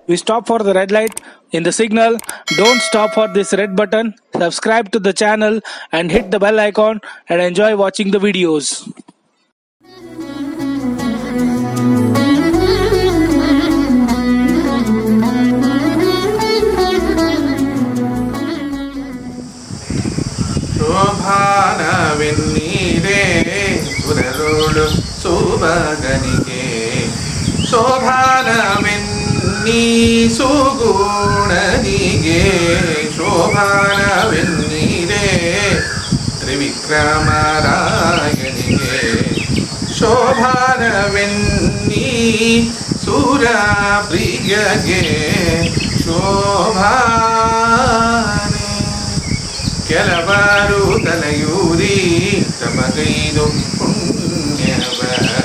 we stop for the red light in the signal don't stop for this red button subscribe to the channel and hit the bell icon and enjoy watching the videos ಶೋಭಾನವೆನ್ನೀರೇ ಸುರರುಳು ಸುಬಗನಿಗೆ ಶೋಭಾನವೆನ್ನೀ ಸುಗುಣನಿಗೆ ಶೋಭಾನವೆನ್ನೀರೇ ತ್ರಿವಿಕ್ರಮರಾಯನಿಗೆ ಶೋಭಾನವೆನ್ನೀ ಸುರ ಪ್ರಿಯಗೆ ಶೋಭಾನೆ ಕೆಲವರು ತಲೆಯೂರಿ ತಮಗೈದು ಪುಣ್ಯವ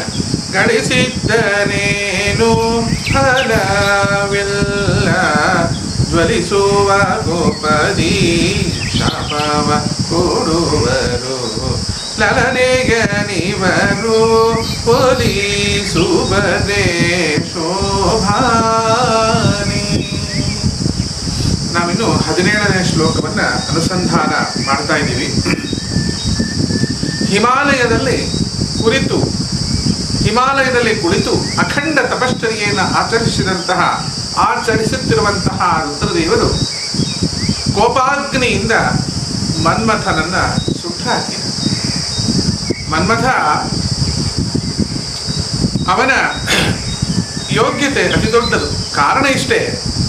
ಗಳಿಸಿದ್ದರೇನು ಫಲವಿಲ್ಲ ಜ್ವಲಿಸುವ ಗೋಪದಿ ಶಾಪವ ಕೊಡುವರು ಲಲನೆಗ ನೀವರು ಪೊಲೀಸುವರೇ ಶೋಭಾನೆ ನಾವಿನ್ನು ಹದಿನೇಳನೇ ಶ್ಲೋಕವನ್ನ ಅನುಸಂಧಾನ ಮಾಡ್ತಾ ಇದ್ದೀವಿ ಹಿಮಾಲಯದಲ್ಲಿ ಕುರಿತು ಹಿಮಾಲಯದಲ್ಲಿ ಕುಳಿತು ಅಖಂಡ ತಪಶ್ಚರ್ಯೆಯನ್ನು ಆಚರಿಸಿದಂತಹ ಆಚರಿಸುತ್ತಿರುವಂತಹ ರುದ್ರದೇವರು ಕೋಪಾಗ್ನಿಯಿಂದ ಮನ್ಮಥನನ್ನ ಸುಟ್ಟಾಕಿದ ಮನ್ಮಥ ಅವನ ಯೋಗ್ಯತೆ ಅತಿ ದೊಡ್ಡದು ಕಾರಣ ಇಷ್ಟೇ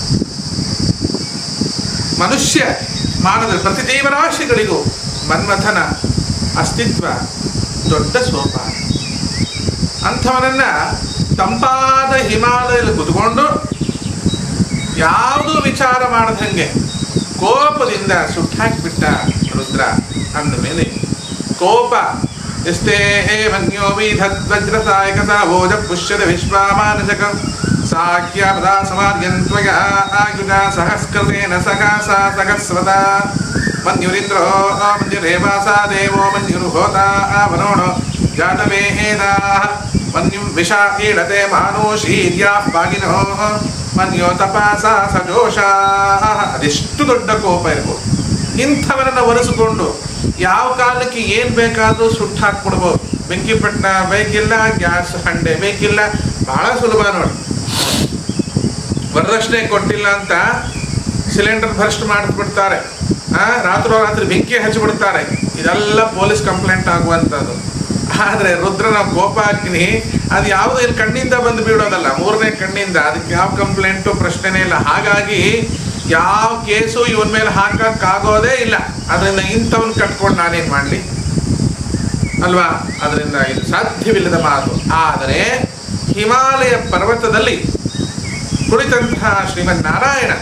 ಮನುಷ್ಯ ಮಾನದ ಪ್ರತಿ ಜೀವರಾಶಿಗಳಿಗೂ ಮನ್ಮಥನ ಅಸ್ತಿತ್ವ ದೊಡ್ಡ ಸೋಪಾನ ಅಂಥವನನ್ನ ತಂಪಾದ ಹಿಮಾಲಯದಲ್ಲಿ ಕುತ್ಕೊಂಡು ಯಾವುದೂ ವಿಚಾರ ಮಾಡದಂಗೆ ಕೋಪದಿಂದ ಸುಟ್ಟಾಕಿಬಿಟ್ಟ ರುದ್ರ ಅಂದ ಮೇಲೆ ಕೋಪ ಎಷ್ಟೇ ಮನ್ಯೋ ವೀಧದ್ವಜ್ರ ಸಾಯಕ ಸಾಭೋಜ ಪುಷ್ಯದ ವಿಶ್ವಾಮಾನಸಕ ಸಾಖ್ಯಾಪದಾ ಸಮಾರ್ಯಂತ್ವಯ ಆಯುಧ ಸಹಸ್ಕೃತೇನ ಸಕಾಸ ಸಹಸ್ರತ ಮನ್ಯುರಿಂದ್ರೋ ಮನ್ಯುರೇವಾಸ ದೇವೋ ಮನ್ಯುರ್ಹೋತ ವರುಣೋ ಜಾತವೇದಾ ಮನ್ಯುಂ ವಿಷ ಈಡತೆ ಮಾನೋಷೀರ್ಯಾ ಭಾಗಿನೋ ಮನ್ಯೋ ತಪಾಸ ಸಜೋಷ ಅದೆಷ್ಟು ದೊಡ್ಡ ಕೋಪ ಇರ್ಬೋದು ಇಂಥವರನ್ನ ಒರೆಸಿಕೊಂಡು ಯಾವ ಕಾಲಕ್ಕೆ ಏನು ಬೇಕಾದರೂ ಸುಟ್ಟು ಹಾಕ್ಬಿಡ್ಬೋದು ಬೆಂಕಿ ಪಟ್ಟಣ ಬೇಕಿಲ್ಲ ಗ್ಯಾಸ್ ಹಂಡೆ ಬೇಕಿಲ್ಲ ಬಹಳ ಸುಲಭ ನೋಡಿ ವರದಕ್ಷಿಣೆ ಕೊಟ್ಟಿಲ್ಲ ಅಂತ ಸಿಲಿಂಡರ್ ಭರ್ಸ್ಟ್ ಮಾಡಿಬಿಡ್ತಾರೆ ಆ ರಾತ್ರೋರಾತ್ರಿ ಬೆಂಕಿ ಹಚ್ಚಿಬಿಡ್ತಾರೆ ಇದೆಲ್ಲ ಪೊಲೀಸ್ ಕಂಪ್ಲೇಂಟ್ ಆಗುವಂಥದ್ದು ಆದರೆ ರುದ್ರನ ಕೋಪಾಗ್ನಿ ಅದು ಯಾವುದು ಇಲ್ಲಿ ಕಣ್ಣಿಂದ ಬಂದು ಬೀಳೋದಲ್ಲ ಮೂರನೇ ಕಣ್ಣಿಂದ ಅದಕ್ಕೆ ಯಾವ ಕಂಪ್ಲೇಂಟು ಪ್ರಶ್ನೆನೇ ಇಲ್ಲ ಹಾಗಾಗಿ ಯಾವ ಕೇಸು ಇವನ ಮೇಲೆ ಹಾಕಕ್ಕಾಗೋದೇ ಇಲ್ಲ ಅದರಿಂದ ಇಂಥವನ್ನ ಕಟ್ಕೊಂಡು ನಾನೇನು ಮಾಡಲಿ ಅಲ್ವಾ ಅದರಿಂದ ಇದು ಸಾಧ್ಯವಿಲ್ಲದ ಮಾತು ಆದರೆ ಹಿಮಾಲಯ ಪರ್ವತದಲ್ಲಿ ಕುಳಿತಂತಹ ಶ್ರೀಮನ್ ನಾರಾಯಣ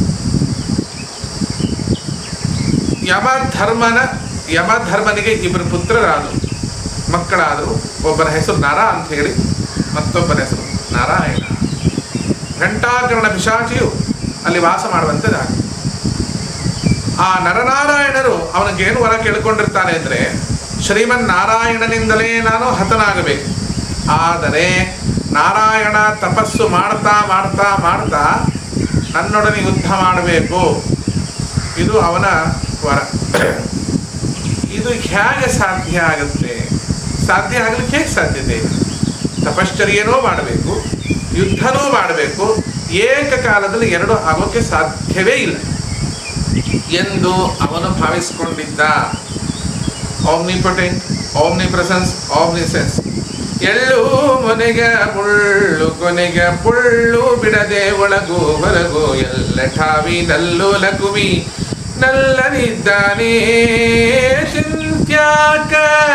ಯಮಧರ್ಮನ ಯಮಧರ್ಮನಿಗೆ ಇಬ್ಬರು ಪುತ್ರರಾದರು ಮಕ್ಕಳಾದರು ಒಬ್ಬನ ಹೆಸರು ನರ ಅಂತ ಹೇಳಿ ಮತ್ತೊಬ್ಬನ ಹೆಸರು ನಾರಾಯಣ ಘಂಟಾಕರ್ಣ ಪಿಶಾಚಿಯು ಅಲ್ಲಿ ವಾಸ ಮಾಡುವಂಥದ್ದಾಗಿ ಆ ನರನಾರಾಯಣರು ಅವನಿಗೇನು ವರ ಕೇಳ್ಕೊಂಡಿರ್ತಾನೆ ಅಂದರೆ ಶ್ರೀಮನ್ ನಾರಾಯಣನಿಂದಲೇ ನಾನು ಹತನಾಗಬೇಕು ಆದರೆ ನಾರಾಯಣ ತಪಸ್ಸು ಮಾಡ್ತಾ ಮಾಡ್ತಾ ಮಾಡ್ತಾ ನನ್ನೊಡನೆ ಯುದ್ಧ ಮಾಡಬೇಕು ಇದು ಅವನ ವರ ಇದು ಹೇಗೆ ಸಾಧ್ಯ ಆಗುತ್ತೆ ಸಾಧ್ಯ ಆಗಲಿಕ್ಕೆ ಹೇಗೆ ಸಾಧ್ಯತೆ ಇದೆ ತಪಶ್ಚರ್ಯನೂ ಮಾಡಬೇಕು ಯುದ್ಧನೂ ಮಾಡಬೇಕು ಏಕಕಾಲದಲ್ಲಿ ಎರಡು ಆಗೋಕ್ಕೆ ಸಾಧ್ಯವೇ ಇಲ್ಲ ಎಂದು ಅವನು ಭಾವಿಸಿಕೊಂಡಿದ್ದ ಆಮ್ನಿಪೊಟೆಂಟ್ ಆಮ್ನಿ ಪ್ರೆಸೆನ್ಸ್ ಆಮ್ನಿಸೆನ್ಸ್ ಎಳ್ಳು ಮೊನೆಗ ಮುಳ್ಳು ಕೊನೆಗ ಪುಳ್ಳು ಬಿಡದೆ ಒಳಗು ಹೊರಗು ಎಲ್ಲ ಠಾವಿನಲ್ಲೂ ಲಘುವಿ ನಲ್ಲನಿದ್ದಾನೆ ಚಿಂತ್ಯಾಕ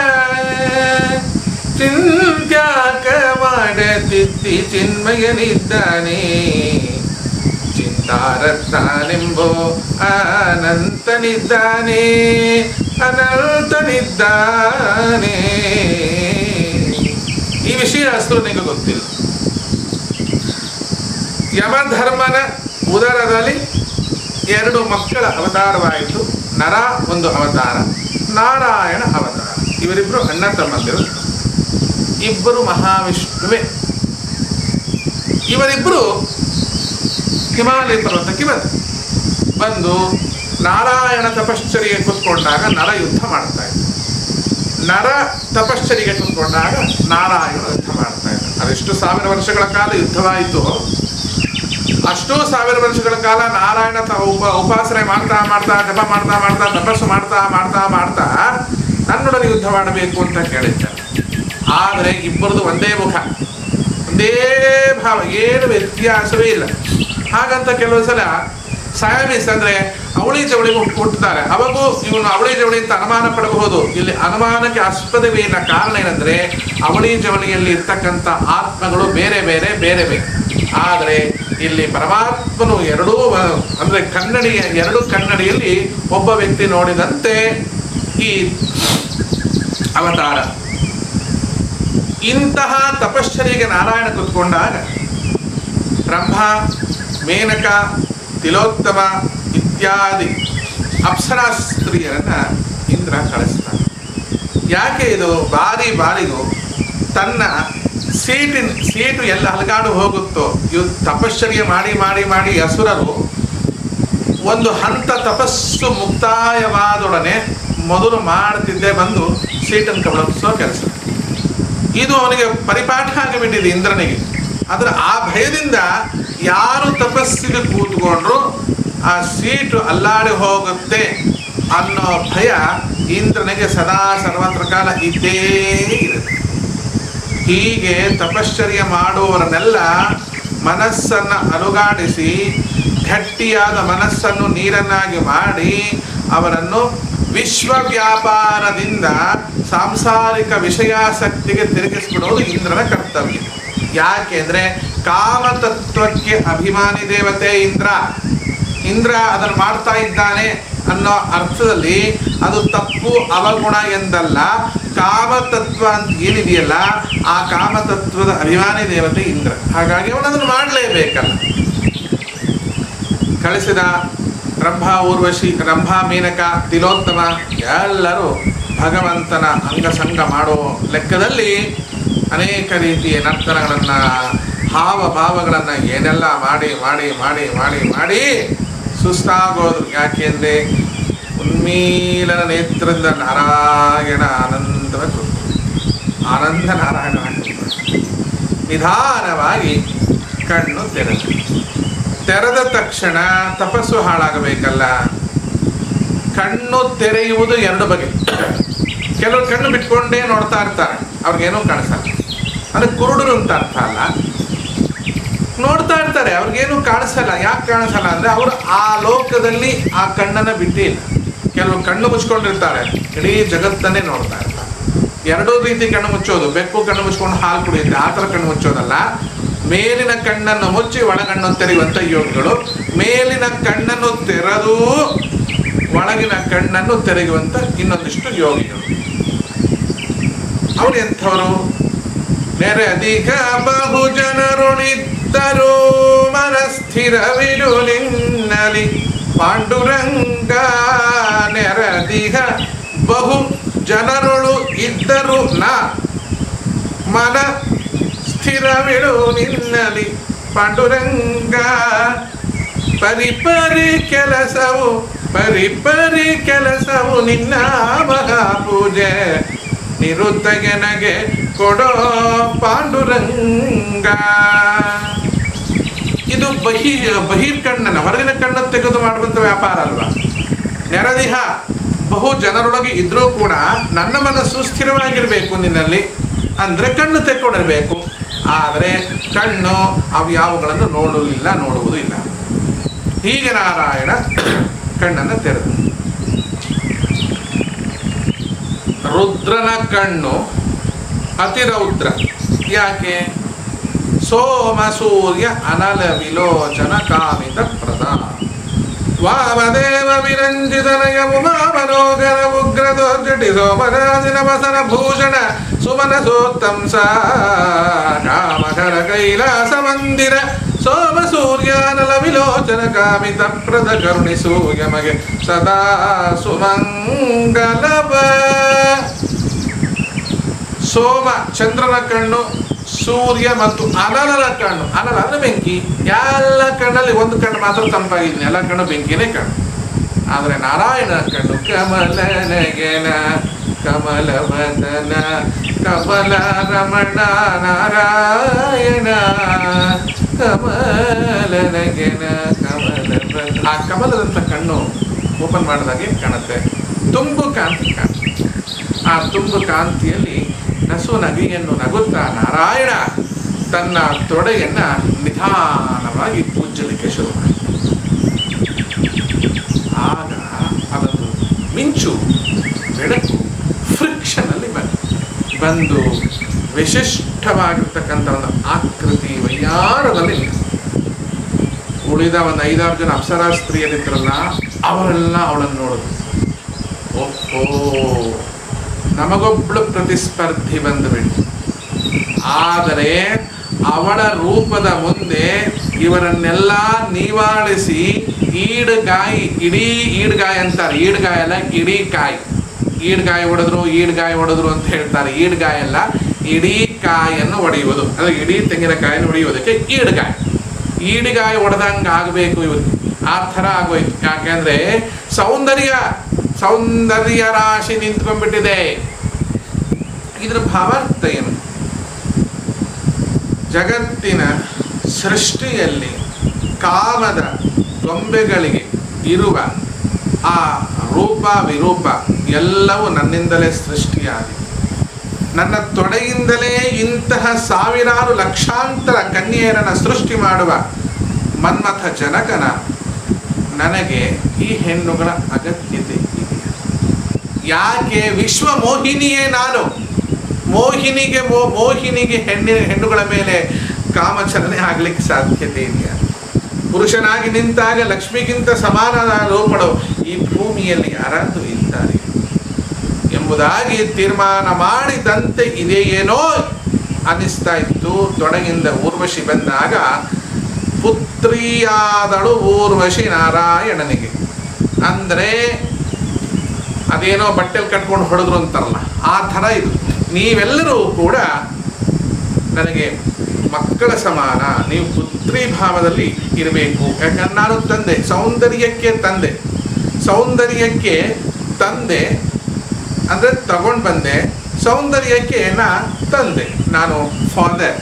ಚಿಂತ್ಯಾಕ ಮಾಡತಿದ್ದಿ ಚಿನ್ಮಯನಿದ್ದಾನೆ ಚಿಂತಾರತ್ನಾನೆಂಬೋ ಅನಂತನಿದ್ದಾನೆ ಅನಂತನಿದ್ದಾನೆ ಈ ವಿಷಯ ಅಸ್ತ್ರನಿಗೆ ಗೊತ್ತಿಲ್ಲ ಯಮಧರ್ಮನ ಉದರದಲ್ಲಿ ಎರಡು ಮಕ್ಕಳ ಅವತಾರವಾಯಿತು ನರ ಒಂದು ಅವತಾರ ನಾರಾಯಣ ಅವತಾರ ಇವರಿಬ್ಬರು ಅಣ್ಣ ತಮ್ಮಂದಿರು ಇಬ್ಬರು ಮಹಾವಿಷ್ಣುವೆ ಇವರಿಬ್ಬರು ಹಿಮಾಲಯ ಪರ್ವತಕ್ಕೆ ಬಂದ ಬಂದು ನಾರಾಯಣ ತಪಶ್ಚರ್ಯೆ ಕೂತ್ಕೊಂಡಾಗ ನರ ಯುದ್ಧ ಮಾಡ್ತಾ ಇದ್ದ ನರ ತಪಶ್ಚರ್ಯೆಗೆ ಕೂತ್ಕೊಂಡಾಗ ನಾರಾಯಣ ಯುದ್ಧ ಮಾಡ್ತಾ ಇದ್ದ ಅದೆಷ್ಟು ಸಾವಿರ ವರ್ಷಗಳ ಕಾಲ ಯುದ್ಧವಾಯಿತು ಅಷ್ಟೂ ಸಾವಿರ ವರ್ಷಗಳ ಕಾಲ ನಾರಾಯಣ ತ ಉಪ ಉಪಾಸನೆ ಮಾಡ್ತಾ ಮಾಡ್ತಾ ಜಪ ಮಾಡ್ತಾ ಮಾಡ್ತಾ ತಪಸ್ಸು ಮಾಡ್ತಾ ಮಾಡ್ತಾ ಮಾಡ್ತಾ ನನ್ನೊಡನೆ ಯುದ್ಧ ಮಾಡಬೇಕು ಅಂತ ಕೇಳಿದ್ದ ಆದರೆ ಇಬ್ಬರದು ಒಂದೇ ಮುಖ ಒಂದೇ ಭಾವ ಏನು ವ್ಯತ್ಯಾಸವೇ ಇಲ್ಲ ಹಾಗಂತ ಕೆಲವು ಸಲ ಸಯಾಮಿಸ್ ಅಂದ್ರೆ ಅವಳಿ ಜವಳಿ ಹುಟ್ಟುತ್ತಾರೆ ಅವಾಗೂ ಇವನು ಅವಳಿ ಜವಳಿ ಅಂತ ಅನುಮಾನ ಪಡಬಹುದು ಇಲ್ಲಿ ಅನುಮಾನಕ್ಕೆ ಆಸ್ಪದವೇನ ಕಾರಣ ಏನಂದ್ರೆ ಅವಳಿ ಜವಳಿಯಲ್ಲಿ ಇರ್ತಕ್ಕಂಥ ಆತ್ಮಗಳು ಬೇರೆ ಬೇರೆ ಬೇರೆ ಬೇರೆ ಆದರೆ ಇಲ್ಲಿ ಪರಮಾತ್ಮನು ಎರಡೂ ಅಹ್, ಅಂದ್ರೆ ಕನ್ನಡಿಯ ಎರಡು ಕನ್ನಡಿಯಲ್ಲಿ ಒಬ್ಬ ವ್ಯಕ್ತಿ ನೋಡಿದಂತೆ ಈ ಅವತಾರ ಇಂತಹ ತಪಶ್ಚರ್ಯೆಗೆ ನಾರಾಯಣ ಕೂತ್ಕೊಂಡಾಗ ಬ್ರಹ್ಮ ಮೇನಕ ತಿಲೋತ್ತಮ ಇತ್ಯಾದಿ ಅಪ್ಸರಾಸ್ತ್ರೀಯರನ್ನ ಇಂದ್ರ ಕಳಿಸ್ತಾನೆ ಯಾಕೆ ಇದು ಬಾರಿ ಬಾರಿಗೂ ತನ್ನ ಸೀಟಿನ ಸೀಟು ಎಲ್ಲ ಹಲಗಾಡು ಹೋಗುತ್ತೋ ಇವು ತಪಶ್ಚರ್ಯ ಮಾಡಿ ಮಾಡಿ ಮಾಡಿ ಅಸುರರು ಒಂದು ಹಂತ ತಪಸ್ಸು ಮುಕ್ತಾಯವಾದೊಡನೆ ಮೊದಲು ಮಾಡ್ತಿದ್ದೆ ಬಂದು ಸೀಟನ್ನು ಕಬಳಿಸೋ ಕೆಲಸ ಇದು ಅವನಿಗೆ ಪರಿಪಾಠ ಆಗಿಬಿಟ್ಟಿದೆ ಇಂದ್ರನಿಗೆ ಅದರ ಆ ಭಯದಿಂದ ಯಾರು ತಪಸ್ಸಿಗೆ ಕೂತ್ಕೊಂಡ್ರು ಆ ಸೀಟು ಅಲ್ಲಾಡಿ ಹೋಗುತ್ತೆ ಅನ್ನೋ ಭಯ ಇಂದ್ರನಿಗೆ ಸದಾ ಸರ್ವತ್ರ ಕಾಲ ಇದ್ದೇ ಇರುತ್ತೆ ಹೀಗೆ ತಪಶ್ಚರ್ಯ ಮಾಡುವವರನ್ನೆಲ್ಲ ಮನಸ್ಸನ್ನು ಅಲುಗಾಡಿಸಿ ಗಟ್ಟಿಯಾದ ಮನಸ್ಸನ್ನು ನೀರನ್ನಾಗಿ ಮಾಡಿ ಅವರನ್ನು ವಿಶ್ವ ವ್ಯಾಪಾರದಿಂದ ಸಾಂಸಾರಿಕ ವಿಷಯಾಸಕ್ತಿಗೆ ತಿರುಗಿಸ್ಬಿಡೋದು ಇಂದ್ರನ ಕರ್ತವ್ಯ ಯಾಕೆಂದ್ರೆ ಕಾಮತತ್ವಕ್ಕೆ ಅಭಿಮಾನಿ ದೇವತೆ ಇಂದ್ರ ಇಂದ್ರ ಅದನ್ನು ಮಾಡ್ತಾ ಇದ್ದಾನೆ ಅನ್ನೋ ಅರ್ಥದಲ್ಲಿ ಅದು ತಪ್ಪು ಅವಗುಣ ಎಂದಲ್ಲ ಕಾಮತತ್ವ ಅಂತ ಏನಿದೆಯಲ್ಲ ಆ ಕಾಮತತ್ವದ ಅಭಿಮಾನಿ ದೇವತೆ ಇಂದ್ರ ಹಾಗಾಗಿ ಅವನದನ್ನು ಮಾಡಲೇಬೇಕಲ್ಲ ಕಳಿಸಿದ ರಂಭ ಊರ್ವಶಿ ರಂಭ ಮೀನಕ ತಿಲೋತ್ತಮ ಎಲ್ಲರೂ ಭಗವಂತನ ಅಂಗಸಂಗ ಮಾಡೋ ಲೆಕ್ಕದಲ್ಲಿ ಅನೇಕ ರೀತಿಯ ನರ್ತನಗಳನ್ನು ಹಾವ ಭಾವಗಳನ್ನು ಏನೆಲ್ಲ ಮಾಡಿ ಮಾಡಿ ಮಾಡಿ ಮಾಡಿ ಮಾಡಿ ಸುಸ್ತಾಗೋದು ಯಾಕೆಂದರೆ ಉನ್ಮೀಲನ ನೇತ್ರದಿಂದ ನಾರಾಯಣ ಆನಂದವ ಆನಂದ ನಾರಾಯಣ ನಿಧಾನವಾಗಿ ಕಣ್ಣು ತೆರೆದು ತೆರೆದ ತಕ್ಷಣ ತಪಸ್ಸು ಹಾಳಾಗಬೇಕಲ್ಲ ಕಣ್ಣು ತೆರೆಯುವುದು ಎರಡು ಬಗೆ ಕೆಲವರು ಕಣ್ಣು ಬಿಟ್ಕೊಂಡೇ ನೋಡ್ತಾ ಇರ್ತಾರೆ ಅವ್ರಿಗೇನೂ ಕಾಣಿಸಲ್ಲ ಅದಕ್ಕೆ ಕುರುಡರು ಅಂತ ಅರ್ಥ ಅಲ್ಲ ನೋಡ್ತಾ ಇರ್ತಾರೆ ಅವ್ರಿಗೇನು ಕಾಣಿಸಲ್ಲ ಯಾಕೆ ಕಾಣಿಸಲ್ಲ ಅಂದ್ರೆ ಅವರು ಆ ಲೋಕದಲ್ಲಿ ಆ ಕಣ್ಣನ್ನ ಬಿಟ್ಟಿಲ್ಲ ಕೆಲವರು ಕಣ್ಣು ಮುಚ್ಕೊಂಡಿರ್ತಾರೆ ಇಡೀ ಜಗತ್ತನ್ನೇ ನೋಡ್ತಾ ಇರ್ತಾರೆ ಎರಡೂ ರೀತಿ ಕಣ್ಣು ಮುಚ್ಚೋದು ಬೆಕ್ಕು ಕಣ್ಣು ಮುಚ್ಕೊಂಡು ಹಾಲು ಕುಡಿಯುತ್ತೆ ಆ ಥರ ಕಣ್ಣು ಮುಚ್ಚೋದಲ್ಲ ಮೇಲಿನ ಕಣ್ಣನ್ನು ಮುಚ್ಚಿ ಒಳಗಣ್ಣನ್ನು ತೆರೆಯುವಂಥ ಯೋಗಿಗಳು ಮೇಲಿನ ಕಣ್ಣನ್ನು ತೆರೆದು ಒಳಗಿನ ಕಣ್ಣನ್ನು ತೆರೆಯುವಂಥ ಇನ್ನೊಂದಿಷ್ಟು ಯೋಗಿಗಳು ಅವ್ರು ಎಂಥವರು ನೆರೆ ಅಧಿಕ ಬಹು ಜನರುಳಿದ್ದರು ಮನಸ್ಥಿರವಿಡು ನಿನ್ನಲಿ ಪಾಂಡುರಂಗ ನೆರದಿಹ ಬಹು ಜನರುಳು ಇದ್ದರು ನಾ ಮನ ಸ್ಥಿರವಿಡು ನಿನ್ನಲಿ ಪಾಂಡುರಂಗ ಪರಿಪರಿ ಕೆಲಸವು ಪರಿಪರಿ ಕೆಲಸವು ನಿನ್ನ ಮಹಾಪೂಜೆ ನಿರುತ್ತಗೆ ನಗೆ ಕೊಡೋ ಪಾಂಡುರಂಗ ಇದು ಬಹಿ ಬಹಿರ್ಕಣ್ಣನ ಹೊರಗಿನ ಕಣ್ಣನ್ನು ತೆಗೆದು ಮಾಡುವಂಥ ವ್ಯಾಪಾರ ಅಲ್ವಾ ನೆರದಿಹ ಬಹು ಜನರೊಳಗೆ ಇದ್ರೂ ಕೂಡ ನನ್ನ ಮನಸ್ಸು ಸ್ಥಿರವಾಗಿರಬೇಕು ನಿನ್ನಲ್ಲಿ ಅಂದರೆ ಕಣ್ಣು ತೆಕ್ಕೊಂಡಿರಬೇಕು ಆದರೆ ಕಣ್ಣು ಅವು ಯಾವುಗಳನ್ನು ನೋಡಲಿಲ್ಲ ನೋಡುವುದು ಇಲ್ಲ ಹೀಗೆ ನಾರಾಯಣ ಕಣ್ಣನ್ನು ತೆರೆದು ರುದ್ರನ ಕಣ್ಣು ಅತಿರೌದ್ರ ಯಾಕೆ ಸೋಮ ಸೂರ್ಯ ಅನಲ ವಿಲೋಚನ ಕಾಮಿತ ಪ್ರದ ವಾಮದೇವ ವಿರಂಜಿತನಯ ಉಮಾ ಮನೋಗರ ಉಗ್ರ ದೋರ್ಜಟಿ ಸೋಮರಾಜಿನ ವಸನ ಭೂಷಣ ಸುಮನ ಸೋತ್ತಂಸ ಕಾಮಕರ ಕೈಲಾಸ ಮಂದಿರ ಸೋಮ ಸೂರ್ಯಾನಲ ವಿಲೋಚನ ಕಾಮಿತ ಪ್ರದ ಕರುಣಿಸು ಯಮಗೆ ಸದಾ ಸುಮಂಗಲವ ಸೋಮ ಚಂದ್ರನ ಕಣ್ಣು ಸೂರ್ಯ ಮತ್ತು ಅನಲನ ಕಣ್ಣು ಅನಲ ಅಂದ್ರೆ ಬೆಂಕಿ ಎಲ್ಲ ಕಣ್ಣಲ್ಲಿ ಒಂದು ಕಣ್ಣು ಮಾತ್ರ ತಂಪಾಗಿದ್ದೀನಿ ಎಲ್ಲ ಕಣ್ಣು ಬೆಂಕಿನೇ ಕಣ್ಣು ಆದರೆ ನಾರಾಯಣನ ಕಣ್ಣು ಕಮಲನಗೆನ ಕಮಲ ವದನ ಕಮಲ ರಮಣ ನಾರಾಯಣ ಕಮಲನಗೆನ ಕಮಲ ವದನ. ಆ ಕಮಲದಂತ ಕಣ್ಣು ಓಪನ್ ಮಾಡಿದಾಗೆ ಕಾಣುತ್ತೆ ತುಂಬು ಕಾಂತಿ ಕಾಣುತ್ತೆ ಆ ತುಂಬು ಕಾಂತಿಯಲ್ಲಿ ನಸು ನಗೆಯನ್ನು ನಗುತ್ತಾ ನಾರಾಯಣ ತನ್ನ ತೊಡೆಯನ್ನ ನಿಧಾನವಾಗಿ ಪೂಜಲಿಕ್ಕೆ ಶುರು ಮಾಡಿ ಆಗ ಅದೊಂದು ಮಿಂಚು ಬೆಳಕು ಫ್ರಿಕ್ಷನ್ ಅಲ್ಲಿ ಬಂದು ಬಂದು ವಿಶಿಷ್ಟವಾಗಿರ್ತಕ್ಕಂಥ ಒಂದು ಆಕೃತಿ ವೈಯಾರದಲ್ಲಿ ನಿಂತು. ಉಳಿದ ಒಂದು ಐದಾರು ಜನ ಅಪ್ಸರಾ ಸ್ತ್ರೀಯರಿದ್ರಲ್ಲ ಅವರೆಲ್ಲ ಅವಳನ್ನು ನೋಡಿದ್ರು ಓಹೋ ನಮಗೊಬ್ಬಳು ಪ್ರತಿಸ್ಪರ್ಧಿ ಬಂದುಬಿಟ್ಟು ಆದರೆ ಅವಳ ರೂಪದ ಮುಂದೆ ಇವರನ್ನೆಲ್ಲ ನಿವಾಳಿಸಿ ಈಡ್ಗಾಯಿ ಇಡೀ ಈಡ್ಗಾಯಿ ಅಂತಾರೆ ಈಡ್ಗಾಯಿ ಅಲ್ಲ ಇಡೀ ಕಾಯಿ ಈಡ್ಗಾಯಿ ಹೊಡೆದ್ರು ಈಡ್ಗಾಯಿ ಹೊಡೆದ್ರು ಅಂತ ಹೇಳ್ತಾರೆ ಈಡ್ಗಾಯಿ ಅಲ್ಲ ಇಡೀ ಕಾಯನ್ನು ಹೊಡೆಯುವುದು ಅಂದ್ರೆ ಇಡೀ ತೆಂಗಿನಕಾಯನ್ನು ಹೊಡೆಯುವುದಕ್ಕೆ ಈಡ್ಗಾಯಿ ಈಡಿಗಾಯಿ ಹೊಡೆದಂಗೆ ಆಗಬೇಕು ಇವತ್ತು ಆ ಥರ ಆಗೋಯ್ತು ಯಾಕೆಂದ್ರೆ ಸೌಂದರ್ಯ ಸೌಂದರ್ಯ ರಾಶಿ ನಿಂತ್ಕೊಂಡ್ಬಿಟ್ಟಿದೆ ಇದ್ರ ಭಾವಾರ್ಥ ಏನು ಜಗತ್ತಿನ ಸೃಷ್ಟಿಯಲ್ಲಿ ಕಾಮದ ಗೊಂಬೆಗಳಿಗೆ ಇರುವ ಆ ರೂಪ ವಿರೂಪ ಎಲ್ಲವೂ ನನ್ನಿಂದಲೇ ಸೃಷ್ಟಿಯಾಗಿದೆ ನನ್ನ ತೊಡೆಯಿಂದಲೇ ಇಂತಹ ಸಾವಿರಾರು ಲಕ್ಷಾಂತರ ಕನ್ಯೆಯರನ್ನ ಸೃಷ್ಟಿ ಮಾಡುವ ಮನ್ಮಥ ಜನಕನ ನನಗೆ ಈ ಹೆಣ್ಣುಗಳ ಅಗತ್ಯತೆ ಇದೆ ಯಾಕೆ ವಿಶ್ವ ಮೋಹಿನಿಯೇ ನಾನು ಮೋಹಿನಿಗೆ ಮೋ ಮೋಹಿನಿಗೆ ಹೆಣ್ಣಿನ ಹೆಣ್ಣುಗಳ ಮೇಲೆ ಕಾಮಚಲನೆ ಆಗ್ಲಿಕ್ಕೆ ಸಾಧ್ಯತೆ ಇದೆಯಾ ಪುರುಷನಾಗಿ ನಿಂತಾಗ ಲಕ್ಷ್ಮಿಗಿಂತ ಸಮಾನದ ರೂಪಗಳು ಈ ಭೂಮಿಯಲ್ಲಿ ಯಾರಾದರೂ ಇದ್ದಾರೆ ಎಂಬುದಾಗಿ ತೀರ್ಮಾನ ಮಾಡಿದಂತೆ ಇದೆಯೇನೋ ಅನ್ನಿಸ್ತಾ ಇತ್ತು ತೊಡಗಿಂದ ಊರ್ವಶಿ ಬಂದಾಗ ಪುತ್ರಿಯಾದಳು ಊರ್ವಶಿ ನಾರಾಯಣನಿಗೆ ಅಂದರೆ ಅದೇನೋ ಬಟ್ಟೆಲ್ ಕಟ್ಕೊಂಡು ಹೊಡೆದ್ರು ಅಂತಾರಲ್ಲ ಆ ಥರ ಇದು ನೀವೆಲ್ಲರೂ ಕೂಡ ನನಗೆ ಮಕ್ಕಳ ಸಮಾನ ನೀವು ಪುತ್ರಿ ಭಾವದಲ್ಲಿ ಇರಬೇಕು ಯಾಕಂದ್ರೆ ನಾನು ತಂದೆ ಸೌಂದರ್ಯಕ್ಕೆ ತಂದೆ ಸೌಂದರ್ಯಕ್ಕೆ ತಂದೆ ಅಂದರೆ ತಗೊಂಡು ಬಂದೆ ಸೌಂದರ್ಯಕ್ಕೆ ನಾ ತಂದೆ ನಾನು ಫಾದರ್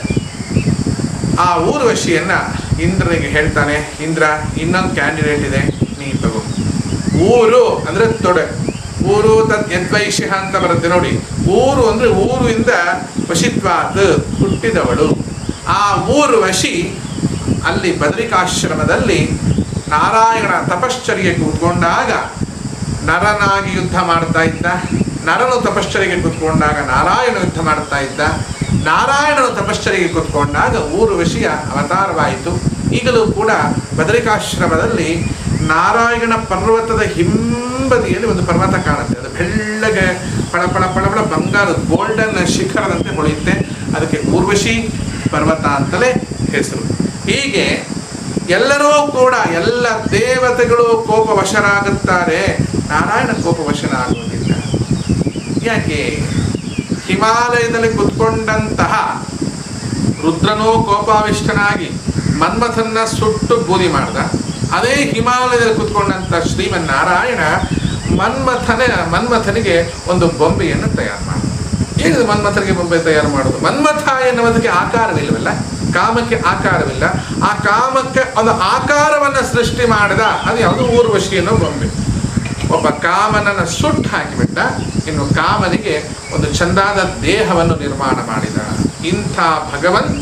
ಆ ಊರ್ವಶಿಯನ್ನ ಇಂದ್ರನಿಗೆ ಹೇಳ್ತಾನೆ ಇಂದ್ರ ಇನ್ನೊಂದು ಕ್ಯಾಂಡಿಡೇಟ್ ಇದೆ ನೀ ತಗೋ ಊರು ಅಂದ್ರೆ ತೊಡೆ ಊರು ತದ್ ಯದ್ವೈಶ್ಯ ಅಂತ ಬರುತ್ತೆ ನೋಡಿ ಊರು ಅಂದ್ರೆ ಊರಿಂದ ವಶಿತ್ವಾತ್ ಹುಟ್ಟಿದವಳು ಆ ಊರು ವಶಿ ಅಲ್ಲಿ ಬದರಿಕಾಶ್ರಮದಲ್ಲಿ ನಾರಾಯಣ ತಪಶ್ಚರ್ಯ ಕೂತ್ಕೊಂಡಾಗ ನರನಾಗಿ ಯುದ್ಧ ಮಾಡ್ತಾ ಇದ್ದ ನರನು ತಪಶ್ಚರ್ಯಗೆ ಕೂತ್ಕೊಂಡಾಗ ನಾರಾಯಣ ಯುದ್ಧ ಮಾಡ್ತಾ ಇದ್ದ ನಾರಾಯಣನು ತಪಶ್ಚರ್ಯಗೆ ಕೂತ್ಕೊಂಡಾಗ ಊರು ವಿಷಯ ಅವತಾರವಾಯಿತು ಈಗಲೂ ಕೂಡ ಬದರಿಕಾಶ್ರಮದಲ್ಲಿ ನಾರಾಯಣ ಪರ್ವತದ ಹಿಂಬದಿಯಲ್ಲಿ ಒಂದು ಪರ್ವತ ಕಾಣುತ್ತೆ ಅದು ಬೆಳ್ಳಗೆ ಪಳ ಪಳ ಪಳ ಪಳ ಬಂಗಾರದ ಗೋಲ್ಡನ್ ಶಿಖರದಂತೆ ಹೊಳೆಯುತ್ತೆ ಅದಕ್ಕೆ ಊರ್ವಶಿ ಪರ್ವತ ಅಂತಲೇ ಹೆಸರು ಹೀಗೆ ಎಲ್ಲರೂ ಕೂಡ ಎಲ್ಲ ದೇವತೆಗಳು ಕೋಪವಶರಾಗುತ್ತಾರೆ ನಾರಾಯಣ ಕೋಪವಶನಾಗುವುದಿಲ್ಲ ಯಾಕೆ ಹಿಮಾಲಯದಲ್ಲಿ ಕುತ್ಕೊಂಡಂತಹ ರುದ್ರನೂ ಕೋಪಾವಿಷ್ಟನಾಗಿ ಮನ್ಮಥನ್ನ ಸುಟ್ಟು ಬೂದಿ ಮಾಡ್ದ ಅದೇ ಹಿಮಾಲಯದಲ್ಲಿ ಕುತ್ಕೊಂಡಂತ ಶ್ರೀಮನ್ನಾರಾಯಣ ಮನ್ಮಥನ ಮನ್ಮಥನಿಗೆ ಒಂದು ಬೊಂಬೆಯನ್ನು ತಯಾರು ಮಾಡಿದ ಏನಿದೆ ಮನ್ಮಥನಿಗೆ ಬೊಂಬೆ ತಯಾರು ಮಾಡೋದು ಮನ್ಮಥ ಎನ್ನುವುದಕ್ಕೆ ಆಕಾರವಿಲ್ಲವಲ್ಲ ಕಾಮಕ್ಕೆ ಆಕಾರವಿಲ್ಲ ಆ ಕಾಮಕ್ಕೆ ಒಂದು ಆಕಾರವನ್ನ ಸೃಷ್ಟಿ ಮಾಡಿದ ಅದು ಯಾವುದು ಊರ್ವಶಿ ಅನ್ನೋ ಬೊಂಬೆ ಒಬ್ಬ ಕಾಮನನ್ನ ಸುಟ್ಟು ಹಾಕಿಬಿಟ್ಟ ಇನ್ನು ಕಾಮನಿಗೆ ಒಂದು ಚಂದಾದ ದೇಹವನ್ನು ನಿರ್ಮಾಣ ಮಾಡಿದ ಇಂಥ ಭಗವಂತ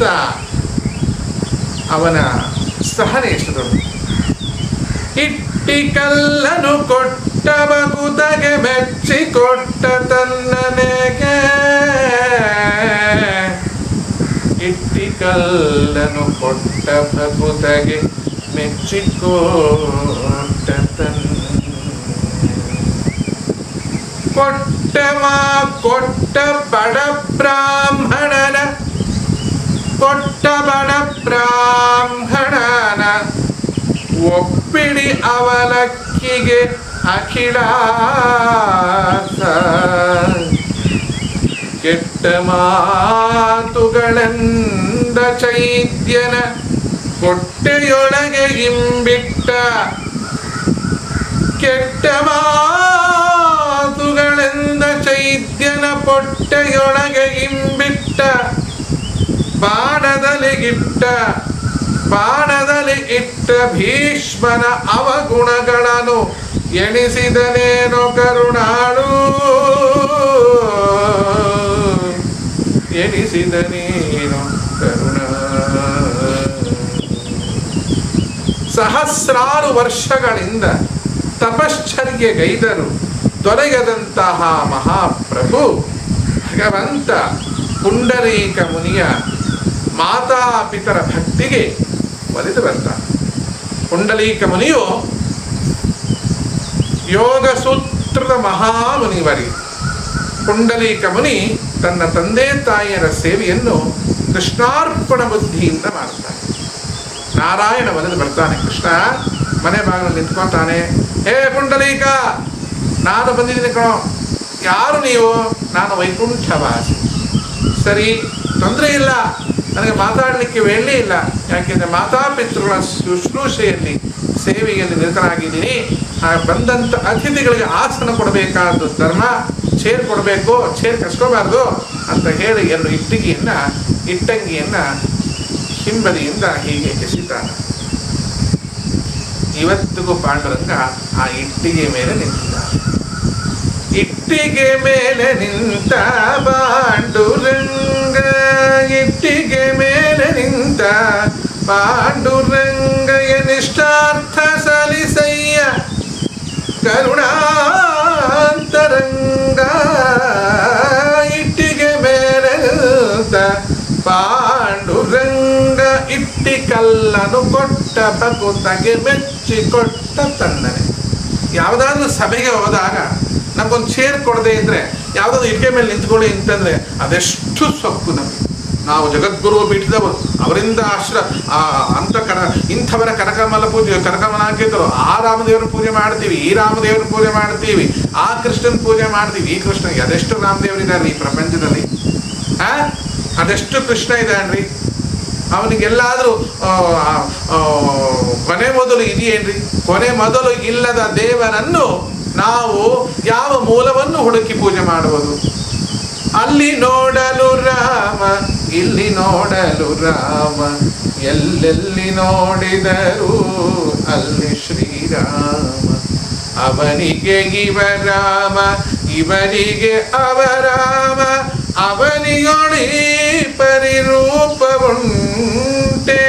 ಅವನ ಸಹನೆ ಎಷ್ಟು ದೊಡ್ಡದು ಇಟ್ಟಿ ಕಲ್ಲನು ಕೊಟ್ಟ ಬಗುದಗೆ ಮೆಚ್ಚಿ ಕೊಟ್ಟ ತನ್ನನೆಗೆ ಇಟ್ಟಿ ಕಲ್ಲನು ಕೊಟ್ಟ ಭಗುದಗೆ ಮೆಚ್ಚಿಕೊಟ್ಟ ತನ್ನ ಕೊಟ್ಟ ಮಾ ಕೊಟ್ಟ ಬಡ ಬ್ರಾಹ್ಮಣನ ಕೊಟ್ಟ ಬಡ ಬ್ರಾಹ್ಮಣನ ಒಪ್ಪಿಡಿ ಅವಲಕ್ಕಿಗೆ ಅಖಿಳ ಕೆಟ್ಟ ಮಾತುಗಳೆಂದ ಚೈದ್ಯನ ಹೊಟ್ಟೆಯೊಳಗೆ ಇಂಬಿಟ್ಟ ಕೆಟ್ಟ ಮಾತುಗಳೆಂದ ಚೈದ್ಯನ ಪೊಟ್ಟೆಯೊಳಗೆ ಇಂಬಿಟ್ಟ ಬಾಣದಲ್ಲಿ ಇಟ್ಟ ಬಾಣದಲ್ಲಿ ಇಟ್ಟ ಭೀಷ್ಮನ ಅವಗುಣಗಳನ್ನು ಎಣಿಸಿದನೇನೋ ಕರುಣಾಳು ಎಣಿಸಿದನೇನೋ ಕರುಣ ಸಹಸ್ರಾರು ವರ್ಷಗಳಿಂದ ತಪಶ್ಚರ್ಯಗೈದರು ದೊರೆಯದಂತಹ ಮಹಾಪ್ರಭು ಭಗವಂತ ಪುಂಡರೀಕ ಮುನಿಯ ಮಾತಾಪಿತರ ಭಕ್ತಿಗೆ ಒಲಿದು ಬರ್ತಾನೆ ಪುಂಡಲೀಕ ಮುನಿಯು ಯೋಗ ಸೂತ್ರದ ಮಹಾಮುನಿವರಿ ಪುಂಡಲೀಕ ಮುನಿ ತನ್ನ ತಂದೆ ತಾಯಿಯರ ಸೇವೆಯನ್ನು ಕೃಷ್ಣಾರ್ಪಣ ಬುದ್ಧಿಯಿಂದ ಮಾಡ್ತಾನೆ ನಾರಾಯಣ ಒಲಿದು ಬರ್ತಾನೆ ಕೃಷ್ಣ ಮನೆ ಬಾಗಿಲು ನಿಂತ್ಕೊಂತಾನೆ ಹೇ ಪುಂಡಲೀಕ ನಾನು ಬಂದಿದ್ದೀನಿ ಕಣೋ ಯಾರು ನೀವು ನಾನು ವೈಕುಂಠವಾಸಿ ಸರಿ ತೊಂದರೆ ಇಲ್ಲ ನನಗೆ ಮಾತಾಡಲಿಕ್ಕೆ ವೇಳೆ ಇಲ್ಲ ಯಾಕೆಂದರೆ ಮಾತಾಪಿತೃಗಳ ಶುಶ್ರೂಷೆಯಲ್ಲಿ ಸೇವೆಯಲ್ಲಿ ನಿರತನಾಗಿದ್ದೀನಿ ಆ ಬಂದಂಥ ಅತಿಥಿಗಳಿಗೆ ಆಸನ ಕೊಡಬೇಕಾದ ಧರ್ಮ ಚೇರ್ ಕೊಡಬೇಕು ಚೇರ್ ಕಸ್ಕೋಬಾರ್ದು ಅಂತ ಹೇಳಿ ಎರಡು ಇಟ್ಟಿಗೆಯನ್ನ ಇಟ್ಟಂಗಿಯನ್ನ ಹಿಂಬದಿಯಿಂದ ಹೀಗೆ ಎಸಿತಾನೆ ಇವತ್ತಿಗೂ ಪಾಂಡುರಂಗ ಆ ಇಟ್ಟಿಗೆ ಮೇಲೆ ನಿಂತಿದ್ದಾನೆ ಇಟ್ಟಿಗೆ ಮೇಲೆ ನಿಂತ ಪಾಂಡುರಂಗ ಇಟ್ಟಿಗೆ ಮೇಲೆ ನಿಂತ ಪಾಂಡುರಂಗಯ ನಿಷ್ಠಾರ್ಥ ಸಲಿಸಯ್ಯ ಕರುಣಾಂತರಂಗ ಇಟ್ಟಿಗೆ ಮೇಲೆ ನಿಂತ ಪಾಂಡುರಂಗ ಇಟ್ಟಿ ಕಲ್ಲನು ಕೊಟ್ಟ ಭಕುತಗೆ ಮೆಚ್ಚಿ ಕೊಟ್ಟ ತನ್ನನೆ ಯಾವುದಾದ್ರೂ ಸಭೆಗೆ ಹೋದಾಗ ನಮ್ಗೊಂದು ಚೇರ್ ಕೊಡದೆ ಇದ್ರೆ ಯಾವುದಾದ್ರು ಇಟ್ಕೆ ಮೇಲೆ ನಿಂತ್ಕೊಳ್ಳಿ ಅಂತಂದ್ರೆ ಅದೆಷ್ಟು ಸೊಕ್ಕು ನಮಗೆ ನಾವು ಜಗದ್ಗುರು ಪೀಠದವರು ಅವರಿಂದ ಆಶ್ರ ಆ ಅಂತ ಕರ ಇಂಥವರ ಕನಕಮಲ ಪೂಜೆ ಕನಕಮಲ ಹಾಕಿದ್ರು ಆ ರಾಮದೇವರ ಪೂಜೆ ಮಾಡ್ತೀವಿ ಈ ರಾಮದೇವರ ಪೂಜೆ ಮಾಡ್ತೀವಿ ಆ ಕೃಷ್ಣನ ಪೂಜೆ ಮಾಡ್ತೀವಿ ಈ ಕೃಷ್ಣ ಅದೆಷ್ಟು ರಾಮದೇವರಿದ್ದಾರೆ ಈ ಪ್ರಪಂಚದಲ್ಲಿ ಆ ಅದೆಷ್ಟು ಕೃಷ್ಣ ಇದ್ದಾನ್ರಿ ಅವನಿಗೆಲ್ಲಾದರೂ ಕೊನೆ ಮೊದಲು ಇದೆಯೇನ್ರಿ ಕೊನೆ ಮೊದಲು ಇಲ್ಲದ ದೇವರನ್ನು ನಾವು ಯಾವ ಮೂಲವನ್ನು ಹುಡುಕಿ ಪೂಜೆ ಮಾಡುವುದು ಅಲ್ಲಿ ನೋಡಲು ರಾಮ ಇಲ್ಲಿ ನೋಡಲು ರಾಮ ಎಲ್ಲೆಲ್ಲಿ ನೋಡಿದರು ಅಲ್ಲಿ ಶ್ರೀರಾಮ ಅವನಿಗೆ ಇವ ರಾಮ ಇವರಿಗೆ ಅವರಾಮ ಅವನಿಗೊಳಿ ಪರಿರೂಪವುಂಟೆ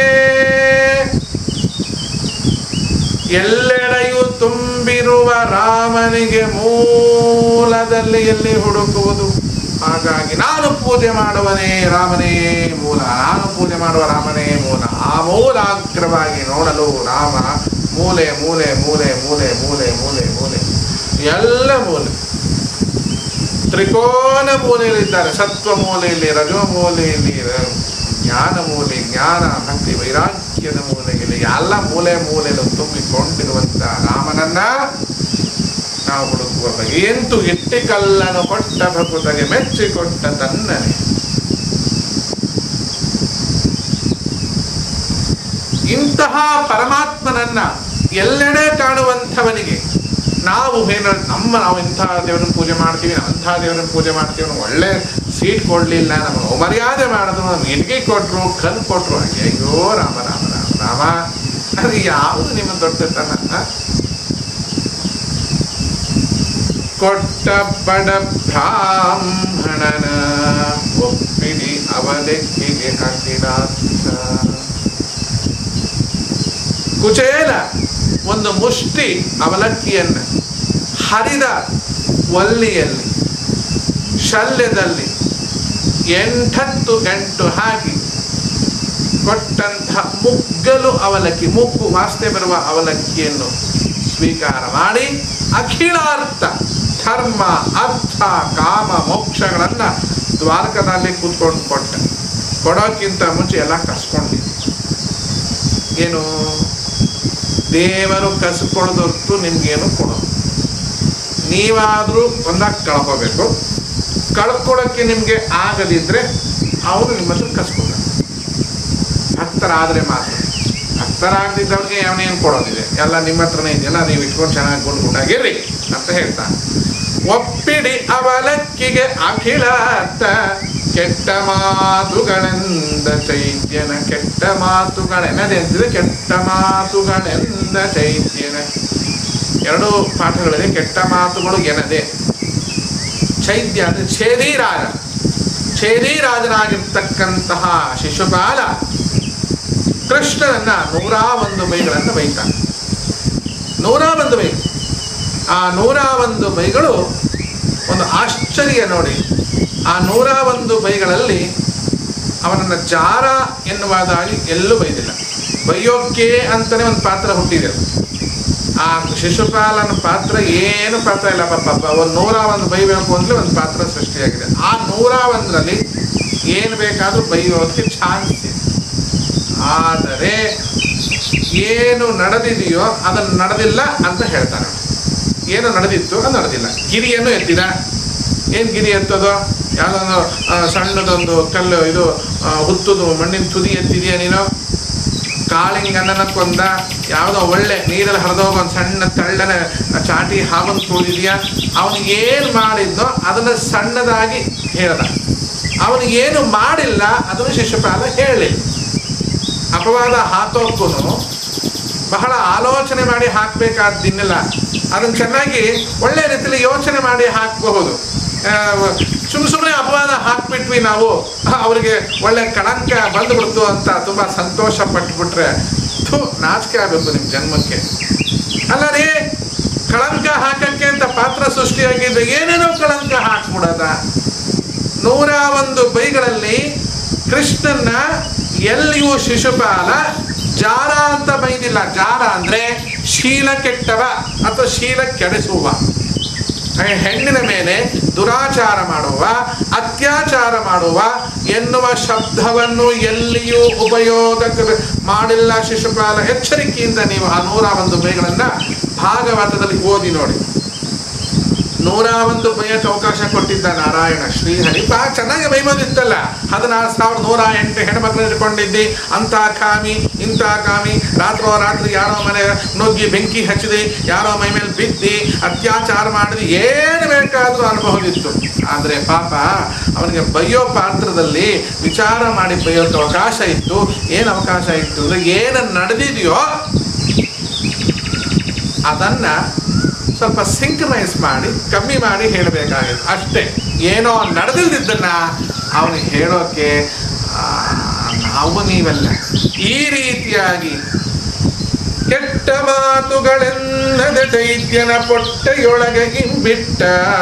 ಎಲ್ಲೆಡೆಯೂ ತುಂಬಿರುವ ರಾಮನಿಗೆ ಮೂಲದಲ್ಲಿ ಎಲ್ಲಿ ಹುಡುಕುವುದು ಹಾಗಾಗಿ ನಾನು ಪೂಜೆ ಮಾಡುವನೇ ರಾಮನೇ ಮೂಲ ನಾನು ಪೂಜೆ ಮಾಡುವ ರಾಮನೇ ಮೂಲ ಆ ಮೂಲಾಗ್ರವಾಗಿ ನೋಡಲು ರಾಮ ಮೂಲೆ ಮೂಲೆ ಮೂಲೆ ಮೂಲೆ ಮೂಲೆ ಮೂಲೆ ಮೂಲೆ ಎಲ್ಲ ಮೂಲೆ ತ್ರಿಕೋನ ಮೂಲೆಯಲ್ಲಿದ್ದಾರೆ ಸತ್ವ ಮೂಲೆಯಲ್ಲಿ ರಜೋ ಮೂಲೆಯಲ್ಲಿ ರ- ಜ್ಞಾನ ಮೂಲೆ ಜ್ಞಾನ ಭಕ್ತಿ ವೈರಾಗ್ಯದ ಮೂಲೆಯಲ್ಲಿ ಎಲ್ಲ ಮೂಲೆ ಮೂಲೆಯನ್ನು ತುಂಬಿಕೊಂಡಿರುವಂತ ರಾಮನನ್ನ ನಾವು ಹುಡುಕುವ ಎಂತು ಇಟ್ಟಿ ಕಲ್ಲನ್ನು ಕೊಟ್ಟ ಭಕುತಗೆ ಮೆಚ್ಚಿಕೊಟ್ಟ ತನ್ನನೆ ಇಂತಹ ಪರಮಾತ್ಮನನ್ನ ಎಲ್ಲೆಡೆ ಕಾಣುವಂಥವನಿಗೆ ನಾವು ಏನು ನಮ್ಮ ನಾವು ಇಂಥ ದೇವರನ್ನ ಪೂಜೆ ಮಾಡ್ತೀವಿ ಅಂಥ ದೇವರನ್ನ ಪೂಜೆ ಮಾಡ್ತೀವಿ ನಾವು ಒಳ್ಳೆ ಸೀಟ್ ಕೊಡ್ಲಿಲ್ಲ ನಮಗೆ ಮರ್ಯಾದೆ ಮಾಡಿದ್ರು ನಮ್ಗೆ ಇಟ್ಗೆ ಕೊಟ್ರು ಕಲ್ ಕೊಟ್ರು ಅಯ್ಯೋ ರಾಮ ರಾಮ ರಾಮ ರಾಮ ಅದು ಯಾವುದು ನಿಮ್ಮ ದೊಡ್ಡತನ ಆ? ಕೊಟ್ಟ ಬಡ ಬ್ರಾಹ್ಮಣನ ಒಪ್ಪಿಡಿ ಅವಲೆಕ್ಕಿಗೆ ಹಾಕಿದಾತ ಕುಚೇಲ ಒಂದು ಮುಷ್ಟಿ ಅವಲಕ್ಕಿಯನ್ನು ಹರಿದ ಒಲ್ಲಿಯಲ್ಲಿ ಶಲ್ಯದಲ್ಲಿ ಎಂಟತ್ತು ಗಂಟು ಹಾಕಿ ಕೊಟ್ಟಂತಹ ಮುಗ್ಗಲು ಅವಲಕ್ಕಿ ಮುಗ್ಗು ವಾಸನೆ ಬರುವ ಅವಲಕ್ಕಿಯನ್ನು ಸ್ವೀಕಾರ ಮಾಡಿ ಅಖಿಲಾರ್ಥ ಧರ್ಮ ಅರ್ಥ ಕಾಮ ಮೋಕ್ಷಗಳನ್ನ ದ್ವಾರಕದಲ್ಲಿ ಕೂತ್ಕೊಂಡು ಕೊಟ್ಟ ಕೊಡೋಕ್ಕಿಂತ ಮುಂಚೆ ಎಲ್ಲ ಕಸ್ಕೊಂಡಿದ್ದೆ ಏನು ದೇವರು ಕಸ್ಕೊಳ್ದೊರ್ತು ನಿಮ್ಗೇನು ಕೊಡೋದು ನೀವಾದರೂ ಒಂದಾಗ ಕಳ್ಕೋಬೇಕು ಕಳ್ಕೊಳ್ಳೋಕ್ಕೆ ನಿಮಗೆ ಆಗದಿದ್ರೆ ಅವರು ನಿಮ್ಮ ಹತ್ರ ಕಸ್ಕೊತಾರೆ ಭಕ್ತರಾದರೆ ಮಾತ್ರ ಭಕ್ತರಾಗದಿದ್ದವ್ರಿಗೆ ಅವನೇನು ಕೊಡೋದಿದೆ ಎಲ್ಲ ನಿಮ್ಮ ಹತ್ರನೇ ಇದೆಯಲ್ಲ ನೀವು ಇಟ್ಕೊಂಡು ಚೆನ್ನಾಗಿ ಗುಂಡ್ಗುಂಡಾಗಿರ್ರಿ ಅಂತ ಹೇಳ್ತಾನೆ ಒಪ್ಪಿಡಿ ಅವಲಕ್ಕಿಗೆ ಅಖಿಲಾರ್ಥ ಕೆಟ್ಟ ಮಾತುಗಳೆಂದ ಚೈತ್ಯನ ಕೆಟ್ಟ ಮಾತುಗಳೆನದೆ ಅಂತಿದೆ ಕೆಟ್ಟ ಮಾತುಗಳೆಂದ ಚೈತ್ಯನ ಎರಡು ಪಾಠಗಳಿದೆ ಕೆಟ್ಟ ಮಾತುಗಳು ಎನದೆ ಚೈತ್ಯ ಅಂದ್ರೆ ಛೇದಿ ರಾಜ ಛೇದಿ ರಾಜನಾಗಿರ್ತಕ್ಕಂತಹ ಶಿಶುಪಾಲ ಕೃಷ್ಣನನ್ನ ನೂರ ಒಂದು ಬೈಗಳನ್ನು ಬೈತಾನೆ ನೂರ ಒಂದು ಬೈ ಆ ನೂರ ಒಂದು ಬೈಗಳು ಒಂದು ಆಶ್ಚರ್ಯ ನೋಡಿ ಆ ನೂರ ಒಂದು ಬೈಗಳಲ್ಲಿ ಅವನನ್ನು ಜಾರ ಎನ್ನುವುದಾಗಿ ಎಲ್ಲೂ ಬೈದಿಲ್ಲ ಬೈಯೋಕೆ ಅಂತಲೇ ಒಂದು ಪಾತ್ರ ಹುಟ್ಟಿದೆ ಆ ಶಿಶುಪಾಲನ ಪಾತ್ರ ಏನು ಪಾತ್ರ ಇಲ್ಲ ಪಾಪ ಒಂದು ನೂರ ಒಂದು ಬೈಬೇಕು ಅಂದ್ರೆ ಒಂದು ಪಾತ್ರ ಸೃಷ್ಟಿಯಾಗಿದೆ ಆ ನೂರ ಒಂದರಲ್ಲಿ ಏನು ಬೇಕಾದರೂ ಬೈಯೋದಕ್ಕೆ ಚಾನ್ಸ್ ಇದೆ ಆದರೆ ಏನು ನಡೆದಿದೆಯೋ ಅದನ್ನು ನಡೆದಿಲ್ಲ ಅಂತ ಹೇಳ್ತಾನೆ ಏನು ನಡೆದಿತ್ತು ಅದು ನಡೆದಿಲ್ಲ ಗಿರಿಯನ್ನು ಎತ್ತಿದ ಏನು ಗಿರಿ ಎತ್ತೋದು ಯಾವುದೊಂದು ಆ, ಸಣ್ಣದೊಂದು ಕಲ್ಲು ಇದು ಆ, ಹುತ್ತುದು ಮಣ್ಣಿನ ತುದಿ ಎತ್ತಿದೆಯಾ ನೀನು ಕಾಳಿಂಗಣ್ಣನ ಕೊಂದ ಯಾವುದೋ ಒಳ್ಳೆ ನೀರಲ್ಲಿ ಹರಿದೋಗ ಒಂದು ಸಣ್ಣ ತಳ್ಳನ ಚಾಟಿ ಹಾವನ್ನು ತುಳಿದೆಯಾ ಅವನು ಏನು ಮಾಡಿದ್ನೋ ಅದನ್ನು ಸಣ್ಣದಾಗಿ ಹೇಳ್ದ ಅವನು ಏನು ಮಾಡಿಲ್ಲ ಅದನ್ನು ಶಿಶುಪಾಲ ಹೇಳಲಿಲ್ಲ ಅಪವಾದ ಹಾಕೋಕ್ಕೂ ಬಹಳ ಆಲೋಚನೆ ಮಾಡಿ ಹಾಕಬೇಕಾದ್ದನ್ನೆಲ್ಲ ಅದನ್ನು ಚೆನ್ನಾಗಿ ಒಳ್ಳೆ ರೀತಿಯಲ್ಲಿ ಯೋಚನೆ ಮಾಡಿ ಹಾಕಬಹುದು ಸುಮ್ಮ ಸುಮ್ಮನೆ ಅಪವಾದ ಹಾಕ್ಬಿಟ್ವಿ ನಾವು ಅವರಿಗೆ ಒಳ್ಳೆ ಕಳಂಕ ಬಂದ್ಬಿಡ್ತು ಅಂತ ತುಂಬ ಸಂತೋಷ ಪಟ್ಬಿಟ್ರೆ ಥು ನಾಚಿಕೆ ಆಗಬೇಕು ನಿಮ್ಮ ಜನ್ಮಕ್ಕೆ ಅಲ್ಲ ರೀ ಕಳಂಕ ಹಾಕಕ್ಕೆ ಅಂತ ಪಾತ್ರ ಸೃಷ್ಟಿಯಾಗಿದ್ದು ಏನೇನೋ ಕಳಂಕ ಹಾಕ್ಬಿಡದ ನೂರ ಒಂದು ಬೈಗಳಲ್ಲಿ ಕೃಷ್ಣನ್ನ ಎಲ್ಲಿಯೂ ಶಿಶುಪಾಲ ಜಾರ ಅಂತ ಬೈದಿಲ್ಲ ಜಾರ ಅಂದ್ರೆ ಶೀಲ ಕೆಟ್ಟವ ಅಥವಾ ಶೀಲ ಕೆಡಿಸುವ ಹೆಣ್ಣಿನ ಮೇಲೆ ದುರಾಚಾರ ಮಾಡುವ ಅತ್ಯಾಚಾರ ಮಾಡುವ ಎನ್ನುವ ಶಬ್ದವನ್ನು ಎಲ್ಲಿಯೂ ಉಪಯೋಗ ಮಾಡಿಲ್ಲ ಶಿಶುಪಾಲ ಎಚ್ಚರಿಕೆಯಿಂದ ನೀವು ಆ ನೂರ ಒಂದು ಬೈಗಳನ್ನ ಭಾಗವತದಲ್ಲಿ ಓದಿ ನೋಡಿ ನೂರ ಒಂದು ಬೈಯಕ್ಕೆ ಅವಕಾಶ ಕೊಟ್ಟಿದ್ದ ನಾರಾಯಣ ಶ್ರೀಹರಿ ಬಾ ಚೆನ್ನಾಗಿ ಬೈಬೋದಿತ್ತಲ್ಲ ಹದಿನಾರು ಸಾವಿರದ ನೂರ ಎಂಟು ಹೆಣ್ಮಕ್ಳು ಇಟ್ಕೊಂಡಿದ್ದಿ ಅಂತ ಕಾಮಿ ಇಂಥ ಕಾಮಿ ರಾತ್ರೋ ರಾತ್ರಿ ಯಾರೋ ಮನೆ ನುಗ್ಗಿ ಬೆಂಕಿ ಹಚ್ಚಿದಿ ಯಾರೋ ಮೈ ಮೇಲೆ ಬಿದ್ದಿ ಅತ್ಯಾಚಾರ ಮಾಡಿದಿ ಏನು ಬೇಕಾದರೂ ಅನುಭವದಿತ್ತು ಆದರೆ ಪಾಪ ಅವನಿಗೆ ಬೈಯೋ ಪಾತ್ರದಲ್ಲಿ ವಿಚಾರ ಮಾಡಿ ಬೈಯೋಕ್ಕೆ ಅವಕಾಶ ಇತ್ತು ಏನು ಅವಕಾಶ ಇತ್ತು ಅಂದರೆ ಏನು ನಡೆದಿದೆಯೋ ಅದನ್ನ ಸ್ವಲ್ಪ ಸಿಂಕ್ರನೈಸ್ ಮಾಡಿ ಕಮ್ಮಿ ಮಾಡಿ ಹೇಳಬೇಕಾಗಿದೆ ಅಷ್ಟೇ ಏನೋ ನಡೆದಿದ್ದನ್ನ ಅವನಿಗೆ ಹೇಳೋಕೆ ಆ, ನಾವು ನೀವೆಲ್ಲ ಈ ರೀತಿಯಾಗಿ ಕೆಟ್ಟ ಮಾತುಗಳೆನ್ನದ ಚೈತ್ಯನ ಪೊಟ್ಟೆಯೊಳಗೆ ಇಂಬಿಟ್ಟ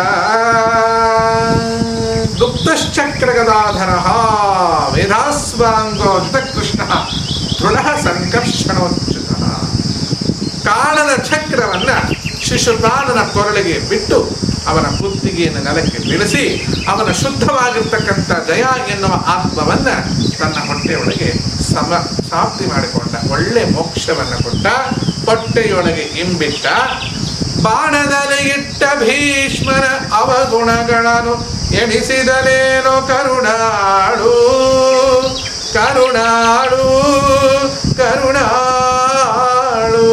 ಗುಪ್ತಶ್ಚಕ್ರ ಗದಾಧರ ವೇದಾಸ್ವಾಂಗೋಕ್ತ ಕೃಷ್ಣ ದೃಢ ಸಂಕರ್ಷಣೋಚ್ಯುತ ಕಾಳನ ಚಕ್ರವನ್ನ ಶಿಶುಪಾಲನ ಕೊರಳಿಗೆ ಬಿಟ್ಟು ಅವನ ಕುತ್ತಿಗೆಯನ್ನು ನೆಲಕ್ಕೆ ಬೀಳಿಸಿ ಅವನ ಶುದ್ಧವಾಗಿರ್ತಕ್ಕಂಥ ಜಯ ಎನ್ನುವ ಆತ್ಮವನ್ನ ತನ್ನ ಹೊಟ್ಟೆಯೊಳಗೆ ಸಮ ಸಾಪ್ತಿ ಮಾಡಿಕೊಂಡ ಒಳ್ಳೆ ಮೋಕ್ಷವನ್ನ ಕೊಟ್ಟ ಹೊಟ್ಟೆಯೊಳಗೆ ಇಂಬಿಟ್ಟ ಬಾಣದಲ್ಲಿ ಇಟ್ಟ ಭೀಷ್ಮನ ಅವಗುಣಗಳನ್ನು ಎಣಿಸಿದಲೇನೋ ಕರುಣಾಳು ಕರುಣಾಳು ಕರುಣಾಳು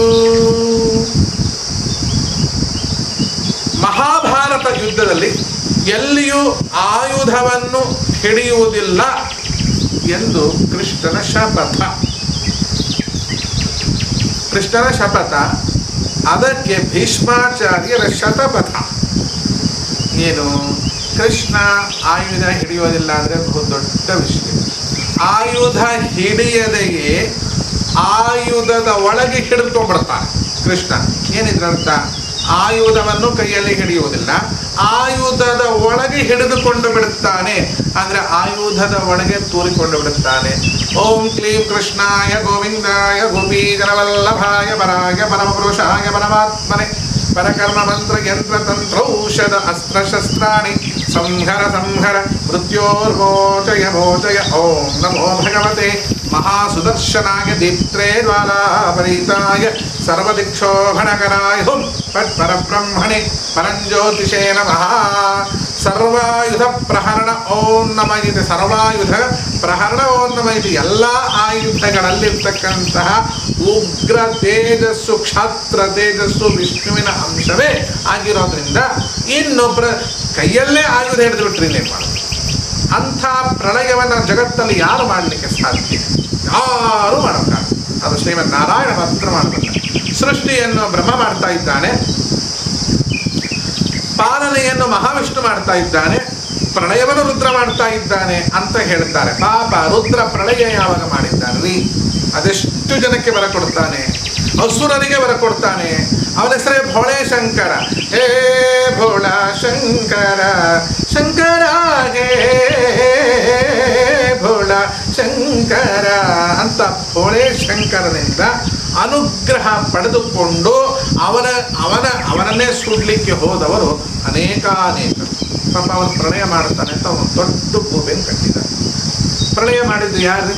ಮಹಾಭಾರತ ಯುದ್ಧದಲ್ಲಿ ಎಲ್ಲಿಯೂ ಆಯುಧವನ್ನು ಹಿಡಿಯುವುದಿಲ್ಲ ಎಂದು ಕೃಷ್ಣನ ಶಪಥ ಕೃಷ್ಣನ ಶಪಥ ಅದಕ್ಕೆ ಭೀಷ್ಮಾಚಾರ್ಯರ ಶತಪಥ ಏನು ಕೃಷ್ಣ ಆಯುಧ ಹಿಡಿಯೋದಿಲ್ಲ ಅಂದರೆ ಬಹು ದೊಡ್ಡ ವಿಷಯ ಆಯುಧ ಹಿಡಿಯದೆಯೇ ಆಯುಧದ ಒಳಗೆ ಹಿಡಿದುಕೊಂಡ್ಬಿಡ್ತಾನೆ ಕೃಷ್ಣ ಏನಿದ್ರ ಅರ್ಥ ಆಯುಧವನ್ನು ಕೈಯಲ್ಲಿ ಹಿಡಿಯುವುದಿಲ್ಲ ಆಯುಧದ ಒಳಗೆ ಹಿಡಿದುಕೊಂಡು ಬಿಡುತ್ತಾನೆ ಅಂದ್ರೆ ಆಯುಧದ ಒಳಗೆ ತೂರಿಕೊಂಡು ಬಿಡುತ್ತಾನೆ ಓಂ ಕ್ಲೀಂ ಕೃಷ್ಣಾಯ ಗೋವಿಂದಾಯ ಗೋಪೀಜನವಲ್ಲಭಾಯ ಪರಾಯ ಪರಮಪುರುಷಾಯ ಪರಮಾತ್ಮನೆ ಪರಕರ್ಮ ಮಂತ್ರ ಯಂತ್ರ ತಂತ್ರೌಷಧ ಅಸ್ತ್ರ ಶಸ್ತ್ರಾಣಿ ಸಂಹರ ಸಂಹರ ಮೃತ್ಯೋರ್ಮೋಚಯ ಮೋಚಯ ಓಂ ನಮೋ ಭಗವತೆ ಮಹಾಸುದರ್ಶನಾಯ ದೀಪ್ತ್ರೇ ಜ್ವಾಲಾಪರೀತಾಯ ಸರ್ವದಿಕ್ಷೋಭಣಕರಾಯ ಹುಂ ಪಟ್ ಪರಬ್ರಹ್ಮಣೆ ಪರಂಜ್ಯೋತಿಷೇ ನಮಃ ಸರ್ವಾಯುಧ ಪ್ರಹರಣ ಓಂ ನಮ ಇದೆ ಸರ್ವಾಯುಧ ಪ್ರಹರಣ ಓಂ ನಮ ಇದೆ ಎಲ್ಲ ಆಯುಧಗಳಲ್ಲಿರ್ತಕ್ಕಂತಹ ಉಗ್ರ ತೇಜಸ್ಸು ಕ್ಷಾತ್ರ ತೇಜಸ್ಸು ವಿಷ್ಣುವಿನ ಅಂಶವೇ ಆಗಿರೋದ್ರಿಂದ ಇನ್ನೊಬ್ಬರ ಕೈಯಲ್ಲೇ ಆಯುಧ ಹಿಡಿದು ಬಿಟ್ರಿ ನೀವು ಮಾಡೋದು ಅಂಥ ಪ್ರಳಯವನ್ನು ಜಗತ್ತಲ್ಲಿ ಯಾರು ಮಾಡಲಿಕ್ಕೆ ಸಾಧ್ಯ ಯಾರು ಮಾಡೋಕ್ಕಾಗ ಅದು ಶ್ರೀಮನ್ ನಾರಾಯಣ ಮಾತ್ರ ಮಾಡಬಲ್ಲ ಸೃಷ್ಟಿಯನ್ನು ಬ್ರಹ್ಮ ಮಾಡ್ತಾ ಇದ್ದಾನೆ ಪಾಲನೆಯನ್ನು ಮಹಾವಿಷ್ಣು ಮಾಡ್ತಾ ಇದ್ದಾನೆ ಪ್ರಳಯವನ್ನು ರುದ್ರ ಮಾಡ್ತಾ ಇದ್ದಾನೆ ಅಂತ ಹೇಳ್ತಾರೆ ಪಾಪ ರುದ್ರ ಪ್ರಳಯ ಯಾವಾಗ ಮಾಡಿದ್ದಾನೆ ರೀ ಅದೆಷ್ಟು ಜನಕ್ಕೆ ಬರ ಕೊಡ್ತಾನೆ ಅಸುರರಿಗೆ ಬರ ಕೊಡ್ತಾನೆ ಅವನ ಹೆಸರೇ ಭೋಳೆ ಶಂಕರ ಹೇ ಭೋಳ ಶಂಕರ ಶಂಕರ ಹೇ ಭೋಳ ಶಂಕರ ಅಂತ ಭೋಳೆ ಶಂಕರನಿಂದ ಅನುಗ್ರಹ ಪಡೆದುಕೊಂಡು ಅವನ ಅವನ ಅವನನ್ನೇ ಸುಡ್ಲಿಕ್ಕೆ ಹೋದವರು ಅನೇಕಾನೇಕ ಪಾಪ ಅವನು ಪ್ರಣಯ ಮಾಡ್ತಾನೆ ಅಂತ ಅವನು ದೊಡ್ಡ ಭೂಮಿಯನ್ನು ಕಟ್ಟಿದ ಪ್ರಣಯ ಮಾಡಿದ್ದು ಯಾರು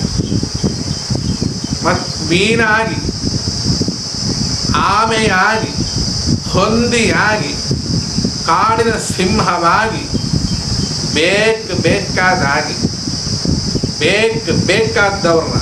ಮತ್ ಮೀನಾಗಿ ಆಮೆಯಾಗಿ ಹೊಂದಿಯಾಗಿ ಕಾಡಿನ ಸಿಂಹವಾಗಿ ಬೇಕು ಬೇಕಾದಾಗಿ ಬೇಕು ಬೇಕಾದವ್ರನ್ನ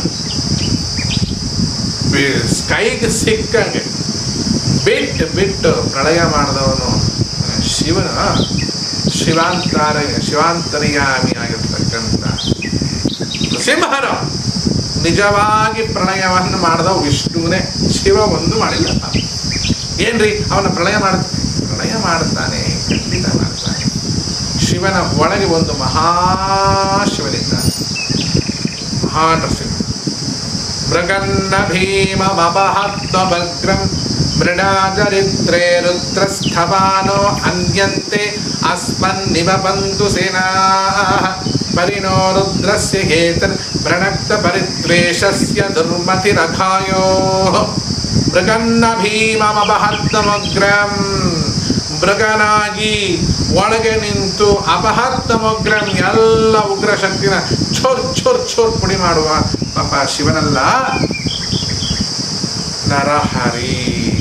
ಕೈಗೆ ಸಿಕ್ಕಂಗೆ ಬಿಟ್ಟು ಬಿಟ್ಟು ಪ್ರಳಯ ಮಾಡಿದವನು ಶಿವನ ಶಿವಾಂತರ ಶಿವಾಂತರ್ಯಾಮಿ ಆಗಿರ್ತಕ್ಕಂಥ ನೃಸಿಂಹನ ನಿಜವಾಗಿ ಪ್ರಣಯವನ್ನು ಮಾಡಿದ ವಿಷ್ಣುವೇ ಶಿವ ಒಂದು ಮಾಡಿಲ್ಲ ಏನ್ರಿ ಅವನ ಪ್ರಳಯ ಮಾಡ ಪ್ರಳಯ ಮಾಡ್ತಾನೆ ಖಂಡಿತ ಮಾಡ್ತಾನೆ ಶಿವನ ಒಳಗೆ ಒಂದು ಮಹಾಶಿವನಿದ್ದಾನೆ ಮಹಾ ನರಸಿಂಹ ಮೃಗನ್ನ ಭೀಮಮಪಹತ್ವಭಗ್ರಂ ಮೃಡಾಚರಿತ್ರೆ ರುದ್ರಸ್ಥವಾನೋ ಅನ್ಯಂತೆ ಅಸ್ಮನ್ನಿವ ಬಂತು ಸೇನಾಃ ಪರಿಣೋ ರುದ್ರಸ್ಯ ಹೇತನ್ ಪ್ರಣಕ್ತ ಪರಿತ್ವೇಷಸ್ಯ ದುರ್ಮತಿರಘಾಯೋ ಮೃಗನ್ನ ಭೀಮಮಪಹತ್ವಮಗ್ರಂ ಮೃಗನಾಗಿ ಒಳಗೆ ನಿಂತು ಅಪಹತ್ತಮಗ್ರಂ ಎಲ್ಲ ಉಗ್ರ ಶಕ್ತಿನ ಚೋರ್ ಚೋರ್ ಚೋರ್ ಪುಡಿ ಮಾಡುವ ಪಾಪ ಶಿವನಲ್ಲ ನರಹರಿ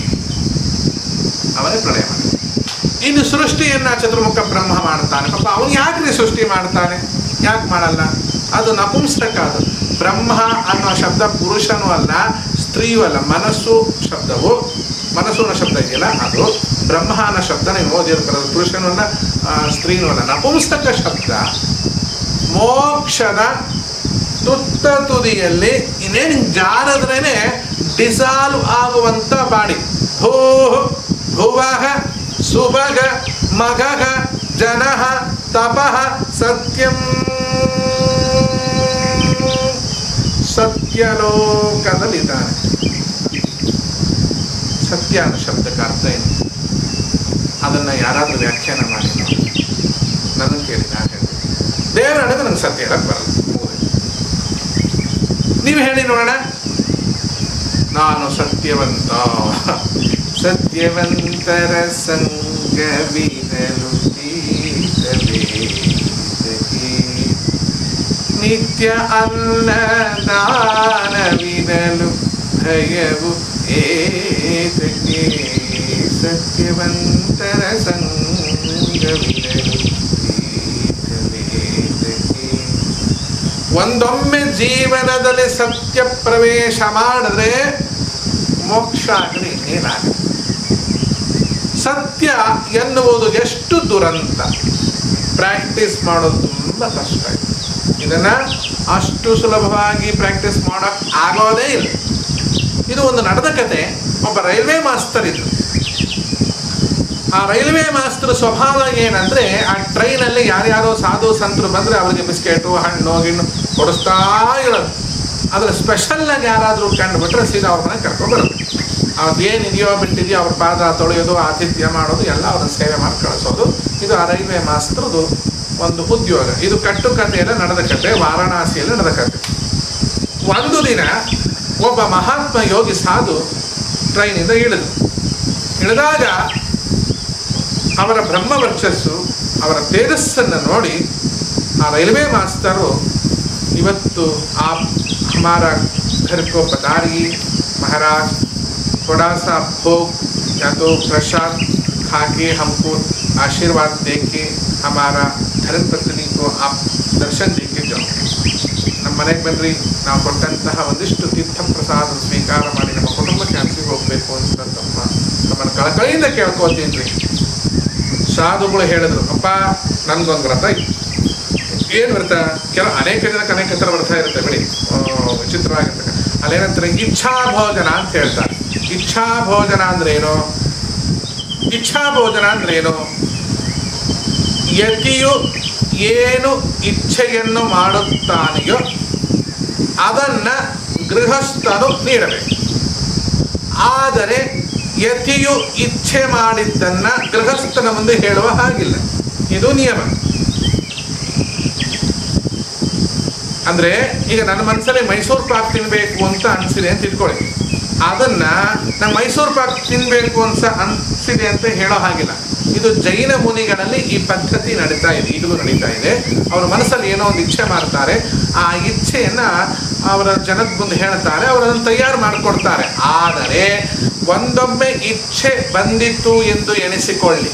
ಅವನೇ ಪ್ರಳಯ ಮಾಡಿ ಇನ್ನು ಸೃಷ್ಟಿಯನ್ನ ಚತುರ್ಮುಖ ಬ್ರಹ್ಮ ಮಾಡ್ತಾನೆ ಪಾಪ ಅವನು ಯಾಕ್ರಿ ಸೃಷ್ಟಿ ಮಾಡ್ತಾನೆ ಯಾಕೆ ಮಾಡಲ್ಲ ಅದು ನಪುಂಸಕ ಅದು ಬ್ರಹ್ಮ ಅನ್ನೋ ಶಬ್ದ ಪುರುಷನೂ ಅಲ್ಲ ಸ್ತ್ರೀಯೂ ಅಲ್ಲ ಮನಸ್ಸು ಶಬ್ದವು ಮನಸ್ಸು ಅನ್ನೋ ಶಬ್ದ ಇದೆಯಲ್ಲ ಅದು ಬ್ರಹ್ಮ ಅನ್ನೋ ಶಬ್ದ ನೀವು ಓದಿರ್ತಾರೆ ಪುರುಷನೂ ಅಲ್ಲ ಆ, ಸ್ತ್ರೀನೂ ಅಲ್ಲ ನಪುಂಸಕ ಶಬ್ದ ಮೋಕ್ಷದ ತುತ್ತ ತುದಿಯಲ್ಲಿ ಇನ್ನೇನು ಜಾರದ್ರೇನೆ ಡಿಸಾಲ್ವ್ ಆಗುವಂತ ಬಾಡಿ ಭೂ ಭುವಃ ಸುಭಗ ಮಗಗ ಜನಃ ತಪಃ ಸತ್ಯಂ ಸತ್ಯಲೋಕದಲ್ಲಿದ್ದಾನೆ ಸತ್ಯ ಅನ್ನೋ ಶಬ್ದಕ್ಕೆ ಅರ್ಥ ಏನು ಅದನ್ನ ಯಾರಾದ್ರೂ ವ್ಯಾಖ್ಯಾನ ಮಾಡಿ ನನಗೆ ಕೇಳಿ ನಾನು ಹೇಳ್ತೀನಿ ದೇವರ ನಡೆದು ನಂಗೆ ಸತ್ಯ ಹೇಳಕ್ ಬರಲ್ಲ ಮುಗಿದೋಯ್ತು. ನೀವು ಹೇಳಿ ನೋಡೋಣ ನಾನು ಸತ್ಯವಂತ ಸತ್ಯವಂತರ ಸಂಗವಿರಲು ತೀರಬೇಕೇ. ನಿತ್ಯ ಅನ್ನದಾನವಿರಲು ಭಯವು ಏತಕ್ಕೆ ಸತ್ಯವಂತರ ಸಂಗವಿರಲು ತೀರಬೇಕೇ. ಒಂದೊಮ್ಮೆ ಜೀವನದಲ್ಲಿ ಸತ್ಯ ಪ್ರವೇಶ ಮಾಡಿದ್ರೆ ಮೋಕ್ಷ ಆಗಲಿ ಏನಾಗಲಿ ಸತ್ಯ ಎನ್ನುವುದು ಎಷ್ಟು ದುರಂತ ಪ್ರಾಕ್ಟೀಸ್ ಮಾಡೋದು ತುಂಬ ಕಷ್ಟ ಇದೆ ಇದನ್ನ ಅಷ್ಟು ಸುಲಭವಾಗಿ ಪ್ರಾಕ್ಟೀಸ್ ಮಾಡೋಕ್ ಆಗೋದೇ ಇಲ್ಲ ಇದು ಒಂದು ನಡೆದ ಕತೆ ಒಬ್ಬ ರೈಲ್ವೆ ಮಾಸ್ತರ್ ಇದ್ರು ಆ ರೈಲ್ವೆ ಮಾಸ್ತರ್ ಸ್ವಭಾವ ಏನಂದ್ರೆ ಆ ಟ್ರೈನಲ್ಲಿ ಯಾರ್ಯಾರೋ ಸಾಧು ಸಂತರು ಬಂದ್ರೆ ಅವರಿಗೆ ಬಿಸ್ಕೆಟು ಹಣ್ಣು ಗಿಣ್ಣು ಕೊಡಿಸ್ತಾ ಇರೋದು ಅದ್ರ ಸ್ಪೆಷಲ್ ಆಗಿ ಯಾರಾದರೂ ಕಂಡುಬಿಟ್ರೆ ಸೀದಾ ಅವ್ರ ಮನೆಗೆ ಕರ್ಕೊಂಡು ಬರೋದು ಅವ್ರದ್ದು ಏನಿದೆಯೋ ಬಿಟ್ಟಿದೆಯೋ ಅವ್ರ ಪಾದ ತೊಳೆಯೋದು ಆತಿಥ್ಯ ಮಾಡೋದು ಎಲ್ಲ ಅವ್ರ ಸೇವೆ ಮಾಡಿ ಕಳಿಸೋದು ಇದು ಆ ರೈಲ್ವೆ ಮಾಸ್ತರದು ಒಂದು ಉದ್ಯೋಗ ಇದು ಕಟ್ಟು ಕಥೆಯಲ್ಲ ನಡೆದ ಕತೆ ವಾರಾಣಸಿಯಲ್ಲಿ ನಡೆದ ಕತೆ ಒಂದು ದಿನ ಒಬ್ಬ ಮಹಾತ್ಮ ಯೋಗಿ ಸಾಧು ಟ್ರೈನಿಂದ ಇಳಿದು ಇಳಿದಾಗ ಅವರ ಬ್ರಹ್ಮವರ್ಚಸ್ಸು ಅವರ ತೇಜಸ್ಸನ್ನು ನೋಡಿ ಆ ರೈಲ್ವೆ ಮಾಸ್ತರು ಇವತ್ತು ಆ ಹಮಾರ घर को पधारिए महाराज थोड़ा सा भोग या तो प्रसाद खा के हमको आशीर्वाद दे के हमारा धर्म पत्नी को आप दर्शन दे के जाओ ನಮ್ಮ ಮನೆಗೆ ಬನ್ನಿರಿ ನಾವು ಕೊಟ್ಟಂತಹ ಒಂದಿಷ್ಟು ತೀರ್ಥ ಪ್ರಸಾದ ಸ್ವೀಕಾರ ಮಾಡಿ ನಮ್ಮ ಕುಟುಂಬಕ್ಕೆ ಹಂಚಿಗೆ ಹೋಗ್ಬೇಕು ಅಂತ ತಮ್ಮ ನಮ್ಮನ್ನು ಕಳಕಳಿಯಿಂದ ಕೇಳ್ಕೊತೀನಿ ರೀ ಸಾಧುಗಳು ಹೇಳಿದ್ರು ಅಪ್ಪ ನನ್ಗೊಂದು ವ್ರತ ಇತ್ತು ಏನು ವ್ರತ ಕೆಲವು ಅನೇಕ ಜನಕ್ಕೆ ಅನೇಕ ಥರ ವ್ರತ ಇರುತ್ತೆ ಬಿಡಿ ಆ, ವಿಚಿತ್ರವಾಗಿರ್ತಕ್ಕ ಅಲ್ಲೇನಂತಾರೆ ಇಚ್ಛಾ ಭೋಜನ ಅಂತ ಹೇಳ್ತಾರೆ ಇಚ್ಛಾ ಭೋಜನ ಅಂದ್ರೆ ಏನು ಇಚ್ಛಾ ಭೋಜನ ಅಂದ್ರೆ ಏನು ಯತಿಯು ಏನು ಇಚ್ಛೆಯನ್ನು ಮಾಡುತ್ತಾನೆಯೋ ಅದನ್ನ ಗೃಹಸ್ಥನು ನೀಡಬೇಕು ಆದರೆ ಯತಿಯು ಇಚ್ಛೆ ಮಾಡಿದ್ದನ್ನ ಗೃಹಸ್ಥನ ಮುಂದೆ ಹೇಳುವ ಹಾಗಿಲ್ಲ ಇದು ನಿಯಮ ಅಂದ್ರೆ ಈಗ ನನ್ನ ಮನಸ್ಸಲ್ಲಿ ಮೈಸೂರು ಪಾಕ್ ತಿನ್ಬೇಕು ಅಂತ ಅನ್ಸಿದೆ ಅಂತ ಇಟ್ಕೊಳ್ಳಿ ಅದನ್ನ ನಾನು ಮೈಸೂರು ಪಾಕ್ ತಿನ್ಬೇಕು ಅಂತ ಅನ್ಸಿದೆ ಅಂತ ಹೇಳೋ ಹಾಗಿಲ್ಲ ಇದು ಜೈನ ಮುನಿಗಳಲ್ಲಿ ಈ ಪದ್ಧತಿ ನಡೀತಾ ಇದೆ ಈಗಲೂ ನಡೀತಾ ಇದೆ ಅವರ ಮನಸ್ಸಲ್ಲಿ ಏನೋ ಒಂದು ಇಚ್ಛೆ ಮಾಡ್ತಾರೆ ಆ ಇಚ್ಛೆಯನ್ನ ಅವರ ಜನದ ಮುಂದೆ ಹೇಳ್ತಾರೆ ಅವರು ಅದನ್ನು ತಯಾರು ಮಾಡಿಕೊಡ್ತಾರೆ ಆದರೆ ಒಂದೊಮ್ಮೆ ಇಚ್ಛೆ ಬಂದಿತ್ತು ಎಂದು ಎಣಿಸಿಕೊಳ್ಳಿ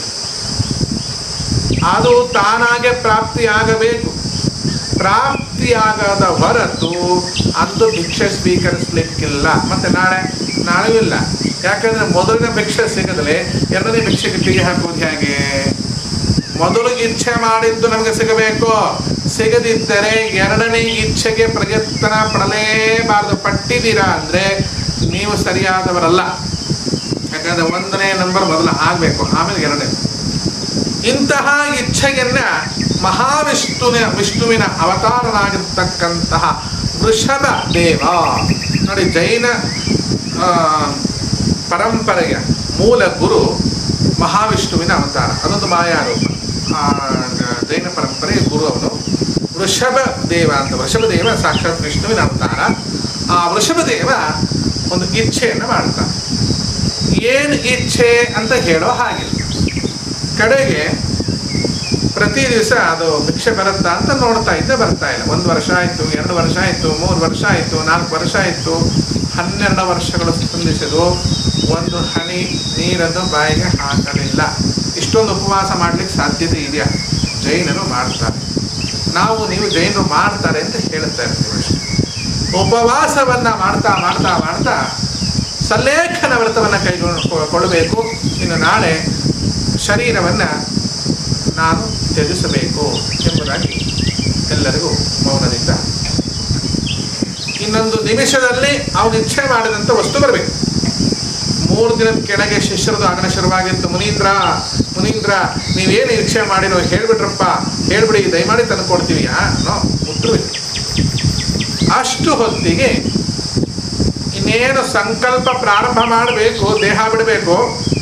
ಅದು ತಾನಾಗೆ ಪ್ರಾಪ್ತಿಯಾಗಬೇಕು ಪ್ರಾಪ್ತಿಯಾಗದ ಹೊರತು ಅಂದು ಭಿಕ್ಷೆ ಸ್ವೀಕರಿಸ್ಲಿಕ್ಕಿಲ್ಲ ಮತ್ತೆ ನಾಳೆ ನಾಳೆಯೂ ಇಲ್ಲ ಯಾಕಂದ್ರೆ ಮೊದಲಿನ ಭಿಕ್ಷೆ ಸಿಗದಲೆ ಎರಡನೇ ಭಿಕ್ಷೆಗೆ ಕೈ ಹಾಕೋದು ಹೇಗೆ ಮೊದಲು ಇಚ್ಛೆ ಮಾಡಿದ್ದು ನಮಗೆ ಸಿಗಬೇಕು ಸಿಗದಿದ್ದರೆ ಎರಡನೇ ಇಚ್ಛೆಗೆ ಪ್ರಯತ್ನ ಪಡಲೇಬಾರದು ಪಟ್ಟಿದ್ದೀರಾ ಅಂದ್ರೆ ನೀವು ಸರಿಯಾದವರಲ್ಲ ಯಾಕಂದ್ರೆ ಒಂದನೇ ನಂಬರ್ ಮೊದಲು ಆಗಬೇಕು ಆಮೇಲೆ ಎರಡನೇ ಇಂತಹ ಇಚ್ಛೆಯನ್ನ ಮಹಾವಿಷ್ಣುವಿನ ವಿಷ್ಣುವಿನ ಅವತಾರನಾಗಿರ್ತಕ್ಕಂತಹ ವೃಷಭ ದೇವ ನೋಡಿ ಜೈನ ಆ, ಪರಂಪರೆಯ ಮೂಲ ಗುರು ಮಹಾವಿಷ್ಣುವಿನ ಅವತಾರ ಅದೊಂದು ಮಾಯಾರೂಪ ಆ, ಜೈನ ಪರಂಪರೆಯ ಗುರು ಅವನು ವೃಷಭ ದೇವ ಅಂತ ವೃಷಭ ದೇವ ಸಾಕ್ಷಾತ್ ವಿಷ್ಣುವಿನ ಅವತಾರ ಆ ವೃಷಭ ದೇವ ಒಂದು ಇಚ್ಛೆಯನ್ನು ಮಾಡ್ತಾನೆ ಏನು ಇಚ್ಛೆ ಅಂತ ಹೇಳೋ ಹಾಗಿಲ್ಲ ಕಡೆಗೆ ಪ್ರತಿ ದಿವಸ ಅದು ಭಿಕ್ಷೆ ಬರುತ್ತಾ ಅಂತ ನೋಡ್ತಾ ಇದ್ದೆ ಬರ್ತಾ ಇಲ್ಲ ಒಂದು ವರ್ಷ ಆಯಿತು ಎರಡು ವರ್ಷ ಆಯಿತು ಮೂರು ವರ್ಷ ಆಯಿತು ನಾಲ್ಕು ವರ್ಷ ಆಯಿತು ಹನ್ನೆರಡು ವರ್ಷಗಳು ಸ್ಪಂದಿಸಿದು ಒಂದು ಹನಿ ನೀರನ್ನು ಬಾಯಿಗೆ ಹಾಕಲಿಲ್ಲ ಇಷ್ಟೊಂದು ಉಪವಾಸ ಮಾಡ್ಲಿಕ್ಕೆ ಸಾಧ್ಯತೆ ಇದೆಯಾ ಜೈನರು ಮಾಡ್ತಾರೆ ನಾವು ನೀವು ಜೈನರು ಮಾಡ್ತಾರೆ ಅಂತ ಹೇಳ್ತಾ ಇರ್ತೀವಿ ಅಷ್ಟೇ. ಉಪವಾಸವನ್ನ ಮಾಡ್ತಾ ಮಾಡ್ತಾ ಮಾಡ್ತಾ ಸಲ್ಲೇಖನ ವ್ರತವನ್ನು ಕೈಗೊಳ್ಳಬೇಕು ಇನ್ನು ನಾಳೆ ಶರೀರವನ್ನ ನಾನು ತ್ಯಜಿಸಬೇಕು ಎಂಬುದಾಗಿ ಎಲ್ಲರಿಗೂ ಮೌನದಿಂದ ಇನ್ನೊಂದು ನಿಮಿಷದಲ್ಲಿ ಅವನು ಇಚ್ಛೆ ಮಾಡಿದಂಥ ವಸ್ತು ಬರಬೇಕು ಮೂರು ದಿನದ ಕೆಳಗೆ ಶಿಷ್ಯರದು ಆಗಣ ಶುರುವಾಗಿತ್ತು ಮುನೀಂದ್ರ ಮುನೀಂದ್ರ ನೀವೇನು ಇಚ್ಛೆ ಮಾಡಿರೋ ಹೇಳ್ಬಿಟ್ರಪ್ಪ ಹೇಳ್ಬಿಡಿ ದಯಮಾಡಿ ತಂದು ಕೊಡ್ತೀವಿ ನೋ ಉತ್ತರವಿಲ್ಲ ಅಷ್ಟು ಹೊತ್ತಿಗೆ ಇನ್ನೇನು ಸಂಕಲ್ಪ ಪ್ರಾರಂಭ ಮಾಡಬೇಕು ದೇಹ ಬಿಡಬೇಕು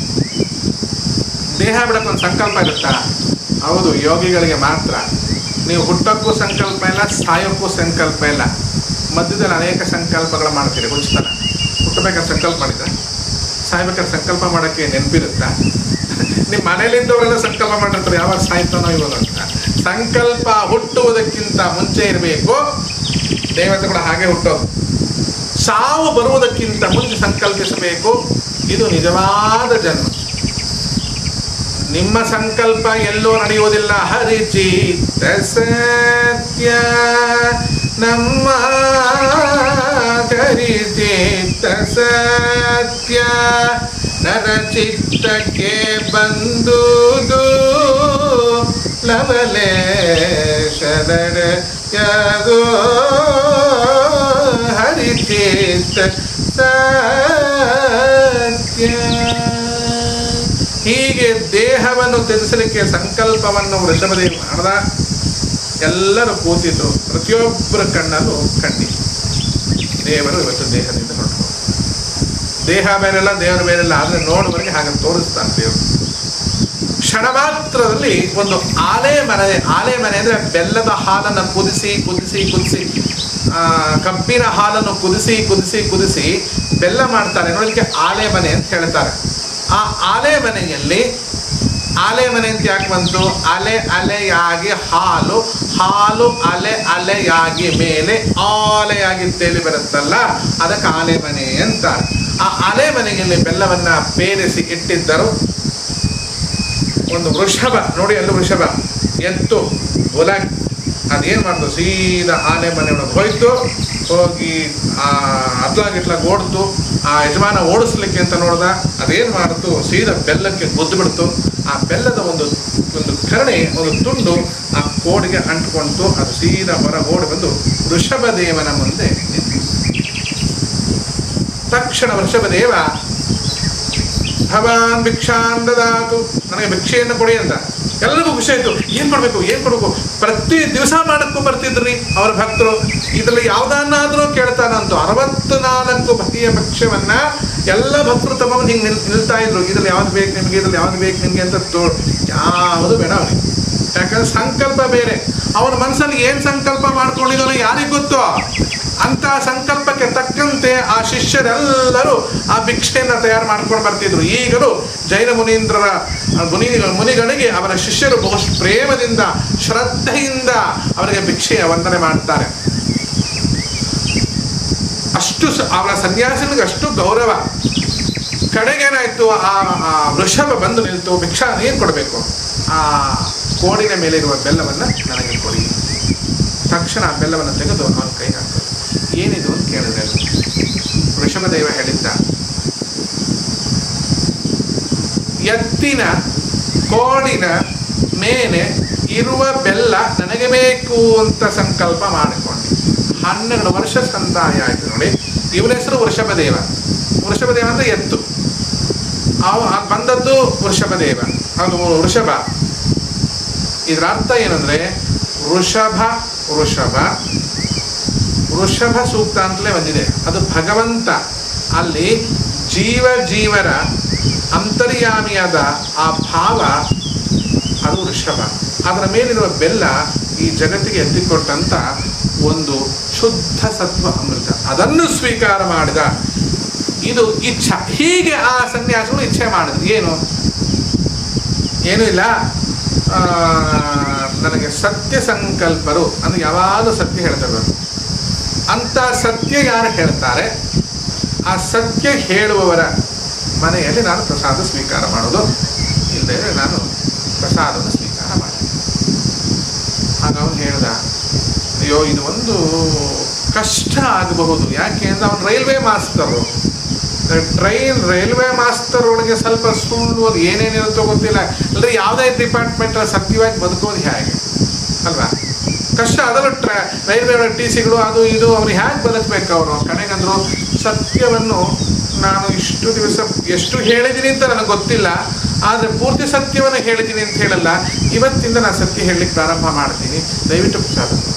ದೇಹ ಬಿಡಕ್ಕೆ ಒಂದು ಸಂಕಲ್ಪ ಇರುತ್ತಾ ಹೌದು ಯೋಗಿಗಳಿಗೆ ಮಾತ್ರ ನೀವು ಹುಟ್ಟಕ್ಕೂ ಸಂಕಲ್ಪ ಇಲ್ಲ ಸಾಯೋಕ್ಕೂ ಸಂಕಲ್ಪ ಇಲ್ಲ ಮಧ್ಯದಲ್ಲಿ ಅನೇಕ ಸಂಕಲ್ಪಗಳು ಮಾಡ್ತೀರಿ ಹುಚ್ಚತನ ಹುಟ್ಟಬೇಕಾದ್ರೆ ಸಂಕಲ್ಪ ಮಾಡಿದ್ರೆ ಸಾಯ್ಬೇಕಾದ್ರೆ ಸಂಕಲ್ಪ ಮಾಡೋಕ್ಕೆ ನೆನಪಿರುತ್ತಾ ನಿಮ್ಮ ಮನೇಲಿದ್ದವರೆಲ್ಲ ಸಂಕಲ್ಪ ಮಾಡಿರ್ತಾರೆ ಯಾವಾಗ ಸಾಯ್ತಾನೋ ಇವಾಗ ಅಂತ ಸಂಕಲ್ಪ ಹುಟ್ಟುವುದಕ್ಕಿಂತ ಮುಂಚೆ ಇರಬೇಕು ದೇವತೆಗಳು ಹಾಗೆ ಹುಟ್ಟೋದು ಸಾವು ಬರುವುದಕ್ಕಿಂತ ಮುಂಚೆ ಸಂಕಲ್ಪಿಸಬೇಕು ಇದು ನಿಜವಾದ ಜನ್ಮ ನಿಮ್ಮ ಸಂಕಲ್ಪ ಎಲ್ಲೋ ನಡೆಯುವುದಿಲ್ಲ ಹರಿಚಿತ್ತ ಸತ್ಯ ನಮ್ಮ ಹರಿಚಿತ್ತ ಸತ್ಯ ನರಚಿತ್ತಕ್ಕೆ ಬಂದುದು ಲವಲೆ ಶರಣ ಯಾಗೋ ಹರಿಚಿತ್ತ ಸತ್ಯ ಹೀಗೆ ದೇಹವನ್ನು ತ್ಯಜಿಸಲಿಕ್ಕೆ ಸಂಕಲ್ಪವನ್ನು ವೃಷಭದೇವ ಮಾಡ್ದ ಎಲ್ಲರೂ ಕೂತಿದ್ರು ಪ್ರತಿಯೊಬ್ಬರ ಕಣ್ಣಲ್ಲೂ ಕಣ್ಣಿ ದೇವರು ಇವತ್ತು ದೇಹದಿಂದ ಹೊರಟು ದೇಹ ಬೇರೆಲ್ಲ ದೇವರ ಬೇರೆಲ್ಲ ಆದ್ರೆ ನೋಡುವವರಿಗೆ ಹಾಗೆ ತೋರಿಸ್ತಾನೆ ದೇವರು ಕ್ಷಣ ಮಾತ್ರದಲ್ಲಿ ಒಂದು ಆಲೆ ಮನೆ ಆಲೆ ಮನೆ ಅಂದ್ರೆ ಬೆಲ್ಲದ ಹಾಲನ್ನು ಕುದಿಸಿ ಕುದಿಸಿ ಕುದಿಸಿ ಆ, ಕಬ್ಬಿನ ಹಾಲನ್ನು ಕುದಿಸಿ ಕುದಿಸಿ ಕುದಿಸಿ ಬೆಲ್ಲ ಮಾಡ್ತಾರೆ ನೋಡಲಿಕ್ಕೆ ಆಲೆ ಮನೆ ಅಂತ ಹೇಳ್ತಾರೆ ಆ ಆಲೆ ಮನೆಯಲ್ಲಿ ಆಲೆ ಮನೆ ಅಂತ ಯಾಕೆ ಬಂತು ಅಲೆ ಅಲೆಯಾಗಿ ಹಾಲು ಹಾಲು ಅಲೆ ಅಲೆಯಾಗಿ ಮೇಲೆ ಆಲೆಯಾಗಿ ತೇಲಿ ಬರುತ್ತಲ್ಲ ಅದಕ್ಕೆ ಆಲೆ ಮನೆ ಅಂತಾರೆ ಆ ಆಲೆ ಮನೆಯಲ್ಲಿ ಬೆಲ್ಲವನ್ನ ಪೇರಿಸಿ ಇಟ್ಟಿದ್ದರು ಒಂದು ವೃಷಭ ನೋಡಿ ಅಲ್ಲಿ ವೃಷಭ ಎತ್ತು ಒಲಾಗಿ ಅದೇನು ಮಾಡ್ತು ಸೀದಾ ಆನೆ ಮನೆ ಒಳಗೆ ಹೋಯ್ತು ಹೋಗಿ ಆ ಅತ್ಲಾಗಿತ್ಲಾಗ ಓಡ್ತು ಆ ಯಜಮಾನ ಓಡಿಸ್ಲಿಕ್ಕೆ ಅಂತ ನೋಡ್ದ ಅದೇನು ಮಾಡ್ತು ಸೀದಾ ಬೆಲ್ಲಕ್ಕೆ ಗುದ್ದು ಬಿಡ್ತು ಆ ಬೆಲ್ಲದ ಒಂದು ಒಂದು ಕರಣೆ ಒಂದು ತುಂಡು ಆ ಕೋಡಿಗೆ ಅಂಟ್ಕೊಂತು ಅದು ಸೀದಾ ಹೊರ ಓಡಿ ಬಂದು ವೃಷಭದೇವನ ಮುಂದೆ ನಿಂತಿತು. ತಕ್ಷಣ ವೃಷಭದೇವ ಭವಾನ್ ಭಿಕ್ಷಾನ್ ದದಾತು ನನಗೆ ಭಿಕ್ಷೆಯನ್ನು ಕೊಡಿ ಅಂತ ಎಲ್ಲರಿಗೂ ಖುಷಿ ಆಯ್ತು ಏನ್ ಕೊಡ್ಬೇಕು ಏನ್ ಕೊಡ್ಬೇಕು ಪ್ರತಿ ದಿವಸ ಮಾಡಕ್ಕೊಂಡ್ ಬರ್ತಿದ್ರಿ ಅವರ ಭಕ್ತರು ಇದ್ರಲ್ಲಿ ಯಾವ್ದನ್ನಾದ್ರೂ ಕೇಳ್ತಾನಂತು ಅರವತ್ತು ನಾಲ್ಕು ಬಗೆಯ ಭಕ್ಷ್ಯವನ್ನ ಎಲ್ಲ ಭಕ್ತರು ತಗೊಂಡು ಹಿಂಗೆ ನಿಲ್ ನಿಲ್ತಾ ಇದ್ರು ಇದ್ರಲ್ಲಿ ಯಾವ್ದು ಬೇಕು ನಿಮ್ಗೆ ಇದ್ರಲ್ಲಿ ಯಾವ್ದು ಬೇಕು ನಿಮ್ಗೆ ಅಂತ ತೋ ಯಾವುದು ಬೇಡ ಅವನಿಗೆ ಯಾಕಂದ್ರೆ ಸಂಕಲ್ಪ ಬೇರೆ ಅವನ ಮನಸ್ಸಲ್ಲಿ ಏನ್ ಸಂಕಲ್ಪ ಮಾಡ್ಕೊಂಡಿದ್ದಾನೋ ಯಾರಿಗ್ ಗೊತ್ತು ಅಂತ ಸಂಕಲ್ಪಕ್ಕೆ ತಕ್ಕಂತೆ ಆ ಶಿಷ್ಯರೆಲ್ಲರೂ ಆ ಭಿಕ್ಷೆಯನ್ನ ತಯಾರು ಮಾಡ್ಕೊಂಡು ಬರ್ತಿದ್ರು ಈಗಲೂ ಜೈನ ಮುನೀಂದ್ರರ ಆ ಮುನಿ ಮುನಿಗಳಿಗೆ ಅವರ ಶಿಷ್ಯರು ಬಹು ಪ್ರೇಮದಿಂದ ಶ್ರದ್ಧೆಯಿಂದ ಅವರಿಗೆ ಭಿಕ್ಷೆಯ ವಂದನೆ ಮಾಡ್ತಾರೆ ಅಷ್ಟು ಸ- ಅವರ ಸನ್ಯಾಸಿನಿಗೆ ಅಷ್ಟು ಗೌರವ ಕಡೆಗೇನಾಯ್ತು ಆ ಆ ವೃಷಭ ಬಂದು ನಿಲ್ತು ಭಿಕ್ಷಾ ಏನು ಕೊಡಬೇಕು ಆ ಕೋಡಿನ ಮೇಲೆ ಇರುವ ಬೆಲ್ಲವನ್ನು ನನಗೆ ಕೊಡಿ ತಕ್ಷಣ ಆ ಬೆಲ್ಲವನ್ನು ತೆಗೆದು ಅವನ ಕೈ ಹಾಕಿದ್ರು ಏನಿದು ಅಂತ ಕೇಳಿದ್ರೆ ವೃಷಭದೇವ ಹೇಳಿದ್ದ ಎತ್ತಿನ ಕೋಡಿನ ಮೇಲೆ ಇರುವ ಬೆಲ್ಲ ನನಗೆ ಬೇಕು ಅಂತ ಸಂಕಲ್ಪ ಮಾಡಿಕೊಂಡೆ ಹನ್ನೆರಡು ವರ್ಷ ಸಂದಾಯ ಆಯ್ತು ನೋಡಿ ಇವನ ಹೆಸರು ವೃಷಭದೇವ ವೃಷಭದೇವ ಅಂದ್ರೆ ಎತ್ತು ಅವ ಅದ್ ಬಂದದ್ದು ವೃಷಭದೇವ ಅದು ವೃಷಭ ಇದರ ಅರ್ಥ ಏನಂದ್ರೆ ವೃಷಭ ವೃಷಭ ವೃಷಭ ಸೂಕ್ತ ಅಂತಲೇ ಬಂದಿದೆ ಅದು ಭಗವಂತ ಅಲ್ಲಿ ಜೀವ ಜೀವರ ಅಂತರ್ಯಾಮಿಯಾದ ಆ ಭಾವ ಅದು ವೃಷಭ ಅದರ ಮೇಲಿರುವ ಬೆಲ್ಲ ಈ ಜಗತ್ತಿಗೆ ಎತ್ತಿಕೊಟ್ಟಂತ ಒಂದು ಶುದ್ಧ ಸತ್ವ ಅಮೃತ ಅದನ್ನು ಸ್ವೀಕಾರ ಮಾಡಿದ ಇದು ಇಚ್ಛಾ ಹೀಗೆ ಆ ಸನ್ಯಾಸಗಳು ಇಚ್ಛೆ ಮಾಡಿದ್ರು ಏನು ಏನೂ ಇಲ್ಲ ಆ, ನನಗೆ ಸತ್ಯ ಸಂಕಲ್ಪರು ಅಂದ್ರೆ ಯಾವಾಗಲೂ ಸತ್ಯ ಹೇಳ್ತಾರೆ ಅಂತ ಸತ್ಯ ಯಾರು ಹೇಳ್ತಾರೆ ಆ ಸತ್ಯ ಹೇಳುವವರ ಮನೆಯಲ್ಲಿ ನಾನು ಪ್ರಸಾದ ಸ್ವೀಕಾರ ಮಾಡೋದು ಇಲ್ಲದೆ ನಾನು ಪ್ರಸಾದವನ್ನು ಸ್ವೀಕಾರ ಮಾಡಿದೆ ಆಗ ಅವನು ಹೇಳ್ದ ಅಯ್ಯೋ ಇದು ಒಂದು ಕಷ್ಟ ಆಗಬಹುದು ಯಾಕೆ ಅಂದ್ರೆ ಅವನು railway master train railway master ಒಳಗೆ ಸ್ವಲ್ಪ ಸುಳ್ಳು ಅದು ಏನೇನಿರುತ್ತೋ ಗೊತ್ತಿಲ್ಲ ಅಂದ್ರೆ ಯಾವುದೇ ಡಿಪಾರ್ಟ್ಮೆಂಟ್ ಸತ್ಯವಾಗಿ ಬದುಕೋದು ಹೇಗೆ ಅಲ್ವಾ ಕಷ್ಟ ಅದರಲ್ಲೂ ಟ್ರ ರೈಲ್ವೆ ಒಳಗೆ ಟಿ ಸಿಗಳು ಅದು ಇದು ಅವ್ರು ಹೇಗೆ ಬದುಕಬೇಕು ಅವರು ಕಡೆಗಂದ್ರು ಸತ್ಯವನ್ನು ನಾನು ಇಷ್ಟು ದಿವಸ ಎಷ್ಟು ಹೇಳಿದ್ದೀನಿ ಅಂತ ನನಗೆ ಗೊತ್ತಿಲ್ಲ ಆದರೆ ಪೂರ್ತಿ ಸತ್ಯವನ್ನು ಹೇಳಿದ್ದೀನಿ ಅಂತ ಹೇಳಲ್ಲ ಇವತ್ತಿಂದ ನಾನು ಸತ್ಯ ಹೇಳಲಿಕ್ಕೆ ಪ್ರಾರಂಭ ಮಾಡ್ತೀನಿ ದಯವಿಟ್ಟು ಪ್ರಸಾದ ಕೊಡು.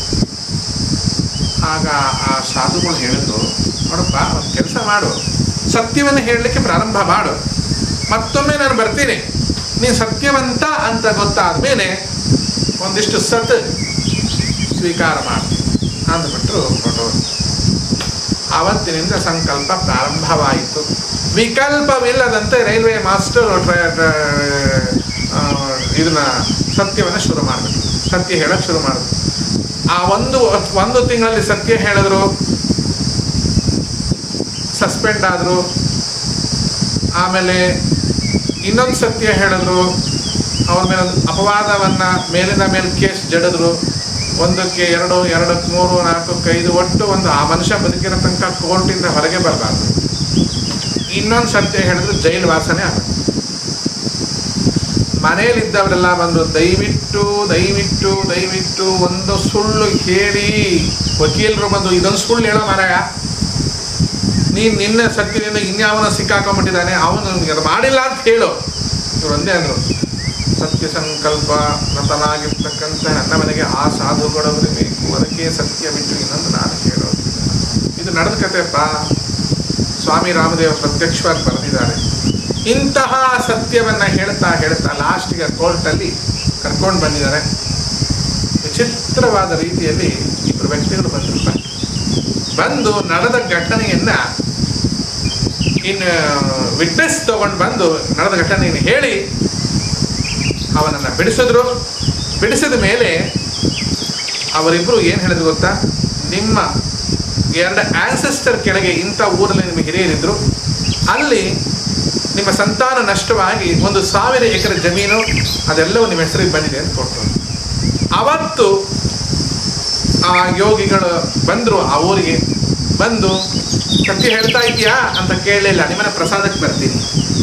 ಆಗ ಆ ಸಾಧುಗಳು ಹೇಳಿದ್ರು ನೋಡಪ್ಪ ಒಂದು ಕೆಲಸ ಮಾಡು ಸತ್ಯವನ್ನು ಹೇಳಲಿಕ್ಕೆ ಪ್ರಾರಂಭ ಮಾಡು ಮತ್ತೊಮ್ಮೆ ನಾನು ಬರ್ತೀನಿ ನೀನು ಸತ್ಯವಂತ ಅಂತ ಗೊತ್ತಾದ ಮೇಲೆ ಒಂದಿಷ್ಟು ಸತ್ ಸ್ವೀಕಾರ ಮಾಡ್ತೀನಿ ಅಂದ್ಬಿಟ್ಟು ಹೊರಟೋರು ಆವತ್ತಿನಿಂದ ಸಂಕಲ್ಪ ಪ್ರಾರಂಭವಾಯಿತು ವಿಕಲ್ಪವಿಲ್ಲದಂತೆ ರೈಲ್ವೆ ಮಾಸ್ಟರ್ ಟ್ರ- ಟ್ರ- ಆ, ಇದನ್ನ ಸತ್ಯವನ್ನು ಶುರು ಮಾಡಬೇಕು ಸತ್ಯ ಹೇಳಕ್ ಶುರು ಮಾಡಿದ್ರು ಆ ಒಂದು ಒಂದು ತಿಂಗಳಲ್ಲಿ ಸತ್ಯ ಹೇಳಿದ್ರು ಸಸ್ಪೆಂಡ್ ಆದರು ಆಮೇಲೆ ಇನ್ನೊಂದು ಸತ್ಯ ಹೇಳಿದ್ರು ಅವ್ರ ಮೇಲೆ ಒಂದು ಅಪವಾದವನ್ನ ಮೇಲಿನ ಮೇಲೆ ಕೇಸ್ ಜಡಿದ್ರು ಒಂದಕ್ಕೆ ಎರಡು ಎರಡಕ್ಕೆ ಮೂರು ನಾಲ್ಕಕ್ಕೆ ಐದು ಒಟ್ಟು ಒಂದು ಆ ಮನುಷ್ಯ ಬದುಕಿರೋ ತನಕ ಕೋರ್ಟಿಂದ ಹೊರಗೆ ಬರಬಾರ್ದು ಇನ್ನೊಂದು ಸತ್ಯ ಹೇಳಿದ್ರು ಜೈಲು ವಾಸನೆ ಆಗುತ್ತೆ ಮನೆಯಲ್ಲಿದ್ದವರೆಲ್ಲ ಬಂದು ದಯವಿಟ್ಟು ದಯವಿಟ್ಟು ದಯವಿಟ್ಟು ಒಂದು ಸುಳ್ಳು ಹೇಳಿ ವಕೀಲರು ಬಂದು ಇದೊಂದು ಸುಳ್ಳು ಹೇಳೋ ಮಾರಾಯ ನೀನ್ ನಿನ್ನೆ ಸತ್ಯದಿಂದ ಇನ್ಯಾವನ ಸಿಕ್ಕಾಕೊಂಡ್ಬಿಟ್ಟಿದ್ದಾನೆ ಅವನು ನಿಮ್ಗೆ ಅದು ಮಾಡಿಲ್ಲ ಅಂತ ಹೇಳು ಇವ್ರು ಒಂದೇ ಅಂದ್ರು ಸತ್ಯ ಸಂಕಲ್ಪ ವ್ರತನಾಗಿರ್ತಕ್ಕಂಥ ನನ್ನ ಮನೆಗೆ ಆ ಸಾಧುಗಳವರು ಬೇಕು ಅದಕ್ಕೆ ಸತ್ಯ ಬಿಟ್ಟು ಇನ್ನೊಂದು ನಾನು ಹೇಳೋದು ಇದು ನಡೆದ ಕಥೆಪ್ಪ ಸ್ವಾಮಿ ರಾಮದೇವ ಪ್ರತ್ಯಕ್ಷವಾಗಿ ಬರೆದಿದ್ದಾರೆ ಇಂತಹ ಸತ್ಯವನ್ನ ಹೇಳ್ತಾ ಹೇಳ್ತಾ ಲಾಸ್ಟ್ಗೆ ಕೋರ್ಟಲ್ಲಿ ಕರ್ಕೊಂಡು ಬಂದಿದ್ದಾರೆ ವಿಚಿತ್ರವಾದ ರೀತಿಯಲ್ಲಿ ಇಬ್ಬರು ವ್ಯಕ್ತಿಗಳು ಬಂದಿರ್ತಾರೆ ಬಂದು ನಡೆದ ಘಟನೆಯನ್ನ ಇನ್ನು ವಿಟ್ನೆಸ್ ತಗೊಂಡು ಬಂದು ನಡೆದ ಘಟನೆಯನ್ನು ಹೇಳಿ ಅವನನ್ನು ಬಿಡಿಸಿದ್ರು ಬಿಡಿಸಿದ ಮೇಲೆ ಅವರಿಬ್ಬರು ಏನು ಹೇಳಿದ್ರು ಗೊತ್ತಾ ನಿಮ್ಮ ಎರಡು ಆನ್ಸೆಸ್ಟರ್ ಕೆಳಗೆ ಇಂಥ ಊರಲ್ಲಿ ನಿಮಗೆ ಹಿರಿಯರಿದ್ರು ಅಲ್ಲಿ ನಿಮ್ಮ ಸಂತಾನ ನಷ್ಟವಾಗಿ ಒಂದು ಸಾವಿರ ಎಕರೆ ಜಮೀನು ಅದೆಲ್ಲವೂ ನಿಮ್ಮ ಹೆಸರಿಗೆ ಬಂದಿದೆ ಅಂತ ಕೊಟ್ಟರು ಅವತ್ತು ಆ ಯೋಗಿಗಳು ಬಂದರು ಆ ಊರಿಗೆ ಬಂದು ಸತ್ಯ ಹೇಳ್ತಾ ಇದೆಯಾ ಅಂತ ಕೇಳಲಿಲ್ಲ ನಿಮ್ಮನ್ನ ಪ್ರಸಾದಕ್ಕೆ ಬರ್ತೀನಿ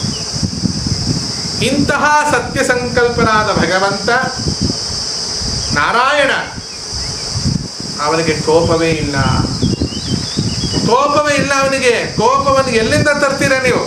ಇಂತಹ ಸತ್ಯ ಸಂಕಲ್ಪನಾದ ಭಗವಂತ ನಾರಾಯಣ ಅವನಿಗೆ ಕೋಪವೇ ಇಲ್ಲ ಕೋಪವೇ ಇಲ್ಲ ಅವನಿಗೆ ಕೋಪವನ್ನು ಎಲ್ಲಿಂದ ತರ್ತೀರ ನೀವು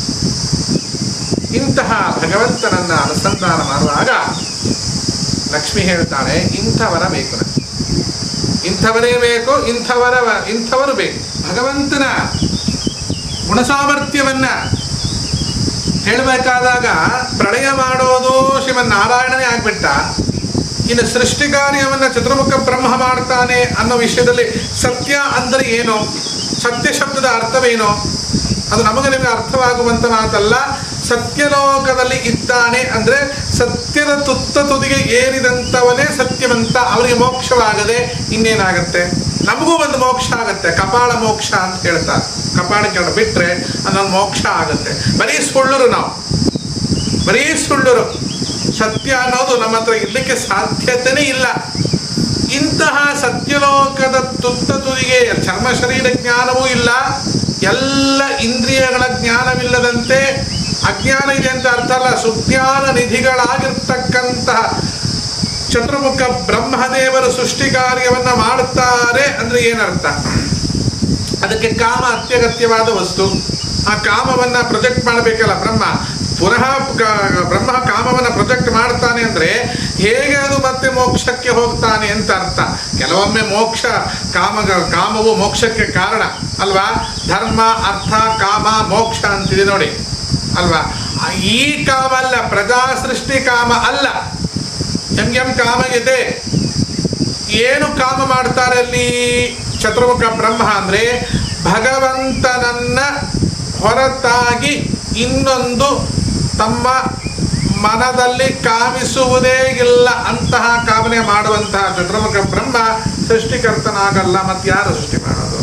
ಇಂತಹ ಭಗವಂತನನ್ನ ಅನುಸಂಧಾನ ಮಾಡುವಾಗ ಲಕ್ಷ್ಮಿ ಹೇಳ್ತಾಳೆ ಇಂಥವರ ಬೇಕು ನನಗೆ ಇಂಥವರೇ ಬೇಕು ಇಂಥವರ ಇಂಥವರು ಬೇಕು ಭಗವಂತನ ಗುಣಸಾಮರ್ಥ್ಯವನ್ನ ಹೇಳಬೇಕಾದಾಗ ಪ್ರಳಯ ಮಾಡೋದು ಶ್ರೀಮನ್ನಾರಾಯಣನೇ ಆಗ್ಬಿಟ್ಟ ಇನ್ನು ಸೃಷ್ಟಿ ಕಾರ್ಯವನ್ನ ಚತುರ್ಮುಖ ಬ್ರಹ್ಮ ಮಾಡ್ತಾನೆ ಅನ್ನೋ ವಿಷಯದಲ್ಲಿ ಸತ್ಯ ಅಂದರೆ ಏನು ಸತ್ಯ ಶಬ್ದದ ಅರ್ಥವೇನು ಅದು ನಮಗೆ ನಿಮಗೆ ಅರ್ಥವಾಗುವಂತ ಮಾತಲ್ಲ ಸತ್ಯಲೋಕದಲ್ಲಿ ಇದ್ದಾನೆ ಅಂದ್ರೆ ಸತ್ಯದ ತುತ್ತ ತುದಿಗೆ ಏರಿದಂಥವನೇ ಸತ್ಯವಂತ ಅವರಿಗೆ ಮೋಕ್ಷವಾಗದೆ ಇನ್ನೇನಾಗತ್ತೆ ನಮಗೂ ಒಂದು ಮೋಕ್ಷ ಆಗತ್ತೆ ಕಪಾಳ ಮೋಕ್ಷ ಅಂತ ಹೇಳ್ತಾರೆ ಕಪಾಳ ಕೆಳ ಬಿಟ್ರೆ ಅದೊಂದು ಮೋಕ್ಷ ಆಗುತ್ತೆ ಬರೀ ಸುಳ್ಳರು ನಾವು ಬರೀ ಸುಳ್ಳರು ಸತ್ಯ ಅನ್ನೋದು ನಮ್ಮ ಹತ್ರ ಇರ್ಲಿಕ್ಕೆ ಸಾಧ್ಯತೆನೇ ಇಲ್ಲ ಇಂತಹ ಸತ್ಯಲೋಕದ ತುತ್ತ ತುದಿಗೆ ಚರ್ಮ ಶರೀರ ಜ್ಞಾನವೂ ಇಲ್ಲ ಎಲ್ಲ ಇಂದ್ರಿಯಗಳ ಜ್ಞಾನವಿಲ್ಲದಂತೆ ಅಜ್ಞಾನ ಇದೆ ಅಂತ ಅರ್ಥ ಅಲ್ಲ ಸುಜ್ಞಾನ ನಿಧಿಗಳಾಗಿರ್ತಕ್ಕಂತಹ ಚತುರ್ಮುಖ ಬ್ರಹ್ಮದೇವರು ಸೃಷ್ಟಿ ಕಾರ್ಯವನ್ನ ಮಾಡುತ್ತಾರೆ ಅಂದ್ರೆ ಏನರ್ಥ ಅದಕ್ಕೆ ಕಾಮ ಅತ್ಯಗತ್ಯವಾದ ವಸ್ತು ಆ ಕಾಮವನ್ನ ಪ್ರೊಜೆಕ್ಟ್ ಮಾಡಬೇಕಲ್ಲ ಬ್ರಹ್ಮ ಪುನಃ ಕ- ಬ್ರಹ್ಮ ಕಾಮವನ್ನ ಪ್ರೊಜೆಕ್ಟ್ ಮಾಡ್ತಾನೆ ಅಂದ್ರೆ ಹೇಗೆ ಅದು ಮತ್ತೆ ಮೋಕ್ಷಕ್ಕೆ ಹೋಗ್ತಾನೆ ಅಂತ ಅರ್ಥ ಕೆಲವೊಮ್ಮೆ ಮೋಕ್ಷ ಕಾಮ ಕಾಮವು ಮೋಕ್ಷಕ್ಕೆ ಕಾರಣ ಅಲ್ವಾ ಧರ್ಮ ಅರ್ಥ ಕಾಮ ಮೋಕ್ಷ ಅಂತಿದೆ ನೋಡಿ ಅಲ್ವಾ ಆ ಈ ಕಾಮ ಅಲ್ಲ ಪ್ರಜಾ ಸೃಷ್ಟಿ ಕಾಮ ಅಲ್ಲ ಎಂ ಎಂ ಕಾಮ ಇದೆ ಏನು ಕಾಮ ಮಾಡ್ತಾರೆ ಅಲ್ಲಿ ಚತುರ್ಮುಖ ಬ್ರಹ್ಮ ಅಂದ್ರೆ ಭಗವಂತನನ್ನ ಹೊರತಾಗಿ ಇನ್ನೊಂದು ತಮ್ಮ ಮನದಲ್ಲಿ ಕಾಮಿಸುವುದೇ ಇಲ್ಲ ಅಂತಹ ಕಾಮನೆ ಮಾಡುವಂತಹ ಚತುರ್ಮುಖ ಬ್ರಹ್ಮ ಸೃಷ್ಟಿಕರ್ತನಾಗಲ್ಲ ಮತ್ತೆ ಯಾರು ಸೃಷ್ಟಿ ಮಾಡೋದು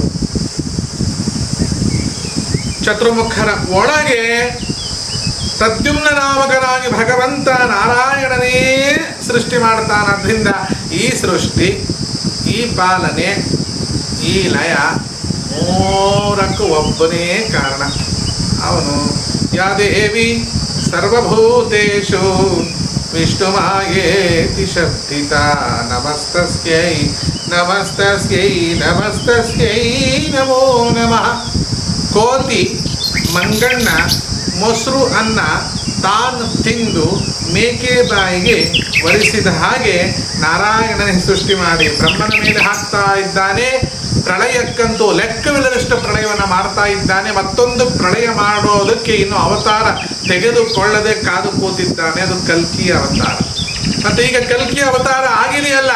ಚತುರ್ಮುಖರ ಒಳಗೆ ಪ್ರದ್ಯುಮ್ನ ನಾಮಕನಾಗಿ ಭಗವಂತ ನಾರಾಯಣನೇ ಸೃಷ್ಟಿ ಮಾಡ್ತಾನದ್ರಿಂದ ಈ ಸೃಷ್ಟಿ ಈ ಪಾಲನೆ ಈ ಲಯ ಮೂರಕ್ಕೂ ಒಬ್ಬನೇ ಕಾರಣ ಅವನು ಯಾದೇವಿ ಸರ್ವಭೂತೇಷು ವಿಷ್ಣುಮಾಯೇತಿ ಶಬ್ದಿತ ನಮಸ್ತಸ್ಯೈ ನಮಸ್ತಸ್ಯೈ ನಮಸ್ತಸ್ಯೈ ನಮೋ ನಮಃ ಕೋತಿ ಮಂಗಣ್ಣ ಮೊಸರು ಅನ್ನ ತಾನು ತಿಂದು ಮೇಕೆ ಬಾಯಿಗೆ ವರಿಸಿದ ಹಾಗೆ ನಾರಾಯಣನೇ ಸೃಷ್ಟಿ ಮಾಡಿ ಬ್ರಹ್ಮನ ಮೇಲೆ ಹಾಕ್ತಾ ಇದ್ದಾನೆ ಪ್ರಳಯಕ್ಕಂತೂ ಲೆಕ್ಕವಿಲ್ಲದಷ್ಟು ಪ್ರಳಯವನ್ನು ಮಾಡ್ತಾ ಇದ್ದಾನೆ ಮತ್ತೊಂದು ಪ್ರಳಯ ಮಾಡೋದಕ್ಕೆ ಇನ್ನು ಅವತಾರ ತೆಗೆದುಕೊಳ್ಳದೆ ಕಾದು ಕೂತಿದ್ದಾನೆ ಅದು ಕಲ್ಕಿ ಅವತಾರ ಮತ್ತೆ ಈಗ ಕಲ್ಕಿ ಅವತಾರ ಆಗಿದೆಯಲ್ಲ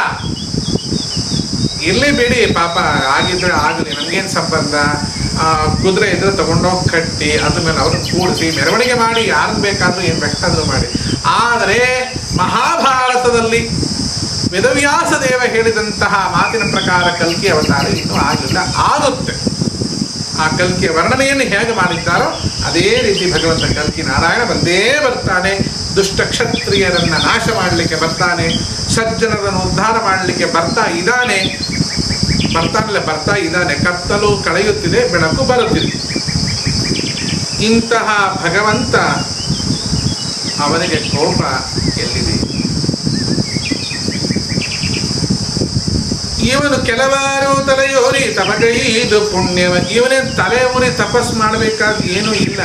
ಇರ್ಲಿ ಬಿಡಿ ಪಾಪ ಆಗಿದ್ರೆ ಆಗಲಿ ನಮ್ಗೇನ್ ಸಂಬಂಧ ಆ, ಕುದುರೆ ಇದ್ರೆ ತಗೊಂಡೋಗಿ ಕಟ್ಟಿ ಅದ್ರ ಮೇಲೆ ಅವ್ರನ್ನ ಕೂಡಿಸಿ ಮೆರವಣಿಗೆ ಮಾಡಿ ಯಾರನ್ನ ಬೇಕಾದ್ರೂ ಏನ್ ಬೇಕಾದ್ರೂ ಮಾಡಿ ಆದರೆ ಮಹಾಭಾರತದಲ್ಲಿ ವೇದವ್ಯಾಸ ದೇವ ಹೇಳಿದಂತಹ ಮಾತಿನ ಪ್ರಕಾರ ಕಲ್ಕಿ ಅವತಾರ ಇನ್ನೂ ಆಗಿಲ್ಲ ಆಗುತ್ತೆ ಆ ಕಲ್ಕಿಯ ವರ್ಣನೆಯನ್ನು ಹೇಗೆ ಮಾಡಿದ್ದಾರೋ ಅದೇ ರೀತಿ ಭಗವಂತ ಕಲ್ಕಿ ನಾರಾಯಣ ಬಂದೇ ಬರ್ತಾನೆ ದುಷ್ಟ ಕ್ಷತ್ರಿಯರನ್ನ ನಾಶ ಮಾಡಲಿಕ್ಕೆ ಬರ್ತಾನೆ ಸಜ್ಜನರನ್ನು ಉದ್ಧಾರ ಮಾಡಲಿಕ್ಕೆ ಬರ್ತಾ ಇದ್ದಾನೆ ಬರ್ತಾನಲ್ಲ ಬರ್ತಾ ಇದ್ದಾನೆ ಕತ್ತಲು ಕಳೆಯುತ್ತಿದೆ ಬೆಳಕು ಬರುತ್ತಿದೆ ಇಂತಹ ಭಗವಂತ ಅವನಿಗೆ ಕೋಪ ಎಲ್ಲಿದೆ ಇವನು ಕೆಲವಾರು ತಲೆಯೋರಿ ತಮಗೈದು ಪುಣ್ಯವ ಇವನೇ ತಲೆ ಉರಿ ತಪಸ್ ಮಾಡಬೇಕಾದ ಏನೂ ಇಲ್ಲ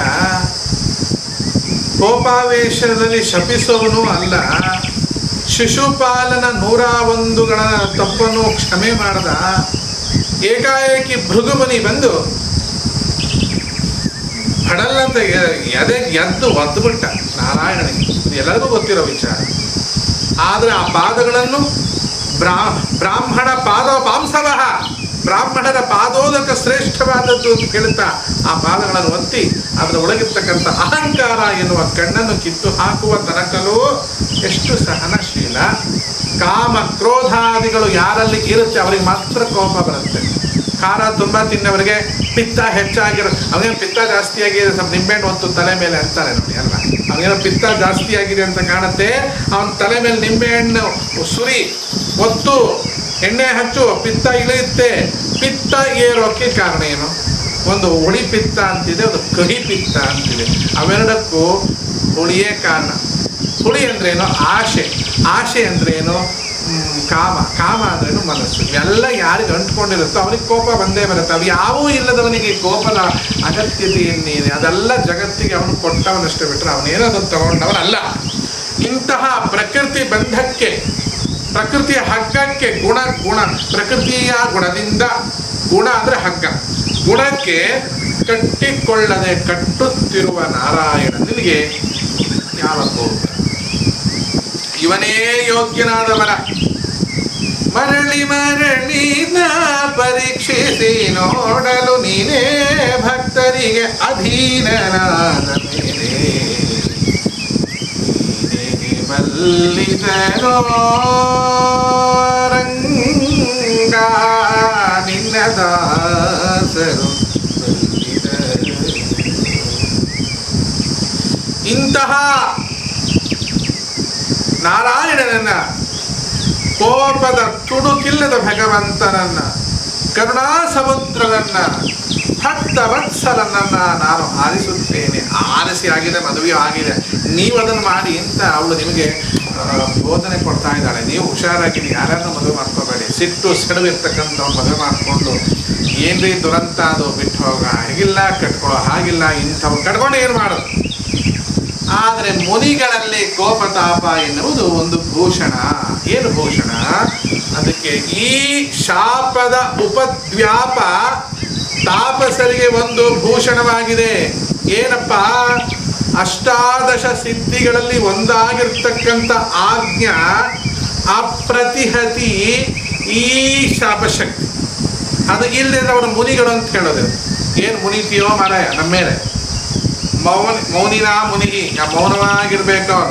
ಕೋಪಾವೇಶದಲ್ಲಿ ಶಪಿಸೋನು ಅಲ್ಲ ಶಿಶುಪಾಲನ ನೂರ ಒಂದುಗಳ ತಪ್ಪನ್ನು ಕ್ಷಮೆ ಮಾಡದ ಏಕಾಏಕಿ ಭೃಗುಮನಿ ಬಂದು ಹಡಲ್ಲಂತ ಎ- ಎದೆ ಎದ್ದು ಒದ್ದುಬಿಟ್ಟ ನಾರಾಯಣನಿಗೆ ಇದು ಎಲ್ಲರಿಗೂ ಗೊತ್ತಿರೋ ವಿಚಾರ ಆದರೆ ಆ ಪಾದಗಳನ್ನು ಬ್ರಾ ಬ್ರಾಹ್ಮಣ ಪಾದ ಪಾಂಸವಹ ಬ್ರಾಹ್ಮಣರ ಪಾದೋದಕ ಶ್ರೇಷ್ಠವಾದದ್ದು ಅಂತ ಕೇಳುತ್ತಾ ಆ ಪಾದಗಳನ್ನು ಒತ್ತಿ ಅದರ ಒಳಗಿರ್ತಕ್ಕಂಥ ಅಹಂಕಾರ ಎನ್ನುವ ಕಣ್ಣನ್ನು ಕಿತ್ತು ಹಾಕುವ ತನಕಲೂ ಎಷ್ಟು ಸಹನಶೀಲ ಕಾಮ ಕ್ರೋಧಾದಿಗಳು ಯಾರಲ್ಲಿ ಇರುತ್ತೆ ಅವರಿಗೆ ಮಾತ್ರ ಕೋಪ ಬರುತ್ತೆ ಖಾರ ತುಂಬ ತಿನ್ನೋರಿಗೆ ಪಿತ್ತ ಹೆಚ್ಚಾಗಿರೋ ಅವನೇನು ಪಿತ್ತ ಜಾಸ್ತಿ ಆಗಿದೆ ಸ್ವಲ್ಪ ನಿಂಬೆಹಣ್ಣು ಹೊತ್ತು ತಲೆ ಮೇಲೆ ಅಂತಾರೆ ನೋಡಿ ಅಲ್ಲ ಅವನೇನೋ ಪಿತ್ತ ಜಾಸ್ತಿ ಆಗಿದೆ ಅಂತ ಕಾಣುತ್ತೆ ಅವನ ತಲೆ ಮೇಲೆ ನಿಂಬೆಹಣ್ಣು ಸುರಿ ಒತ್ತು ಎಣ್ಣೆ ಹಚ್ಚು ಪಿತ್ತ ಇಳಿಯುತ್ತೆ ಪಿತ್ತ ಏರೋಕ್ಕೆ ಕಾರಣ ಏನು ಒಂದು ಹುಳಿ ಪಿತ್ತ ಅಂತಿದೆ ಒಂದು ಕಹಿ ಪಿತ್ತ ಅಂತಿದೆ ಅವೆರಡಕ್ಕೂ ಹುಳಿಯೇ ಕಾರಣ ಹುಳಿ ಅಂದ್ರೇನು ಆಶೆ ಆಶೆ ಅಂದ್ರೇನು ಹ್ಮ್, ಕಾಮ ಕಾಮ ಅಂದ್ರೇನು ಮನಸ್ಸು ಎಲ್ಲ ಯಾರಿಗೆ ಅಂಟ್ಕೊಂಡಿರುತ್ತೋ ಅವನಿಗೆ ಕೋಪ ಬಂದೇ ಬರುತ್ತೆ ಅವು ಯಾವೂ ಇಲ್ಲದವನಿಗೆ ಕೋಪದ ಅಗತ್ಯತೆ ಏನಿದೆ ಅದೆಲ್ಲ ಜಗತ್ತಿಗೆ ಅವನು ಕೊಟ್ಟವನಷ್ಟೇ ಬಿಟ್ಟರೆ ಅವನೇನೋ ಅದನ್ನು ತಗೊಂಡವನಲ್ಲ ಇಂತಹ ಪ್ರಕೃತಿ ಬಂಧಕ್ಕೆ ಪ್ರಕೃತಿಯ ಹಗ್ಗಕ್ಕೆ ಗುಣ ಗುಣ ಪ್ರಕೃತಿಯ ಗುಣದಿಂದ ಗುಣ ಅಂದ್ರೆ ಹಗ್ಗ ಗುಣಕ್ಕೆ ಕಟ್ಟಿಕೊಳ್ಳದೆ ಕಟ್ಟುತ್ತಿರುವ ನಾರಾಯಣನಿಗೆ ಯಾವ ಕೋಪ ಇವನೇ ಯೋಗ್ಯನಾದವನ ಮರಳಿ ಮರಳಿ ನಾ ಪರೀಕ್ಷಿಸಿ ನೋಡಲು ನೀನೇ ಭಕ್ತರಿಗೆ ಅಧೀನನಾದ ಮೇಲೆ ನೀನೇ ಬಲ್ಲಿದನೋ ರಂಗ ನಿನ್ನ ದಾಸರು ಬಲ್ಲಿದರು. ಇಂತಹ ನಾರಾಯಣನನ್ನ ಕೋಪದ ತುಡುಕಿಲ್ಲದ ಭಗವಂತನನ್ನ ಕರುಣಾ ಸಮುದ್ರನನ್ನ ಭಕ್ತ ವತ್ಸಲನನ್ನ ನಾನು ಆರಿಸುತ್ತೇನೆ ಆರಿಸಿ ಆಗಿದೆ ಮದುವೆ ಆಗಿದೆ ನೀವು ಅದನ್ನು ಮಾಡಿ ಅಂತ ಅವಳು ನಿಮಗೆ ಆ, ಬೋಧನೆ ಕೊಡ್ತಾ ಇದ್ದಾಳೆ ನೀವು ಹುಷಾರಾಗಿರಿ ಯಾರನ್ನು ಮದುವೆ ಮಾಡ್ಕೋಬೇಡಿ ಸಿಟ್ಟು ಸಿಡುವಿರ್ತಕ್ಕಂಥ ಮದುವೆ ಮಾಡಿಕೊಂಡು ಏನ್ರಿ ದುರಂತ ಅದು ಬಿಟ್ಟು ಹೋಗ ಹೀಗಿಲ್ಲ ಕಟ್ಕೊಳ್ಳೋ ಹಾಗಿಲ್ಲ ಇಂಥವು ಕಟ್ಕೊಂಡು ಏನು ಮಾಡೋದು ಆದರೆ ಮುನಿಗಳಲ್ಲಿ ಕೋಪತಾಪ ಎನ್ನುವುದು ಒಂದು ಭೂಷಣ ಏನು ಭೂಷಣ ಅದಕ್ಕೆ ಈ ಶಾಪದ ಉಪದ್ವ್ಯಾಪ ತಾಪಸರಿಗೆ ಒಂದು ಭೂಷಣವಾಗಿದೆ ಏನಪ್ಪ ಅಷ್ಟಾದಶ ಸಿದ್ಧಿಗಳಲ್ಲಿ ಒಂದಾಗಿರ್ತಕ್ಕಂಥ ಆಜ್ಞಾ ಅಪ್ರತಿಹತಿ ಈ ಶಾಪಶಕ್ತಿ ಅದು ಇಲ್ಲದೆ ಅವರ ಮುನಿಗಳು ಅಂತ ಹೇಳೋದು ಏನು ಮುನಿತೀಯೋ ಮಾರಾಯ ನಮ್ಮ ಮೇಲೆ ಮೌನ ಮೌನಿನ ಮುನಿಗಿ ಯಾ- ಮೌನವಾಗಿರ್ಬೇಕು ಅವನು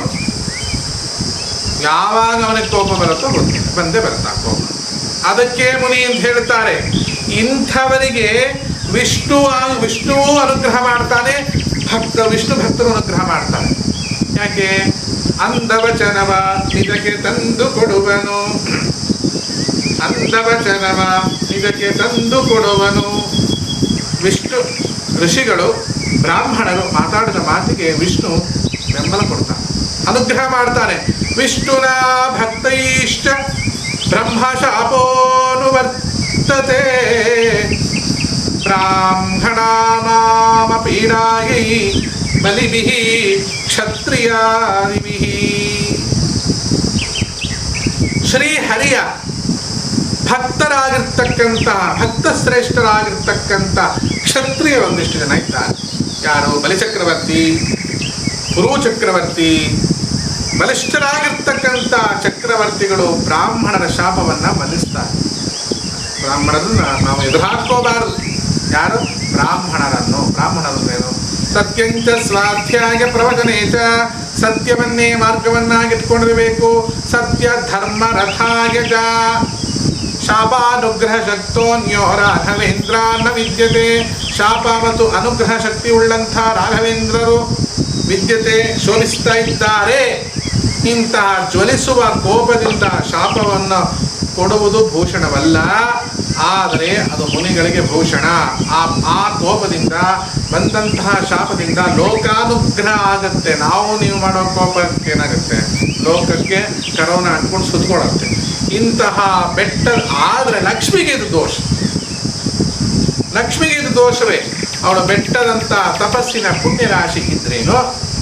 ಯಾವಾಗ ಅವನಿಗೆ ಕೋಪ ಬರುತ್ತೋ ಗೊತ್ತಿಲ್ಲ ಬಂದೇ ಬರುತ್ತಾ ಕೋಪ ಅದಕ್ಕೆ ಮುನಿ ಅಂತ ಹೇಳ್ತಾರೆ ಇಂಥವರಿಗೆ ವಿಷ್ಣು ಆ- ವಿಷ್ಣುವು ಅನುಗ್ರಹ ಮಾಡ್ತಾನೆ ಭಕ್ತ ವಿಷ್ಣು ಭಕ್ತರು ಅನುಗ್ರಹ ಮಾಡ್ತಾನೆ ಯಾಕೆ ಅಂದವಚನವ ನಿಜಕ್ಕೆ ತಂದು ಕೊಡುವನು ಅಂದವಚನವ ನಿಜಕ್ಕೆ ತಂದು ಕೊಡುವನು ವಿಷ್ಣು ಋಷಿಗಳು ಬ್ರಾಹ್ಮಣರು ಮಾತಾಡಿದ ಮಾತಿಗೆ ವಿಷ್ಣು ಬೆಂಬಲ ಕೊಡ್ತಾನೆ ಅನುಗ್ರಹ ಮಾಡ್ತಾನೆ ವಿಷ್ಣುನ ಭಕ್ತೈಶ್ಚ ಬ್ರಹ್ಮ ಶಾಪೋನುವರ್ತತೆ ಬ್ರಾಹ್ಮಣಾನಾಮ ಪೀಡಾಯೈ ಬಲಿಭಿಃ ಕ್ಷತ್ರಿಯಾದಿಭಿಃ ಶ್ರೀ ಹರಿಯ ಭಕ್ತರಾಗಿರ್ತಕ್ಕಂಥ ಭಕ್ತ ಶ್ರೇಷ್ಠರಾಗಿರ್ತಕ್ಕಂಥ ಕ್ಷತ್ರಿಯ ಒಂದಿಷ್ಟು ಜನ ಇದ್ದಾರೆ ಯಾರು ಬಲಿಚಕ್ರವರ್ತಿ ಕುರು ಚಕ್ರವರ್ತಿ ಬಲಿಷ್ಠರಾಗಿರ್ತಕ್ಕಂಥ ಚಕ್ರವರ್ತಿಗಳು ಬ್ರಾಹ್ಮಣರ ಶಾಪವನ್ನ ಮನ್ನಿಸ್ತಾರೆ ಬ್ರಾಹ್ಮಣರನ್ನ ನಾವು ಎದುರು ಹಾಕೋಬಾರದು ಯಾರು ಬ್ರಾಹ್ಮಣರನ್ನು ಬ್ರಾಹ್ಮಣರನ್ನೇನು ಸತ್ಯಂಚ ಸ್ವಾಧ್ಯಾಯ ಪ್ರವಚನೆ ಚ ಸತ್ಯವನ್ನೇ ಮಾರ್ಗವನ್ನಾಗಿಟ್ಕೊಂಡಿರಬೇಕು ಸತ್ಯ ಧರ್ಮ ರಥಾಯ ಚ ಶಾಪಾನುಗ್ರಹ ಶಕ್ತೋನ್ಯೋ ರಾಘವೇಂದ್ರ ನ ವಿದ್ಯತೆ ಶಾಪ ಮತ್ತು ಅನುಗ್ರಹ ಶಕ್ತಿ ಉಳ್ಳಂಥ ರಾಘವೇಂದ್ರರು ವಿದ್ಯತೆ ಶೋಭಿಸ್ತಾ ಇದ್ದಾರೆ ಇಂತಹ ಜ್ವಲಿಸುವ ಕೋಪದಿಂದ ಶಾಪವನ್ನು ಕೊಡುವುದು ಭೂಷಣವಲ್ಲ ಆದರೆ ಅದು ಮುನಿಗಳಿಗೆ ಭೂಷಣ ಆ ಆ ಕೋಪದಿಂದ ಬಂದಂತಹ ಶಾಪದಿಂದ ಲೋಕಾನುಗ್ರಹ ಆಗತ್ತೆ ನಾವು ನೀವು ಮಾಡೋ ಕೋಪಕ್ಕೆ ಏನಾಗುತ್ತೆ ಲೋಕಕ್ಕೆ ಕರೋನಾ ಅಂಟ್ಕೊಂಡು ಸುತ್ಕೊಳತ್ತೆ ಇಂತಹ ಬೆಟ್ಟ ಆದರೆ ಲಕ್ಷ್ಮಿಗೆ ಇದು ದೋಷ ಲಕ್ಷ್ಮಿಗೆ ಇದು ದೋಷವೇ ಅವಳು ಬೆಟ್ಟದಂತ ತಪಸ್ಸಿನ ಪುಣ್ಯ ರಾಶಿ ಇದ್ರೇನು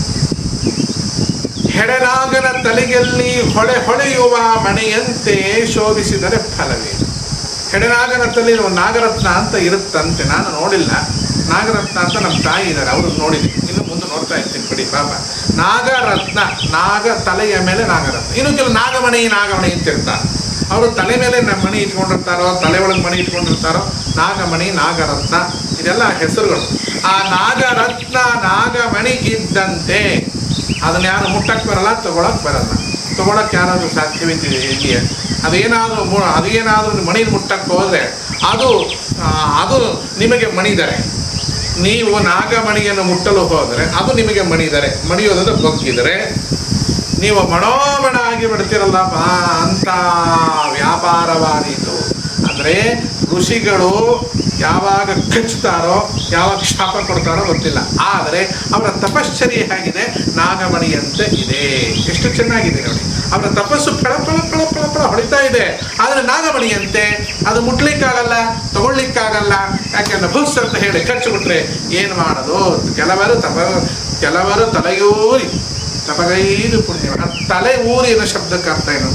ಹೆಡನಾಗನ ತಲೆಯಲ್ಲಿ ಹೊಳೆ ಹೊಳೆಯುವ ಮಣೆಯಂತೆ ಶೋಭಿಸಿದರೆ ಫಲವೇ ಹೆಡನಾಗನ ತಲೆಯಲ್ಲಿ ಒಂದು ನಾಗರತ್ನ ಅಂತ ಇರುತ್ತಂತೆ ನಾನು ನೋಡಿಲ್ಲ ನಾಗರತ್ನ ಅಂತ ನಮ್ಮ ತಾಯಿ ಇದ್ದಾರೆ ಅವರು ನೋಡಿದ್ದೀನಿ ಇನ್ನು ಮುಂದೆ ನೋಡ್ತಾ ಇರ್ತೀನಿ ಬಿಡಿ ಪಾಪ ನಾಗರತ್ನ ನಾಗ ತಲೆಯ ಮೇಲೆ ನಾಗರತ್ನ ಇನ್ನು ಕೆಲವು ನಾಗಮಣಿ ನಾಗಮಣಿ ಅಂತ ಇರ್ತಾರೆ ಅವರು ತಲೆ ಮೇಲೆ ನಮ್ಮ ಮಣಿ ಇಟ್ಕೊಂಡಿರ್ತಾರೋ ತಲೆ ಒಳಗೆ ಮಣಿ ಇಟ್ಕೊಂಡಿರ್ತಾರೋ ನಾಗಮಣಿ ನಾಗರತ್ನ ಇದೆಲ್ಲ ಹೆಸರುಗಳು ಆ ನಾಗರತ್ನ ನಾಗಮಣಿ ಇದ್ದಂತೆ ಅದನ್ನ ಯಾರು ಮುಟ್ಟಕ್ಕೆ ಬರಲ್ಲ ತಗೊಳಕ್ ಬರಲ್ಲ ತಗೊಳಕ್ ಯಾರಾದ್ರೂ ಸಾಧ್ಯವಿದ್ದಿದೆ ಹೇಗೆ ಅದೇನಾದ್ರೂ ಮು- ಅದೇನಾದ್ರೂ ಮಣಿ ಮುಟ್ಟಕ್ಕೆ ಹೋದ್ರೆ ಅದು ಆ, ಅದು ನಿಮಗೆ ಮಣಿದರೆ ನೀವು ನಾಗಮಣಿಯನ್ನು ಮುಟ್ಟಲು ಹೋದರೆ ಅದು ನಿಮಗೆ ಮಣಿದರೆ ಮಣಿಯೋದಂದ್ರೆ ಬಗ್ಗಿದರೆ ನೀವು ಮಣೋಮಣ ಆಗಿ ಬಿಡ್ತಿರಲ್ಲ ಬಾ ಅಂತ ವ್ಯಾಪಾರವಾದೀತು ಅಂದರೆ ಋಷಿಗಳು ಯಾವಾಗ ಕಚ್ಚುತ್ತಾರೋ ಯಾವಾಗ ಶಾಪ ಕೊಡ್ತಾರೋ ಗೊತ್ತಿಲ್ಲ ಆದರೆ ಅವರ ತಪಶ್ಚರ್ಯ ಹೇಗಿದೆ ನಾಗಮಣಿಯಂತೆ ಇದೆ ಎಷ್ಟು ಚೆನ್ನಾಗಿದೆ ನೋಡಿ ಅವರ ತಪಸ್ಸು ಫಳ ಫಳ ಫಳ ಫಳ ಫಳ ಹೊಡಿತಾ ಇದೆ ಆದರೆ ನಾಗಮಣಿಯಂತೆ ಅದು ಮುಟ್ಲಿಕ್ಕಾಗಲ್ಲ ತಗೊಳ್ಲಿಕ್ಕಾಗಲ್ಲ ಯಾಕೆಂದ್ರೆ ಭುಸ್ ಅಂತ ಹೇಳಿ ಖರ್ಚು ಬಿಟ್ರೆ ಏನು ಮಾಡೋದು ಕೆಲವರು ತಪ ಕೆಲವರು ತಲೆಯೂರಿ ತಪಗೈದು ಪುಣ್ಯ ಆ ತಲೆ ಊರಿ ಅನ್ನೋ ಶಬ್ದಕ್ಕೆ ಅರ್ಥ ಏನು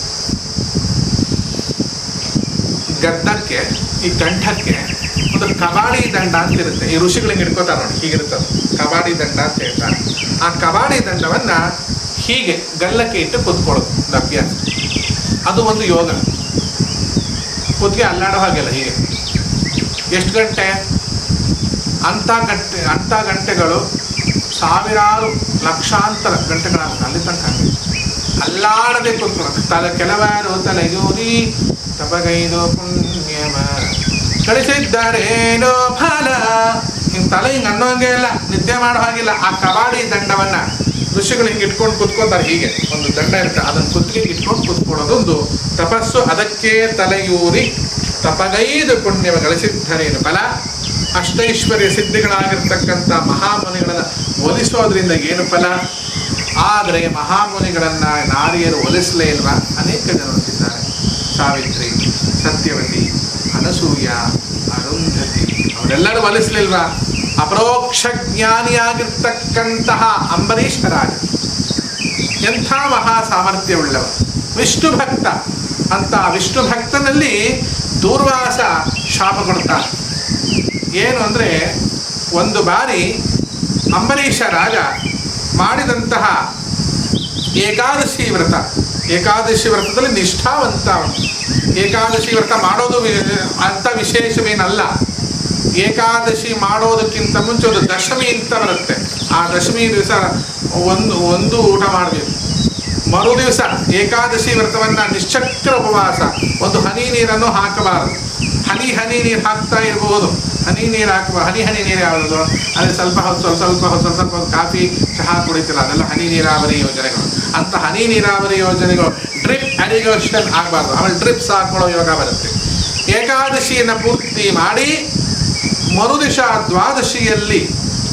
ಗದ್ದಕ್ಕೆ ಈ ಕಂಠಕ್ಕೆ ಒಂದು ಕಬಾಡಿ ದಂಡ ಅಂತ ಇರುತ್ತೆ ಈ ಋಷಿಗಳಿಗೆ ಹಿಡ್ಕೋತಾರೆ ನೋಡಿ ಹೀಗಿರ್ತದೆ ಕಬಾಡಿ ದಂಡ ಅಂತ ಹೇಳ್ತಾರೆ ಆ ಕಬಾಡಿ ದಂಡವನ್ನ ಹೀಗೆ ಗಲ್ಲಕ್ಕೆ ಇಟ್ಟು ಕುತ್ಕೊಳ್ಳೋದು ಒಂದು ಅಭ್ಯಾಸ ಅದು ಒಂದು ಯೋಗ ಕುತ್ತಿಗೆ ಅಲ್ಲಾಡೋ ಹಾಗೆಲ್ಲ ಹೀಗೆ ಎಷ್ಟು ಗಂಟೆ ಅಂಥ ಗಂಟೆ ಅಂಥ ಗಂಟೆಗಳು ಸಾವಿರಾರು ಲಕ್ಷಾಂತರ ಗಂಟೆಗಳಾಗುತ್ತೆ ಅಲ್ಲಿ ತನಕ ಹಂಗೆ ಅಲ್ಲಾಡದೆ ಕೂತ್ಕೊಳ್ಳೋದು ತಲೆ ಕೆಲವಾರು ತಲೆಯೂರಿ ತಪಗೈದು ಪುಣ್ಯವ ಕಳಿಸಿದ್ದಾರೇನೋ ಫಲ ಹಿಂಗೆ ತಲೆ ಹಿಂಗೆ ಅನ್ನೋಂಗೆ ಇಲ್ಲ ನಿದ್ದೆ ಮಾಡೋ ಹಾಗಿಲ್ಲ ಆ ಕಬಾಡಿ ದಂಡವನ್ನ ಋಷಿಗಳು ಹಿಂಗೆ ಇಟ್ಕೊಂಡು ಕುತ್ಕೋತಾರೆ ಹೀಗೆ ಒಂದು ದಂಡ ಇರುತ್ತೆ ಅದನ್ನು ಕುತ್ತಿಗೆ ಇಟ್ಕೊಂಡು ಕುತ್ಕೊಳ್ಳೋದು ಒಂದು ತಪಸ್ಸು ಅದಕ್ಕೆ ತಲೆಯೂರಿ ತಪಗೈದು ಪುಣ್ಯವ ಗಳಿಸಿದ್ದರೇನು ಫಲ ಅಷ್ಟೈಶ್ವರ್ಯ ಸಿದ್ಧಿಗಳಾಗಿರ್ತಕ್ಕಂಥ ಮಹಾಮುನಿಗಳನ್ನ ಒಲಿಸೋದ್ರಿಂದ ಏನು ಫಲ ಆದರೆ ಮಹಾಮುನಿಗಳನ್ನ ನಾರಿಯರು ಒಲಿಸಲೇ ಇಲ್ವಾ ಅನೇಕ ಜನರು ಅಂತಿದ್ದಾರೆ ಸಾವಿತ್ರಿ ಸತ್ಯವತಿ ಅನಸೂಯ ಅರುಂಧತಿ ಅವರೆಲ್ಲರೂ ಒಲಿಸಲಿಲ್ವಾ ಅಪರೋಕ್ಷ ಜ್ಞಾನಿಯಾಗಿರ್ತಕ್ಕಂತಹ ಅಂಬರೀಷ ರಾಜ ಎಂಥ ಮಹಾ ಸಾಮರ್ಥ್ಯವುಳ್ಳವ ವಿಷ್ಣು ಭಕ್ತ ಅಂತ ವಿಷ್ಣು ಭಕ್ತನಲ್ಲಿ ದೂರ್ವಾಸ ಶಾಪ ಕೊಡ್ತಾನೆ ಏನು ಅಂದರೆ ಒಂದು ಬಾರಿ ಅಂಬರೀಷ ರಾಜ ಮಾಡಿದಂತಹ ಏಕಾದಶಿ ವ್ರತ ಏಕಾದಶಿ ವ್ರತದಲ್ಲಿ ನಿಷ್ಠಾವಂತ ಅವನು ಏಕಾದಶಿ ವ್ರತ ಮಾಡೋದು ವಿ- ಅಂತ ವಿಶೇಷವೇನಲ್ಲ ಏಕಾದಶಿ ಮಾಡೋದಕ್ಕಿಂತ ಮುಂಚೆ ಒಂದು ದಶಮಿ ಅಂತ ಬರುತ್ತೆ ಆ ದಶಮಿ ದಿವಸ ಒಂದು ಒಂದು ಊಟ ಮಾಡಬೇಕು ಮರು ದಿವಸ ಏಕಾದಶಿ ವ್ರತವನ್ನ ನಿಶ್ಚಕ್ರ ಉಪವಾಸ ಒಂದು ಹನಿ ನೀರನ್ನು ಹಾಕಬಾರದು ಹನಿ ಹನಿ ನೀರು ಹಾಕ್ತಾ ಇರಬಹುದು ಹನಿ ನೀರು ಹಾಕುವ ಹನಿ ಹನಿ ನೀರು ಯಾವುದು ಅದೇ ಸ್ವಲ್ಪ ಹೊತ್ತು ಸ್ವಲ್ಪ ಸ್ವಲ್ಪ ಹೊತ್ತು ಸ್ವಲ್ಪ ಸ್ವಲ್ಪ ಹೊತ್ತು ಕಾಫಿ ಚಹಾ ಕುಡಿತಿಲ್ಲ ಅದೆಲ್ಲ ಹನಿ ನೀರಾವರಿ ಯೋಜನೆಗಳು ಅಂತ ಹನಿ ನೀರಾವರಿ ಯೋಜನೆಗಳು ಡ್ರಿಪ್ ಅರಿಗೇಷನ್ ಆಗಬಾರ್ದು ಆಮೇಲೆ ಡ್ರಿಪ್ಸ್ ಹಾಕೊಳ್ಳೋ ಯೋಗ ಬರುತ್ತೆ ಏಕಾದಶಿಯನ್ನು ಪೂರ್ತಿ ಮಾಡಿ ಮರುದಿಶ ದ್ವಾದಶಿಯಲ್ಲಿ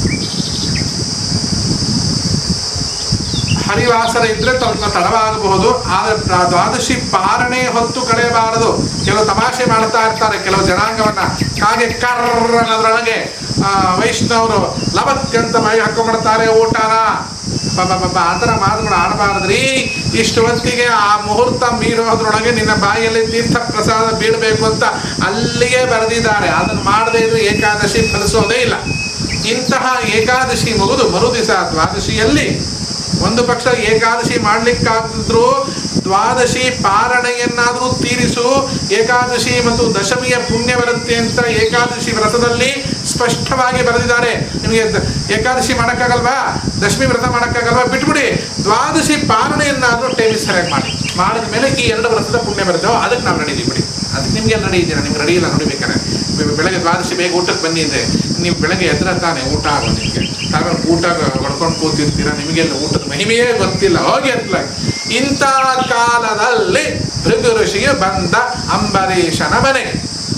ಹರಿವಾಸರ ಇದ್ರೆ ಸ್ವಲ್ಪ ತಡವಾಗಬಹುದು ಆದರೆ ಪ್ರ- ದ್ವಾದಶಿ ಪಾರಣೆ ಹೊತ್ತು ಕಳೆಯಬಾರದು ಕೆಲವು ತಮಾಷೆ ಮಾಡ್ತಾ ಇರ್ತಾರೆ ಕೆಲವು ಜನಾಂಗವನ್ನ ಹಾಗೆ ಕರ್ರ ಅನ್ನೋದ್ರೊಳಗೆ ಆ, ವೈಷ್ಣವರು ಲಬಕ್ಕಂತ ಮೈ ಹಾಕೊಂಡ್ಬಿಡ್ತಾರೆ ಊಟನ ಪಾಪ ಪಾಪ ಆ ಥರ ಮಾತುಗಳು ಆಡಬಾರದ್ರಿ ಇಷ್ಟು ಹೊತ್ತಿಗೆ ಆ ಮುಹೂರ್ತ ಮೀರೋದ್ರೊಳಗೆ ನಿನ್ನ ಬಾಯಲ್ಲಿ ತೀರ್ಥ ಪ್ರಸಾದ ಬೀಳಬೇಕು ಅಂತ ಅಲ್ಲಿಗೆ ಬರೆದಿದ್ದಾರೆ ಅದನ್ನು ಮಾಡದೇ ಇದ್ರೆ ಏಕಾದಶಿ ಫಲಿಸೋದೇ ಇಲ್ಲ ಇಂತಹ ಏಕಾದಶಿ ಮುಗಿದು ಮರುದಿವಸ ದ್ವಾದಶಿಯಲ್ಲಿ ಒಂದು ಪಕ್ಷ ಏಕಾದಶಿ ಮಾಡ್ಲಿಕ್ಕಾಗಿದ್ರು ದ್ವಾದಶಿ ಪಾರಣೆಯನ್ನಾದರೂ ತೀರಿಸು ಏಕಾದಶಿ ಮತ್ತು ದಶಮಿಯ ಪುಣ್ಯ ಬರುತ್ತೆ ಅಂತ ಏಕಾದಶಿ ವ್ರತದಲ್ಲಿ ಸ್ಪಷ್ಟವಾಗಿ ಬರೆದಿದ್ದಾರೆ ನಿಮಗೆ ದ- ಏಕಾದಶಿ ಮಾಡೋಕ್ಕಾಗಲ್ವಾ ದಶಮಿ ವ್ರತ ಮಾಡೋಕ್ಕಾಗಲ್ವಾ ಬಿಟ್ಬಿಡಿ ದ್ವಾದಶಿ ಪಾರಣೆಯನ್ನಾದರೂ ಟೈಮ್ ಸರಿಯಾಗಿ ಮಾಡಿ ಮಾಡಿದ ಮೇಲೆ ಈ ಎರಡು ವ್ರತದ ಪುಣ್ಯ ಬರ್ತೇವೆ ಅದಕ್ಕೆ ನಾವು ರೆಡಿ ಇದೀವಿ ಬಿಡಿ ಅದಕ್ಕೆ ನಿಮ್ಗೆ ರೆಡಿ ಇದ್ದೀರಾ ನಿಮ್ಗೆ ರೆಡಿ ಇಲ್ಲ ನೋಡಿ ಬೇಕಾರೆ ಬೆ- ಬೆಳಗ್ಗೆ ದ್ವಾದಶಿ ಬೇಗ ಊಟಕ್ಕೆ ಬನ್ನಿ ಅಂದ್ರೆ ನೀವು ಬೆಳಗ್ಗೆ ಎದ್ರ ತಾನೆ ಊಟ ಆಗೋ ನಿಮಗೆ ತಾವೇನು ಊಟ ಹೊಡ್ಕೊಂಡು ಕೂತಿರ್ತೀರಾ ನಿಮಗೆಲ್ಲ ಊಟದ ಮಹಿಮೆಯೇ ಗೊತ್ತಿಲ್ಲ ಹೋಗಿ ಅತ್ಲ ಇಂಥ ಕಾಲದಲ್ಲಿ ಭೃಗು ಋಷಿಗೆ ಬಂದ ಅಂಬರೀಷನ ಮನೆಗೆ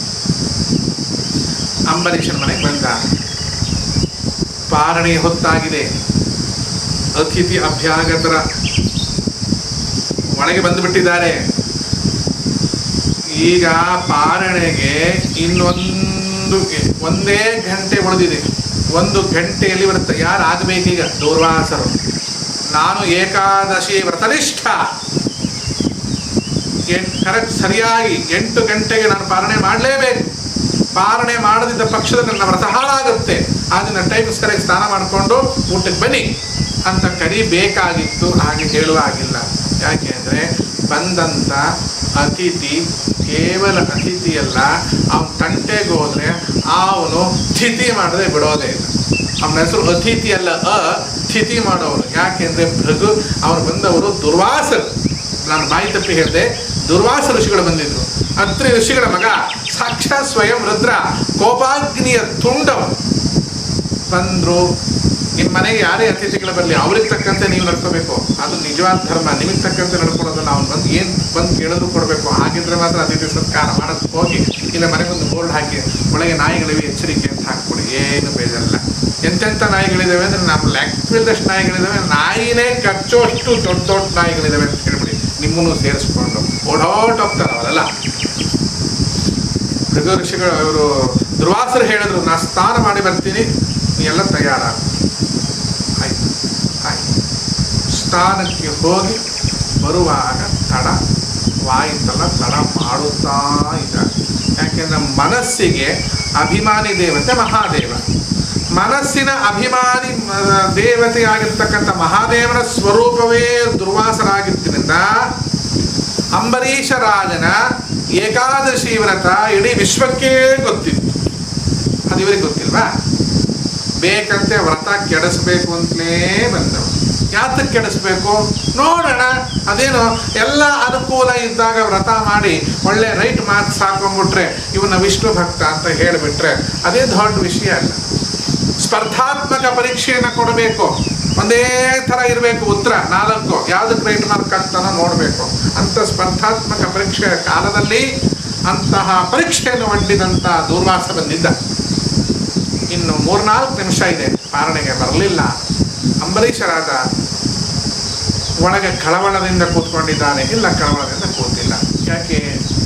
ಅಂಬರೀಷನ ಮನೆಗೆ ಬಂದ ಪಾರಣೆ ಹೊತ್ತಾಗಿದೆ ಅತಿಥಿ ಅಭ್ಯಾಗತರ ಒಳಗೆ ಬಂದುಬಿಟ್ಟಿದ್ದಾರೆ ಈಗ ಪಾರಣೆಗೆ ಇನ್ನೊಂದು ಒಂದೇ ಗಂಟೆ ಉಳಿದಿದೆ ಒಂದು ಗಂಟೆಯಲ್ಲಿ ಬರುತ್ತೆ ಯಾರು ಆಗಬೇಕೀಗ ದೂರ್ವಾಸರು ನಾನು ಏಕಾದಶಿ ವ್ರತನಿಷ್ಠ ಕರೆಕ್ಟ್ ಸರಿಯಾಗಿ ಎಂಟು ಗಂಟೆಗೆ ನಾನು ಪಾರಣೆ ಮಾಡಲೇಬೇಕು ಪಾರಣೆ ಮಾಡದಿದ್ದ ಪಕ್ಷದಲ್ಲಿ ನನ್ನ ವ್ರತ ಹಾಳಾಗುತ್ತೆ ಅದನ್ನ ಟೈಮ್ ಸರಿಯಾಗಿ ಸ್ನಾನ ಮಾಡಿಕೊಂಡು ಊಟಕ್ಕೆ ಬನ್ನಿ ಅಂತ ಕರಿಬೇಕಾಗಿತ್ತು ಹಾಗೆ ಹೇಳುವ ಹಾಗಿಲ್ಲ ಯಾಕೆ ಅಂದರೆ ಬಂದಂಥ ಅತಿಥಿ ಕೇವಲ ಅತಿಥಿಯಲ್ಲ ಅವನ ತಂಟೆಗೆ ಹೋದ್ರೆ ಅವನು ಸ್ಥಿತಿ ಮಾಡದೆ ಬಿಡೋದೇ ಇಲ್ಲ ಅವನ ಹೆಸರು ಅತಿಥಿ ಅಲ್ಲ ಅ ಸ್ಥಿತಿ ಮಾಡೋರು ಯಾಕೆಂದ್ರೆ ಭೃಗು ಅವ್ರು ಬಂದವರು ದುರ್ವಾಸರು ನಾನು ಬಾಯಿ ತಪ್ಪಿ ಹೇಳಿದೆ ದುರ್ವಾಸ ಋಷಿಗಳು ಬಂದಿದ್ರು ಅತ್ರಿ ಋಷಿಗಳ ಮಗ ಸಾಕ್ಷಾತ್ ಸ್ವಯಂ ರುದ್ರ ಕೋಪಾಗ್ನಿಯ ತುಂಡವು ಬಂದ್ರು ನಿಮ್ಮ ಮನೆಗೆ ಯಾರೇ ಅತಿಥಿಗಳು ಬರಲಿ ಅವ್ರಿಗೆ ತಕ್ಕಂತೆ ನೀವು ನಡ್ಕೋಬೇಕು ಅದು ನಿಜವಾದ ಧರ್ಮ ನಿಮಗೆ ತಕ್ಕಂತೆ ನಡ್ಕೊಳ್ಳೋದನ್ನ ಅವ್ನು ಬಂದು ಏನು ಬಂದು ಕೇಳಿದ್ರು ಕೊಡಬೇಕು ಹಾಗಿದ್ರೆ ಮಾತ್ರ ಅತಿಥಿ ಸತ್ಕಾರ ಮಾಡೋದಕ್ಕೆ ಹೋಗಿ ಇಲ್ಲ ಮನೆಗೊಂದು ಬೋರ್ಡ್ ಹಾಕಿ ಒಳಗೆ ನಾಯಿಗಳಿವೆ ಎಚ್ಚರಿಕೆ ಅಂತ ಹಾಕ್ಬಿಡಿ ಏನು ಬೇಜಾರಿಲ್ಲ ಎಂತೆಂಥ ನಾಯಿಗಳಿದಾವೆ ಅಂದ್ರೆ ನಮ್ಮ ಲೆಕ್ಕವಿಲ್ಲದಷ್ಟು ನಾಯಿಗಳಿದಾವೆ ನಾಯಿನೇ ಕಚ್ಚೋಷ್ಟು ದೊಡ್ಡ ದೊಡ್ಡ ನಾಯಿಗಳಿದಾವೆ ಅಂತ ಹೇಳ್ಬಿಡಿ ನಿಮ್ಮನ್ನು ಸೇರಿಸ್ಕೊಂಡು ಓಡೋಟ್ ಹೋಗ್ತಾರೆ ಅವರೆಲ್ಲ ಭೃಗು ಋಷಿಗಳು ಅವರು ದುರ್ವಾಸರು ಹೇಳಿದ್ರು ನಾ ಸ್ನಾನ ಮಾಡಿ ಬರ್ತೀನಿ ನೀ ಎಲ್ಲ ತಯಾರ ಆಯ್ತು ಆಯ್ತು ಸ್ನಾನಕ್ಕೆ ಹೋಗಿ ಬರುವಾಗ ತಡ ವಾಯಿತಲ್ಲ ತಡ ಮಾಡುತ್ತಾ ಇದ್ದಾರೆ ಯಾಕೆಂದ್ರೆ ಮನಸ್ಸಿಗೆ ಅಭಿಮಾನಿ ದೇವತೆ ಮಹಾದೇವ ಮನಸ್ಸಿನ ಅಭಿಮಾನಿ ಮ- ದೇವತೆಯಾಗಿರ್ತಕ್ಕಂಥ ಮಹಾದೇವನ ಸ್ವರೂಪವೇ ದುರ್ವಾಸರಾಗಿದ್ದರಿಂದ ಅಂಬರೀಷ ರಾಜನ ಏಕಾದಶಿ ವ್ರತ ಇಡೀ ವಿಶ್ವಕ್ಕೇ ಗೊತ್ತಿತ್ತು ಅದು ಇವರಿಗೆ ಗೊತ್ತಿಲ್ವಾ ಬೇಕಂತೆ ವ್ರತ ಕೆಡಿಸ್ಬೇಕು ಅಂತಲೇ ಬಂದವು ಯಾತಕ್ಕೆ ಕೆಡಿಸ್ಬೇಕು ನೋಡೋಣ ಅದೇನು ಎಲ್ಲ ಅನುಕೂಲ ಇದ್ದಾಗ ವ್ರತ ಮಾಡಿ ಒಳ್ಳೆ ರೈಟ್ ಮಾರ್ಕ್ಸ್ ಹಾಕೊಂಡ್ಬಿಟ್ರೆ ಇವನ್ನ ವಿಷ್ಣು ಭಕ್ತ ಅಂತ ಹೇಳಿಬಿಟ್ರೆ ಅದೇ ದೊಡ್ಡ ವಿಷಯ ಅಲ್ಲ ಸ್ಪರ್ಧಾತ್ಮಕ ಪರೀಕ್ಷೆಯನ್ನು ಕೊಡಬೇಕು ಒಂದೇ ಥರ ಇರಬೇಕು ಉತ್ತರ ನಾಲ್ಕು ಯಾವುದಕ್ಕೆ ರೈಟ್ ಮಾರ್ಕ್ ಆಗ್ತಾನೋ ನೋಡಬೇಕು ಅಂತ ಸ್ಪರ್ಧಾತ್ಮಕ ಪರೀಕ್ಷೆಯ ಕಾಲದಲ್ಲಿ ಅಂತಹ ಪರೀಕ್ಷೆಯನ್ನು ಒಡ್ಡಿದಂಥ ದೂರ್ವಾಸ ಬಂದಿದ್ದ ಇನ್ನು ಮೂರ್ನಾಲ್ಕು ನಿಮಿಷ ಇದೆ ಪಾರಣೆಗೆ ಬರಲಿಲ್ಲ ಅಂಬರೀಷರಾದ ಒಳಗೆ ಕಳವಳದಿಂದ ಕೂತ್ಕೊಂಡಿದ್ದಾನೆ ಇಲ್ಲ ಕಳವಳದಿಂದ ಕೂತಿಲ್ಲ ಯಾಕೆ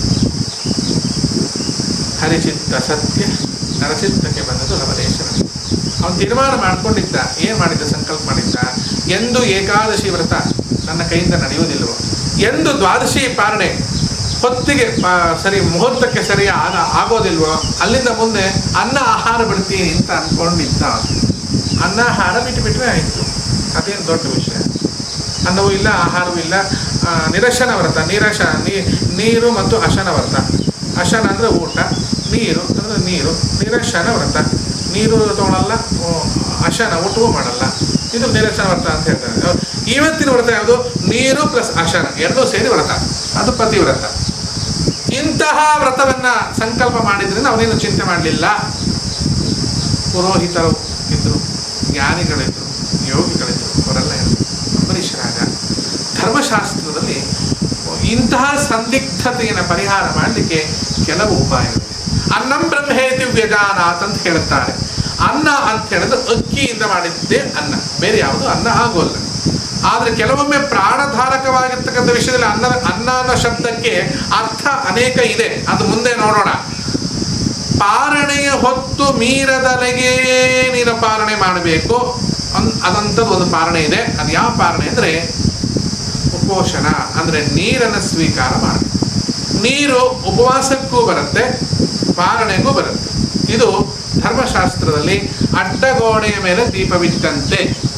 ಹರಿಚಿತ್ತ ಸತ್ಯ ನರಚಿತ್ತಕ್ಕೆ ಬಂದದ್ದು ಲವಲೇಶ್ವರ ಅವನು ತೀರ್ಮಾನ ಮಾಡ್ಕೊಂಡಿದ್ದ ಏನು ಮಾಡಿದ್ದ ಸಂಕಲ್ಪ ಮಾಡಿದ್ದ ಎಂದು ಏಕಾದಶಿ ವ್ರತ ನನ್ನ ಕೈಯಿಂದ ನಡೆಯುವುದಿಲ್ಲವೋ ಎಂದು ದ್ವಾದಶಿ ಪಾರಣೆ ಹೊತ್ತಿಗೆ ಪಾ- ಸರಿ ಮುಹೂರ್ತಕ್ಕೆ ಸರಿ ಆಗ ಆಗೋದಿಲ್ವೋ ಅಲ್ಲಿಂದ ಮುಂದೆ ಅನ್ನ ಆಹಾರ ಬಿಡ್ತೀನಿ ಅಂತ ಅನ್ಕೊಂಡಿದ್ದ ಅವನು. ಅನ್ನ ಆಹಾರ ಬಿಟ್ಟು ಬಿಟ್ಟರೆ ಆಯಿತು ಅದೇನು ದೊಡ್ಡ ವಿಷಯ ಅನ್ನವೂ ಇಲ್ಲ ಆಹಾರವೂ ಇಲ್ಲ ಆ, ನಿರಶನ ವ್ರತ ನಿರಶ ನೀ ನೀರು ಮತ್ತು ಅಶನ ವ್ರತ ಅಶನ ಅಂದರೆ ಊಟ ನೀರು ಅಂದರೆ ನೀರು ನಿರಶನ ವ್ರತ ನೀರು ತಗೊಳಲ್ಲ ಓ, ಅಶನ ಊಟವೂ ಮಾಡಲ್ಲ ಇದು ನಿರಶನ ವ್ರತ ಅಂತ ಹೇಳ್ತಾರೆ ಇವತ್ತಿನ ವ್ರತ ಯಾವುದು ನೀರು ಪ್ಲಸ್ ಅಶನ ಎರಡೂ ಸೇರಿ ವ್ರತ ಅದು ಪತಿವ್ರತ ಇಂತಹ ವ್ರತವನ್ನ ಸಂಕಲ್ಪ ಮಾಡಿದ್ರಿಂದ ಅವನೇನು ಚಿಂತೆ ಮಾಡಲಿಲ್ಲ ಪುರೋಹಿತರು ಇದ್ರು ಜ್ಞಾನಿಗಳಿದ್ರು ಯೋಗಿಗಳಿದ್ರು ಅವರೆಲ್ಲ ಇದ್ರು ಅಂಬರೀಷ್ ರಾಜ ಧರ್ಮಶಾಸ್ತ್ರದಲ್ಲಿ ಇಂತಹ ಸಂದಿಗ್ಧತೆಯನ್ನು ಪರಿಹಾರ ಮಾಡಲಿಕ್ಕೆ ಕೆಲವು ಉಪಾಯಗಳಿವೆ ಅನ್ನಂ ಬ್ರಹ್ಮೇತಿ ವ್ಯಜಾನಾಥ್ ಅಂತ ಹೇಳ್ತಾರೆ ಅನ್ನ ಅಂತ ಹೇಳಿದ್ರೆ ಅಕ್ಕಿಯಿಂದ ಮಾಡಿದ್ದೇ ಅನ್ನ ಬೇರೆ ಯಾವುದು ಅನ್ನ ಆಗೋಲ್ಲ ಆದರೆ ಕೆಲವೊಮ್ಮೆ ಪ್ರಾಣಧಾರಕವಾಗಿರ್ತಕ್ಕಂಥ ವಿಷಯದಲ್ಲಿ ಅನ್ನ ಅನ್ನ ಅನ್ನೋ ಶಬ್ದಕ್ಕೆ ಅರ್ಥ ಅನೇಕ ಇದೆ ಅದು ಮುಂದೆ ನೋಡೋಣ ಪಾರಣೆಯ ಹೊತ್ತು ಮೀರದಲೆಗೆ ನೀನು ಪಾರಣೆ ಮಾಡಬೇಕು ಅನ್ ಅದಂಥದ್ದು ಒಂದು ಪಾರಣೆ ಇದೆ ಅದು ಯಾವ ಪಾರಣೆ ಅಂದರೆ ಉಪೋಷಣ ಅಂದರೆ ನೀರನ್ನು ಸ್ವೀಕಾರ ಮಾಡಿ ನೀರು ಉಪವಾಸಕ್ಕೂ ಬರುತ್ತೆ ಪಾರಣೆಗೂ ಬರುತ್ತೆ ಇದು ಧರ್ಮಶಾಸ್ತ್ರದಲ್ಲಿ ಅಡ್ಡಗೋಡೆಯ ಮೇಲೆ ದೀಪವಿಟ್ಟಂತೆ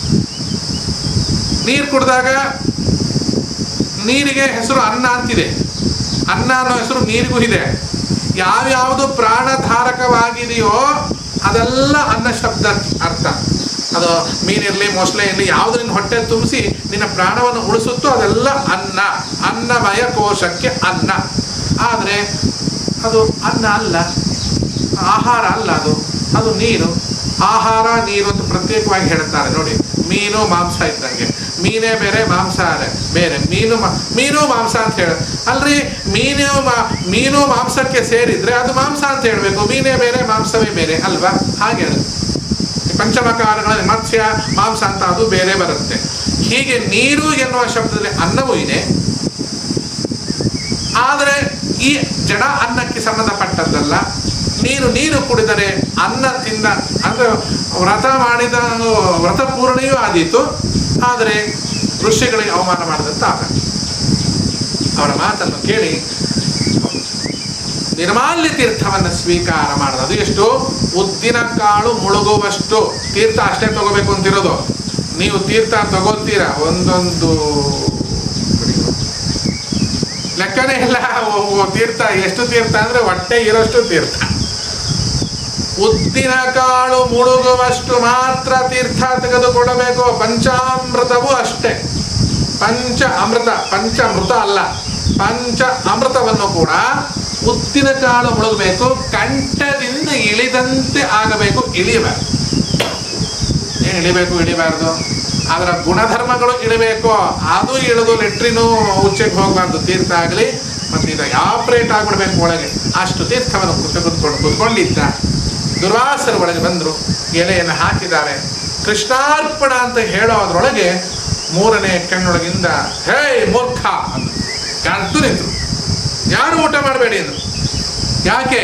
ನೀರು ಕುಡಿದಾಗ ನೀರಿಗೆ ಹೆಸರು ಅನ್ನ ಅಂತಿದೆ ಅನ್ನ ಅನ್ನೋ ಹೆಸರು ನೀರಿಗೂ ಇದೆ ಯಾವ್ಯಾವುದು ಪ್ರಾಣಧಾರಕವಾಗಿದೆಯೋ ಅದೆಲ್ಲ ಅನ್ನ ಶಬ್ದ ಅರ್ಥ ಅದು ಮೀನಿರಲಿ ಮೊಸಳೆ ಇರಲಿ ಯಾವುದು ನಿನ್ನ ಹೊಟ್ಟೆ ತುಂಬಿಸಿ ನಿನ್ನ ಪ್ರಾಣವನ್ನು ಉಳಿಸುತ್ತೋ ಅದೆಲ್ಲ ಅನ್ನ ಅನ್ನಮಯ ಕೋಶಕ್ಕೆ ಅನ್ನ ಆದರೆ ಅದು ಅನ್ನ ಅಲ್ಲ ಆಹಾರ ಅಲ್ಲ ಅದು ಅದು ನೀರು ಆಹಾರ ನೀರು ಅಂತ ಪ್ರತ್ಯೇಕವಾಗಿ ಹೇಳ್ತಾರೆ ನೋಡಿ ಮೀನು ಮಾಂಸ ಇದ್ದಂಗೆ ಮೀನೇ ಬೇರೆ ಮಾಂಸ ಬೇರೆ ಮೀನು ಮಾ- ಮೀನು ಮಾಂಸ ಅಂತ ಹೇಳ ಅಲ್ರಿ ಮೀನು ಮಾ- ಮೀನು ಮಾಂಸಕ್ಕೆ ಸೇರಿದ್ರೆ ಅದು ಮಾಂಸ ಅಂತ ಹೇಳ್ಬೇಕು ಮೀನೇ ಬೇರೆ ಮಾಂಸವೇ ಬೇರೆ ಅಲ್ವಾ ಹಾಗೆ ಅದು ಈ ಪಂಚಮಕಾರಗಳಲ್ಲಿ ಮತ್ಸ್ಯ ಮಾಂಸ ಅಂತ ಅದು ಬೇರೆ ಬರುತ್ತೆ ಹೀಗೆ ನೀರು ಎನ್ನುವ ಶಬ್ದದಲ್ಲಿ ಅನ್ನವೂ ಇದೆ ಆದರೆ ಈ ಜಡ ಅನ್ನಕ್ಕೆ ಸಂಬಂಧಪಟ್ಟದ್ದಲ್ಲ ನೀರು ನೀರು ಕುಡಿದರೆ ಅನ್ನ ತಿಂದ ಅಂದರೆ ವ್ರತ ಮಾಡಿದ ವ್ರತ ಪೂರ್ಣೆಯೂ ಆದೀತು ಆದರೆ ಋಷಿಗಳಿಗೆ ಅವಮಾನ ಮಾಡಿದಂತ ಆಗ ಅವರ ಮಾತನ್ನು ಕೇಳಿ ನಿರ್ಮಾಲ್ಯ ತೀರ್ಥವನ್ನು ಸ್ವೀಕಾರ ಮಾಡೋದು ಅದು ಎಷ್ಟು ಉದ್ದಿನ ಕಾಳು ಮುಳುಗುವಷ್ಟು ತೀರ್ಥ ಅಷ್ಟೇ ತಗೋಬೇಕು ಅಂತಿರೋದು ನೀವು ತೀರ್ಥ ತಗೋತೀರಾ ಒಂದೊಂದು ಲೆಕ್ಕನೇ ಇಲ್ಲ ಓ- ಓ ತೀರ್ಥ ಎಷ್ಟು ತೀರ್ಥ ಅಂದ್ರೆ ಹೊಟ್ಟೆ ಇರೋಷ್ಟು ತೀರ್ಥ ಉದ್ದಿನ ಕಾಳು ಮುಳುಗುವಷ್ಟು ಮಾತ್ರ ತೀರ್ಥ ತೆಗೆದುಕೊಳ್ಳಬೇಕು ಪಂಚಾಮೃತವೂ ಅಷ್ಟೇ ಪಂಚ ಅಮೃತ ಪಂಚಾಮೃತ ಅಲ್ಲ ಪಂಚ ಅಮೃತವನ್ನು ಕೂಡ ಉದ್ದಿನ ಕಾಳು ಮುಳುಗಬೇಕು ಕಂಠದಿಂದ ಇಳಿದಂತೆ ಆಗಬೇಕು ಇಳಿಯಬಾರದು ಏನು ಇಳಿಬೇಕು ಇಳಿಬಾರ್ದು ಅದರ ಗುಣಧರ್ಮಗಳು ಇಳಿಬೇಕು ಅದು ಇಳಿದು ಲೆಟ್ರಿನು ಉಚ್ಚೆಗೆ ಹೋಗಬಾರ್ದು ತೀರ್ಥ ಆಗಲಿ ಮತ್ತು ಇದು ಆಪ್ರೇಟ್ ಆಗ್ಬಿಡ್ಬೇಕು ಒಳಗೆ ಅಷ್ಟು ತೀರ್ಥವನ್ನು ಕುತ್ತ ಕುತ್ಕೊಂಡು ಕುತ್ಕೊಂಡಿದ್ದ ದುರ್ವಾಸರ ಒಳಗೆ ಬಂದರು ಎಲೆಯನ್ನು ಹಾಕಿದ್ದಾರೆ ಕೃಷ್ಣಾರ್ಪಣ ಅಂತ ಹೇಳೋದ್ರೊಳಗೆ ಮೂರನೇ ಕಣ್ಣೊಳಗಿಂದ ಹೇ ಮೂರ್ಖ ಅಂತ ಕಾಣ್ತು ನಿಂತರು ಯಾರು ಊಟ ಮಾಡಬೇಡಿ ಅಂದ್ರು ಯಾಕೆ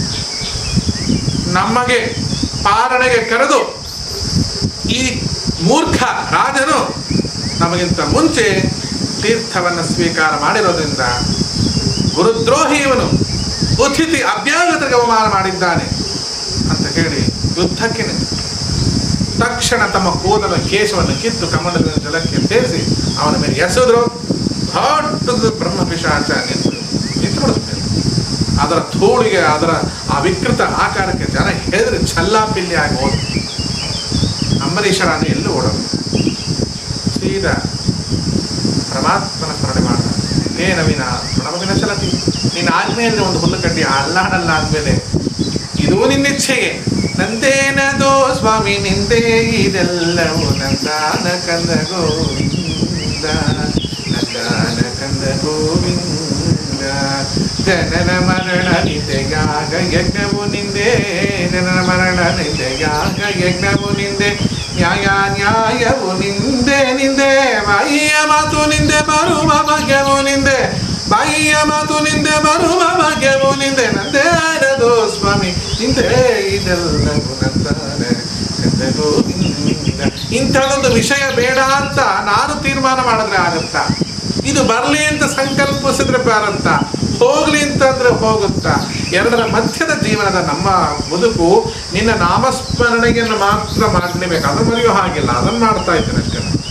ನಮಗೆ ಪಾರಣೆಗೆ ಕರೆದು ಈ ಮೂರ್ಖ ರಾಜನು ನಮಗಿಂತ ಮುಂಚೆ ತೀರ್ಥವನ್ನು ಸ್ವೀಕಾರ ಮಾಡಿರೋದ್ರಿಂದ ಗುರುದ್ರೋಹಿ ಇವನು ಉಚಿತಿ ಅಭ್ಯಾಗತರಿಗೆ ಅವಮಾನ ಮಾಡಿದ್ದಾನೆ ಅಂತ ಹೇಳಿ ಯುದ್ಧಕ್ಕೆ ನಿಂತು ತಕ್ಷಣ ತಮ್ಮ ಕೂದಲ ಕೇಶವನ್ನು ಕಿತ್ತು ಕಮಂಡದ ಜಲಕ್ಕೆ ಸೇರಿಸಿ ಅವನ ಮೇಲೆ ಎಸೆದ್ರು ದೊಡ್ಡದು ಬ್ರಹ್ಮ ಪಿಶಾಚ ನಿಂತು ನಿಂತು ಬಿಡುತ್ತೆ ಅದರ ಧೂಳಿಗೆ ಅದರ ಆ ವಿಕೃತ ಆಕಾರಕ್ಕೆ ಜನ ಹೆದರಿ ಛಲ್ಲಾಪಿಲ್ಲಿ ಆಗಿ ಹೋದ್ರು ಅಂಬರೀಷರಾನು ಎಲ್ಲೂ ಓಡೋದು ಸೀದಾ ಪರಮಾತ್ಮನ ಸ್ಮರಣೆ ಮಾಡ ಹೇ ನವೀನ ಪ್ರಣವವಿನ ಚಲತಿ ನಿನ್ನ ಆಜ್ಞೆಯಲ್ಲಿ ಒಂದು ಹುಲ್ಲು ಕಡ್ಡಿ ಅಲ್ಲಾಡಲ್ಲ ಆದ್ಮೇಲೆ ಇದು ನಿನ್ನಿಚ್ಛೆಗೆ ನಂದೇನದೋ ಸ್ವಾಮಿ ನಿಂದೇ ಇದೆಲ್ಲವೂ ನಂದಾನ ಕಂದ ಗೋವಿಂದ ನಂದಾನ ಕಂದ ಗೋವಿಂದ ಜನನ ಮರಣ ನಿಂದೆಯಾಗ ಯಜ್ಞವು ನಿಂದೆ ಜನನ ಮರಣ ನಿಂದೆಯಾಗ ಯಜ್ಞವು ನಿಂದೆ ನ್ಯಾಯ ನ್ಯಾಯವು ನಿಂದೆ ನಿಂದೆ ಬಾಯಿಯ ಮಾತು ನಿಂದೆ ಬರುವ ಭಾಗ್ಯವು ನಿಂದೆ ಬಾಯಿಯ ಮಾತು ನಿಂದೆ ಬರುವ ಭಾಗ್ಯವು ನಿಂದೆ ನಂದೇ ಆರದು ಸ್ವಾಮಿ ನಿಂದೆ ಇದೆಲ್ಲವೂ ನಂದಾನೆ ಕಂದ ಗೋವಿಂದ ಇಂಥದ್ದೊಂದು ವಿಷಯ ಬೇಡ ಅಂತ ನಾನು ತೀರ್ಮಾನ ಮಾಡಿದ್ರೆ ಆಗತ್ತಾ ಇದು ಬರಲಿ ಅಂತ ಸಂಕಲ್ಪಿಸಿದ್ರೆ ಬರಂತ ಹೋಗ್ಲಿ ಅಂತಂದ್ರೆ ಹೋಗುತ್ತಾ ಎರಡರ ಮಧ್ಯದ ಜೀವನದ ನಮ್ಮ ಬದುಕು ನಿನ್ನ ನಾಮಸ್ಮರಣೆಯನ್ನು ಮಾತ್ರ ಮಾಡಲೇಬೇಕು ಅದನ್ನು ಮರೆಯೋ ಹಾಗಿಲ್ಲ ಅದನ್ನು ಮಾಡ್ತಾ ಇದ್ದೇನೆ ಅಷ್ಟೇ ನಾನು.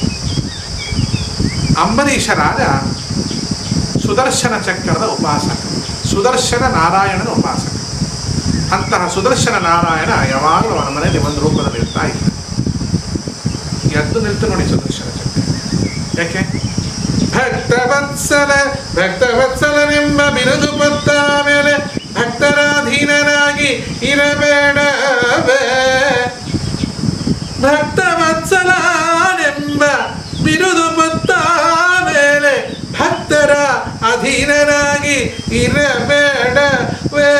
ಅಂಬರೀಷ ರಾಜ ಸುದರ್ಶನ ಚಕ್ರದ ಉಪಾಸಕ ಸುದರ್ಶನ ನಾರಾಯಣನ ಉಪಾಸಕ ಅಂತಹ ಸುದರ್ಶನ ನಾರಾಯಣ ಯಾವಾಗಲೂ ಅವನ ಮನೆಯಲ್ಲಿ ಒಂದು ರೂಪದಲ್ಲಿ ಇರ್ತಾ ಇದ್ದ ಎದ್ದು ನಿಲ್ತು ನೋಡಿ ಸುದರ್ಶನ ಚಕ್ರ ಯಾಕೆ ಭಕ್ತವತ್ಸಲ ಭಕ್ತವತ್ಸಲನೆಂಬ ಬಿರುದು ಪತ್ತ ಮೇಲೆ ಭಕ್ತರಾಧೀನನಾಗಿ ಇರಬೇಡವೇ ಭಕ್ತವತ್ಸಲನೆಂಬ ಬಿರುದು ಪತ್ತ ಮೇಲೆ ಭಕ್ತರ ಅಧೀನರಾಗಿ ಇರಬೇಡವೇ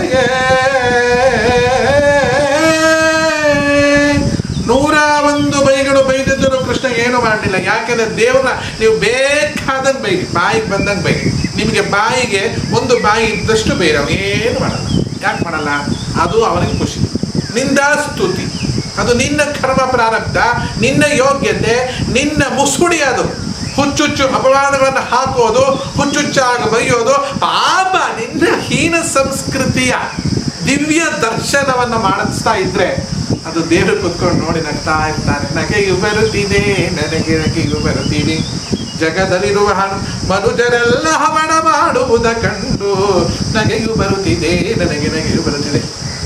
ನೂರ ಒಂದು ಬೈಗಳು ಬೈದಿದ್ದರು ಕೃಷ್ಣ ಏನು ಮಾಡಲಿಲ್ಲ ಯಾಕೆಂದ್ರೆ ದೇವ್ರನ್ನ ನೀವು ಬೇಕಾದಂಗೆ ಬೈರಿ ಬಾಯಿಗೆ ಬಂದಂಗೆ ಬೈರಿ ನಿಮಗೆ ಬಾಯಿಗೆ ಒಂದು ಬಾಯಿ ಇದ್ದಷ್ಟು ಬೇರೆ ಅವ್ನು ಏನು ಮಾಡಲ್ಲ ಯಾಕೆ ಮಾಡಲ್ಲ ಅದು ಅವನಿಗೆ ಖುಷಿ ನಿಂದ ಸ್ತುತಿ ಅದು ನಿನ್ನ ಕರ್ಮ ಪ್ರಾರಬ್ಧ ನಿನ್ನ ಯೋಗ್ಯತೆ ನಿನ್ನ ಮುಸುಡಿ ಅದು ಹುಚ್ಚುಚ್ಚು ಅಪವಾದಗಳನ್ನು ಹಾಕೋದು ಹುಚ್ಚುಚ್ಚಾಗಿ ಬೈಯೋದು ಪಾಪ ನಿನ್ನ ಹೀನ ಸಂಸ್ಕೃತಿಯ ದಿವ್ಯ ದರ್ಶನವನ್ನು ಮಾಡಿಸ್ತಾ ಇದ್ರೆ ಅದು ದೇವರು ಕುತ್ಕೊಂಡು ನೋಡಿ ನಗ್ತಾ ಇರ್ತಾನೆ ನಗೆಯು ಬರುತ್ತಿದೆ ನನಗೆ ನಗೆಯು ಬರುತ್ತಿದೆ ಜಗದಲ್ಲಿರುವ ಹಣ್- ಮನುಜರೆಲ್ಲ ಹವಣ ಮಾಡುವುದ ಕಂಡು ನಗೆಯು ಬರುತ್ತಿದೆ ನನಗೆ ನಗೆಯು ಬರುತ್ತಿದೆ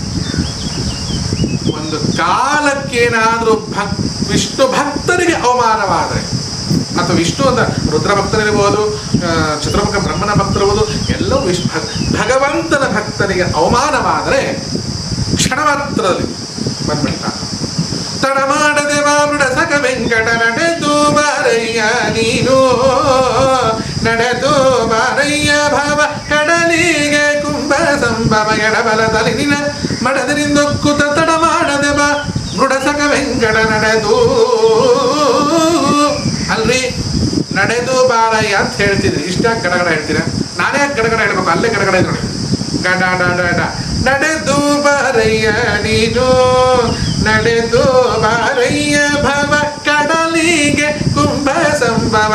ಒಂದು ಕಾಲಕ್ಕೇನಾದರೂ ಭಕ್ ವಿಷ್ಣು ಭಕ್ತರಿಗೆ ಅವಮಾನವಾದರೆ ಅಥವಾ ವಿಷ್ಣು ಅಂತ ರುದ್ರ ಭಕ್ತರಿರ್ಬೋದು ಆ, ಚತುರ್ಮುಖ ಬ್ರಹ್ಮನ ಭಕ್ತರಿರ್ಬೋದು ಎಲ್ಲವೂ ವಿಶ್ ಭ- ಭಗವಂತನ ಭಕ್ತರಿಗೆ ಅವಮಾನವಾದರೆ ಕ್ಷಣ ಮಾತ್ರದಲ್ಲಿ ಬಂದ್ಬಿಡ್ತಾನೆ ತಡ ಮಾಡದೆ ಬಾಬುಡ ಸಕ ವೆಂಕಟ ನಡೆದು ಬಾರಯ್ಯ ನೀನು ನಡೆದು ಬಾರಯ್ಯ ಭಾವ ಕಡಲಿಗೆ ಕುಂಭ ಸಂಭವ ಎಡಬಲದಲ್ಲಿ ನಿನ ಮಡದರಿಂದೊಕ್ಕುತ ತಡ ಮಾಡದೆ ಬಾ ಮೃಡಸಕ ವೆಂಕಟ ನಡೆದು ಅಲ್ರಿ ನಡೆದು ಬಾರಯ್ಯ ಅಂತ ಹೇಳ್ತಿದ್ರಿ ಇಷ್ಟ ಗಡಗಡ ಹೇಳ್ತೀರಾ ನಾನೇ ಗಡಗಡ ಹೇಳ್ಬೇಕು ಅಲ್ಲೇ ಗಡಗಡ ಇದೆ ನೋಡಿ ಗಡ ಡ ಡ ಡ. ನಡೆದು ಬಾರಯ್ಯ ನೀನು ನಡೆದು ಬಾರಯ್ಯ ಭವ ಕಡಲಿಗೆ ಕುಂಭ ಸಂಭವ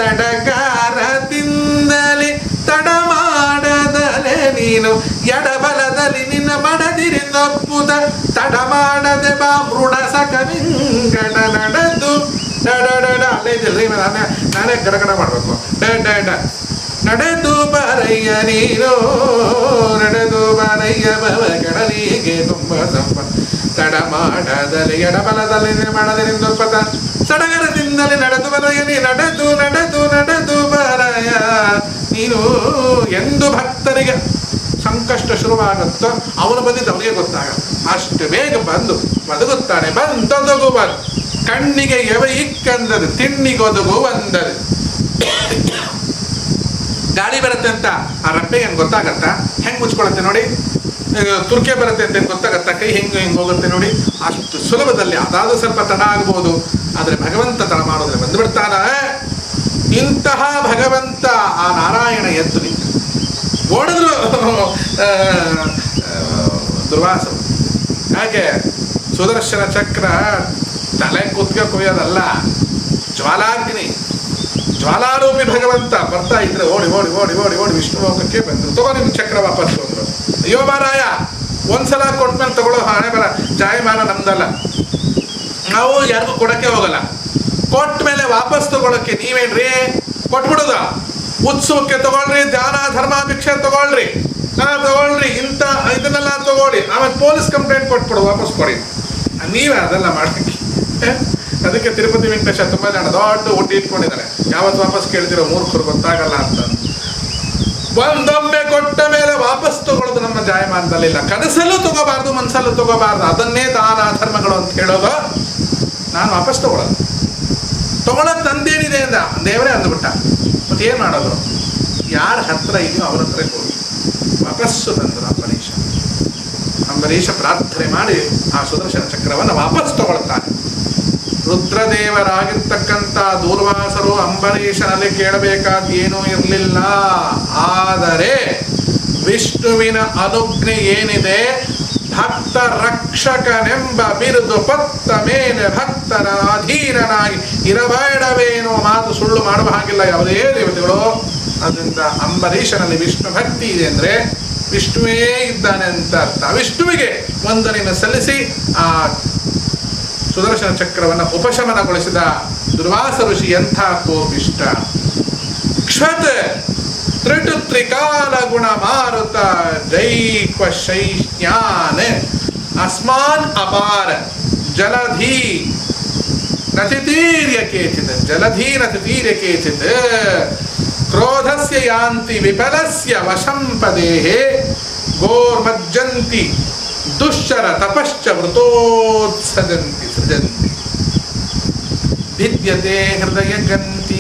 ಸಡಗಾರದಿಂದಲೇ ತಡ ಮಾಡದಲೆ ನೀನು ಎಡಬಲದಲ್ಲಿ ನಿನ್ನ ಮಡದಿರಿಂದೊಪ್ಪುದ ತಡ ಮಾಡದೆ ಬಾ ಮೃಡ ಸಕವಿಂಗಡ ನಡೆದು ಡ ಡ ಡ ಡ ಅಲ್ಲೇ ಇದಿಲ್ರಿ ನಾನೇ ನಾನೇ ಗಡಗಡ ಮಾಡಬೇಕು ಡ ಡ ಡ ನಡೆದು ಬಾರಯ್ಯ ನೀನು ನಡೆದು ಬಾರಯ್ಯ ಬವ ಕಡಲಿಗೆ ತುಂಬ ಸಂಪ ತಡ ಮಾಡದಲ್ಲಿ ಎಡಬಲದಲ್ಲಿ ಮಾಡದರಿಂದ ಪದ ಸಡಗರದಿಂದಲೇ ನಡೆದು ಬರಯ್ಯ ನೀ ನಡೆದು ನಡೆದು ನಡೆದು ಬಾರಯ್ಯ ನೀನು ಎಂದು ಭಕ್ತರಿಗೆ ಕಷ್ಟ ಶುರುವಾಗುತ್ತೋ ಅವನು ಬಂದಿದ್ದು ಅವನಿಗೆ ಗೊತ್ತಾಗಲ್ಲ ಅಷ್ಟು ಬೇಗ ಬಂದು ಬದುಕುತ್ತಾನೆ ಬಂದೊದಗು ಬಂದು ಕಣ್ಣಿಗೆ ಎವ ಇಕ್ಕಂದದು ತಿಣ್ಣಿಗೊದಗು ಒಂದದು ಗಾಳಿ ಬರುತ್ತೆ ಅಂತ ಆ ರಪ್ಪೆಗೆ ಏನು ಗೊತ್ತಾಗತ್ತಾ ಹೆಂಗೆ ಮುಚ್ಕೊಳತ್ತೆ ನೋಡಿ ಈಗ ತುರ್ಕೆ ಬರುತ್ತೆ ಅಂತ ಏನ್ ಗೊತ್ತಾಗತ್ತಾ ಕೈ ಹೆಂಗೆ ಹೆಂಗೆ ಹೋಗುತ್ತೆ ನೋಡಿ ಅಷ್ಟು ಸುಲಭದಲ್ಲಿ ಅದಾದ್ರೂ ಸ್ವಲ್ಪ ತಡ ಆಗ್ಬೋದು ಆದರೆ ಭಗವಂತ ತಡ ಮಾಡೋದ್ರೆ ಬಂದ್ಬಿಡ್ತಾನ ಇಂತಹ ಭಗವಂತ ಆ ನಾರಾಯಣ ಎದ್ದು ನಿಂತ ಓಡಿದ್ರು ಆ, ಆ, ದುರ್ವಾಸರು ಹಾಗೆ ಸುದರ್ಶನ ಚಕ್ರ ತಲೆ ಕುತ್ಕ ಕೊಯ್ಯೋದಲ್ಲ ಜ್ವಾಲಾಗ್ನಿ ಜ್ವಾಲಾರೂಪಿ ಭಗವಂತ ಬರ್ತಾ ಇದ್ರೆ ಓಡಿ ಓಡಿ ಓಡಿ ಓಡಿ ಓಡಿ ವಿಷ್ಣು ಲೋಕಕ್ಕೆ ಬಂದ್ರು ತಗೋ ನಿಮ್ ಚಕ್ರ ವಾಪಸ್ ಅಂದ್ರು ಅಯ್ಯೋ ಮಾರಾಯ ಒಂದ್ಸಲ ಕೊಟ್ಮೇಲೆ ತಗೊಳ್ಳೋ ಹಣೆ ಬರ ಜಾಯಮಾನ ನಮ್ದಲ್ಲ ನಾವು ಯಾರಿಗೂ ಕೊಡಕ್ಕೆ ಹೋಗಲ್ಲ ಕೊಟ್ಟ ಮೇಲೆ ವಾಪಸ್ ತಗೊಳಕ್ಕೆ ನೀವೇನ್ರಿ ಕೊಟ್ಬಿಡುದ ಉತ್ಸವಕ್ಕೆ ತಗೊಳ್ರಿ ಧ್ಯಾನ ಧರ್ಮ ಭಿಕ್ಷೆ ತಗೊಳ್ರಿ ಹಾ ತಗೊಳ್ರಿ ಇಂಥ ಇದನ್ನೆಲ್ಲ ತಗೊಳ್ಳಿ ಆಮೇಲೆ ಪೊಲೀಸ್ ಕಂಪ್ಲೇಂಟ್ ಕೊಟ್ಬಿಡು ವಾಪಸ್ ಕೊಡಿ ನೀವೇ ಅದೆಲ್ಲ ಮಾಡಕ್ಕೆ ಅದಕ್ಕೆ ತಿರುಪತಿ ವೆಂಕಟೇಶ ತುಂಬಾ ಜನ ದೊಡ್ಡ ಹುಡ್ಡಿ ಇಟ್ಕೊಂಡಿದ್ದಾರೆ ಯಾವತ್ತು ವಾಪಸ್ ಕೇಳ್ತಿರೋ ಮೂರ್ಖರು ಗೊತ್ತಾಗಲ್ಲ ಅಂತ ಒಂದೊಮ್ಮೆ ಕೊಟ್ಟ ಮೇಲೆ ವಾಪಸ್ ತಗೊಳ್ಳೋದು ನಮ್ಮ ಜಾಯಮಾನದಲ್ಲಿಲ್ಲ ಕನಸಲ್ಲೂ ತಗೋಬಾರ್ದು ಮನಸ್ಸಲ್ಲೂ ತಗೋಬಾರ್ದು ಅದನ್ನೇ ದಾನ ಧರ್ಮಗಳು ಅಂತ ಹೇಳೋದು ನಾನು ವಾಪಸ್ ತಗೊಳ್ಳೋದು ತಗೊಳಕ್ ತಂದೇನಿದೆ ಅಂದ ದೇವರೇ ಅಂದ್ಬಿಟ್ಟ ಮತ್ತೆ ಏನ್ ಮಾಡೋದು ಯಾರ ಹತ್ರ ಇದೆಯೋ ಅವ್ರ ಹತ್ರ ಹೋಗಿ ವಾಪಸ್ಸು ತಂದರು ಅಂಬರೀಷ ಅಂಬರೀಷ ಪ್ರಾರ್ಥನೆ ಮಾಡಿ ಆ ಸುದರ್ಶನ ಚಕ್ರವನ್ನು ವಾಪಸ್ ತಗೊಳ್ತಾನೆ ರುದ್ರದೇವರಾಗಿರ್ತಕ್ಕಂಥ ದೂರ್ವಾಸರು ಅಂಬರೀಷನಲ್ಲಿ ಕೇಳಬೇಕಾದ ಏನೂ ಇರಲಿಲ್ಲ ಆದರೆ ವಿಷ್ಣುವಿನ ಅನುಜ್ಞೆ ಏನಿದೆ ಭಕ್ತ ರಕ್ಷಕನೆಂಬ ಬಿರುದು ಪತ್ತ ಮೇಲೆ ಭಕ್ತರ ಅಧೀನನಾಗಿ ಇರಬೇಡವೇನೋ ಮಾತು ಸುಳ್ಳು ಮಾಡುವ ಹಾಗಿಲ್ಲ ಯಾವುದೇ ದೇವತೆಗಳು ಅದರಿಂದ ಅಂಬರೀಷನಲ್ಲಿ ವಿಷ್ಣು ಭಕ್ತಿ ಇದೆ ಅಂದ್ರೆ ವಿಷ್ಣುವೇ ಇದ್ದಾನೆ ಅಂತ ಅರ್ಥ ವಿಷ್ಣುವಿಗೆ ವಂದನೆಯನ್ನು ಸಲ್ಲಿಸಿ ಆ ಸುದರ್ಶನ ಚಕ್ರವನ್ನು ಉಪಶಮನಗೊಳಿಸಿದ ದುರ್ವಾಸ ಋಷಿ ಎಂಥ ಕೋಪಿಷ್ಟ ಕ್ಷತ್ ತ್ರಿಟು ತ್ರಿಕಾಲ ಗುಣ ಮಾರುತ ಜೈಕ್ವ ಶೈಷ್ಯಾನ್ ಅಸ್ಮಾನ್ ಅಪಾರ ಜಲಧಿ ನತಿತೀರ್ಯ ಕೇಚಿತ್ ಜಲಧಿ ನತಿತೀರ್ಯ ಕೇಚಿತ್ ಕ್ರೋಧಸ್ಯ ಯಾಂತಿ ವಿಫಲಸ್ಯ ವಶಂ ಪದೇಹೇ ಗೋರ್ಮಜ್ಜಂತಿ ದುಶ್ಚರ ತಪಶ್ಚ ವೃತೋತ್ಸದಂತಿ ಸೃಜಂತಿ ಭಿದ್ಯತೆ ಹೃದಯ ಗಂತಿ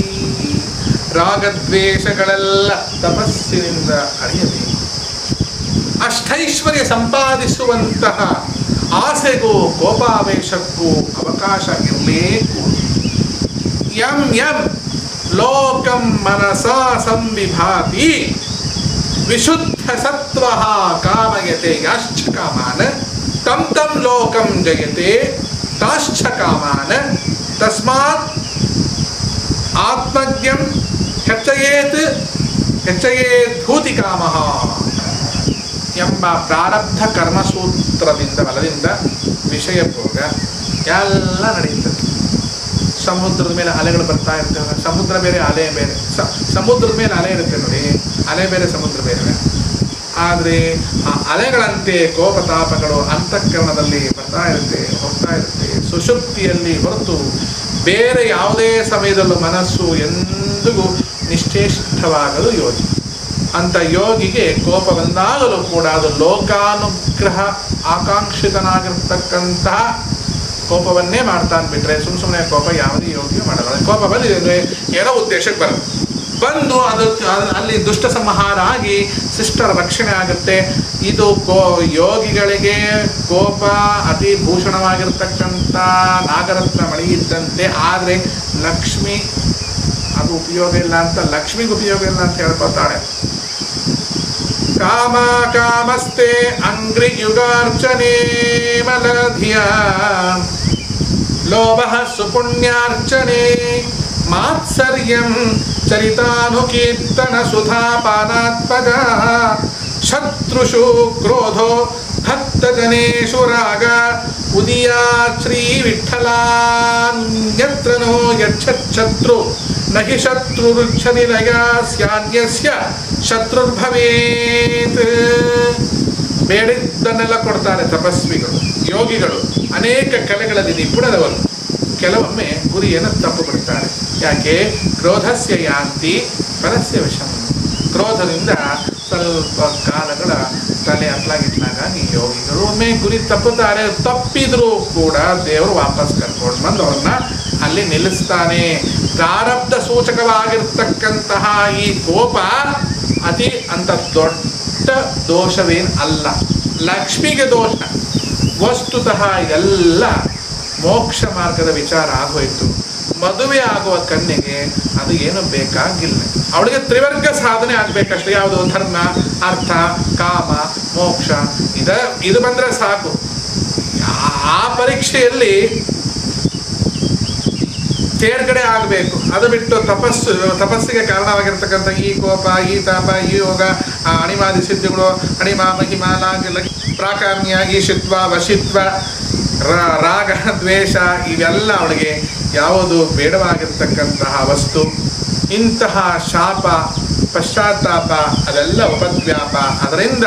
ರಾಗದ್ವೇಷಗಳೆಲ್ಲ ತಪಸ್ಸಿನಿಂದ ಅರಿಯಬೇಕು ಅಷ್ಟೈಶ್ವರ್ಯ ಸಂಪಾದಿಸುವಂತಹ ಆಸೆಗೂ ಕೋಪಾವೇಶಕ್ಕೂ ಅವಕಾಶ ಇರಲೇಕು ಯಂ ಯಂ ಲೋಕಂ ಮನಸಾ ಸಂವಿಭಾತಿ ವಿಶುದ್ಧ ಸತ್ವ ಕಾಮಯತೆ ಯಾಶ್ಚ ಕಾಮಾನ್ ತಂ ತಂ ಲೋಕಂ ಜಯತೆ ತಾಶ್ಚ ಕಾಮಾನ್ ತಸ್ಮಾತ್ ಆತ್ಮಜ್ಞಂ ಹೆಚ್ಚಯೇತ್ ಹೆಚ್ಚಯೇತ್ ಭೂತಿ ಕಾಮಃ ಎಂಬ ಪ್ರಾರಬ್ಧ ಕರ್ಮಸೂತ್ರದಿಂದ ಬಲದಿಂದ ವಿಷಯ ಭೋಗ ಎಲ್ಲ ನಡೆಯುತ್ತದೆ ಸಮುದ್ರದ ಮೇಲೆ ಅಲೆಗಳು ಬರ್ತಾ ಇರ್ತವೆ ಸಮುದ್ರ ಬೇರೆ ಅಲೆ ಬೇರೆ ಸ- ಸಮುದ್ರದ ಮೇಲೆ ಅಲೆ ಇರುತ್ತೆ ನೋಡಿ ಅಲೆ ಬೇರೆ ಸಮುದ್ರ ಬೇರೆ ಆದರೆ ಆ ಅಲೆಗಳಂತೆ ಕೋಪತಾಪಗಳು ಅಂತಃಕರಣದಲ್ಲಿ ಬರ್ತಾ ಇರುತ್ತೆ ಹೋಗ್ತಾ ಇರುತ್ತೆ ಸುಷುಪ್ತಿಯಲ್ಲಿ ಹೊರತು ಬೇರೆ ಯಾವುದೇ ಸಮಯದಲ್ಲೂ ಮನಸ್ಸು ಎಂದಿಗೂ ನಿಶ್ಚೇಷ್ಟವಾಗಲು ಯೋಗಿ ಅಂತ ಯೋಗಿಗೆ ಕೋಪ ಬಂದಾಗಲೂ ಕೂಡ ಅದು ಲೋಕಾನುಗ್ರಹ ಆಕಾಂಕ್ಷಿತನಾಗಿರ್ತಕ್ಕಂತಹ ಕೋಪವನ್ನೇ ಮಾಡ್ತಾನೆ ಬಿಟ್ರೆ ಸುಮ್ ಸುಮ್ಮನೆ ಕೋಪ ಯಾವುದೇ ಯೋಗಿಯೂ ಮಾಡಲ್ಲ ಕೋಪ ಬಂದಿದೆ ಅಂದ್ರೆ ಏನೋ ಉದ್ದೇಶಕ್ಕೆ ಬರುತ್ತೆ ಬಂದು ಅದು ಅದು ಅಲ್ಲಿ ದುಷ್ಟ ಸಂಹಾರ ಆಗಿ ಶಿಷ್ಟರ ರಕ್ಷಣೆ ಆಗುತ್ತೆ ಇದು ಕೋ ಯೋಗಿಗಳಿಗೆ ಕೋಪ ಅತಿ ಭೂಷಣವಾಗಿರ್ತಕ್ಕಂಥ ನಾಗರತ್ನ ಮಣಿ ಇದ್ದಂತೆ ಆದರೆ ಲಕ್ಷ್ಮಿ ಅದು ಉಪಯೋಗ ಇಲ್ಲ ಅಂತ ಲಕ್ಷ್ಮಿಗೆ ಉಪಯೋಗ ಇಲ್ಲ ಅಂತ ಹೇಳ್ಕೊತಾಳೆ ಕಾಮ ಕಾಮಸ್ತೆ ಅಂಗ್ರಿ ಯುಗಾರ್ಚನೆ ಮಲಧಿಯ ಲೋಭ ಸುಪುಣ್ಯಾರ್ಚನೆ ಮಾತ್ಸರ್ಯಂ ಚರಿತಾನುಕೀರ್ತನ ಸುಧಾಪಾನಾತ್ಮಜ ಶತ್ರುಷು ಕ್ರೋಧೋ ಭಕ್ತಜನೇಷು ರಾಗ ಉದಿಯಾ ಶ್ರೀ ವಿಠ್ಠಲಾನ್ಯತ್ರ ನೋ ಯಚ್ಛತ್ರು ನ ಹಿ ಶತ್ರುರುಚ್ಛನಿಲಯ ಸ್ಯಾನ್ಯಸ್ಯ ಶತ್ರುರ್ಭವೇತ್ ಬೇಡಿದ್ದನ್ನೆಲ್ಲ ಕೊಡ್ತಾರೆ ತಪಸ್ವಿಗಳು ಯೋಗಿಗಳು ಅನೇಕ ಕಲೆಗಳಲ್ಲಿ ನಿಪುಣದವರು ಕೆಲವೊಮ್ಮೆ ಗುರಿಯನ್ನು ತಪ್ಪು ಬಿಡ್ತಾರೆ ಯಾಕೆ ಕ್ರೋಧಸ್ಯ ಯಾಂತಿ ಪರಸ್ಯ ವಿಷಮ ಕ್ರೋಧದಿಂದ ಸ್ವಲ್ಪ ಕಾಲಗಳ ತಲೆ ಅತ್ಲಾಗಿಟ್ಲಾಗಾಗಿ ಯೋಗಿಗಳು ಒಮ್ಮೆ ಗುರಿ ತಪ್ಪುತ್ತಾರೆ ತಪ್ಪಿದ್ರು ಕೂಡ ದೇವರು ವಾಪಸ್ ಕರ್ಕೊಂಡು ಬಂದು ಅವ್ರನ್ನ ಅಲ್ಲಿ ನಿಲ್ಲಿಸ್ತಾನೆ ಪ್ರಾರಬ್ಧ ಸೂಚಕವಾಗಿರ್ತಕ್ಕಂತಹ ಈ ಕೋಪ ಅತಿ ಅಂತ ದೊಡ್ಡ ದೋಷವೇನು ಅಲ್ಲ ಲಕ್ಷ್ಮಿಗೆ ದೋಷ ವಸ್ತುತಃ ಇದೆಲ್ಲ ಮೋಕ್ಷ ಮಾರ್ಗದ ವಿಚಾರ ಆಗೋಯ್ತು ಮದುವೆ ಆಗುವ ಕನ್ಯೆಗೆ ಅದು ಏನು ಬೇಕಾಗಿಲ್ಲ ಅವಳಿಗೆ ತ್ರಿವರ್ಗ ಸಾಧನೆ ಆಗ್ಬೇಕಷ್ಟೇ ಯಾವುದು ಧರ್ಮ ಅರ್ಥ ಕಾಮ ಮೋಕ್ಷ ಇದ ಇದು ಬಂದ್ರೆ ಸಾಕು ಆ- ಆ ಪರೀಕ್ಷೆಯಲ್ಲಿ ತೇರ್ಗಡೆ ಆಗಬೇಕು ಅದು ಬಿಟ್ಟು ತಪಸ್ಸು ತಪಸ್ಸಿಗೆ ಕಾರಣವಾಗಿರ್ತಕ್ಕಂಥ ಈ ಕೋಪ ಈ ತಾಪ ಈ ಯೋಗ ಆ ಅಣಿಮಾದಿ ಸಿದ್ಧಿಗಳು ಅಣಿಮ ಮಹಿಮ ನಾಗ ಪ್ರಾಕಾಮ್ಯ ಈಶಿತ್ವ ವಶಿತ್ವ ರ- ರಾಗ ದ್ವೇಷ ಇವೆಲ್ಲ ಅವಳಿಗೆ ಯಾವುದು ಬೇಡವಾಗಿರ್ತಕ್ಕಂತಹ ವಸ್ತು ಇಂತಹ ಶಾಪ ಪಶ್ಚಾತ್ತಾಪ ಅದೆಲ್ಲ ಉಪದ್ವ್ಯಾಪ ಅದರಿಂದ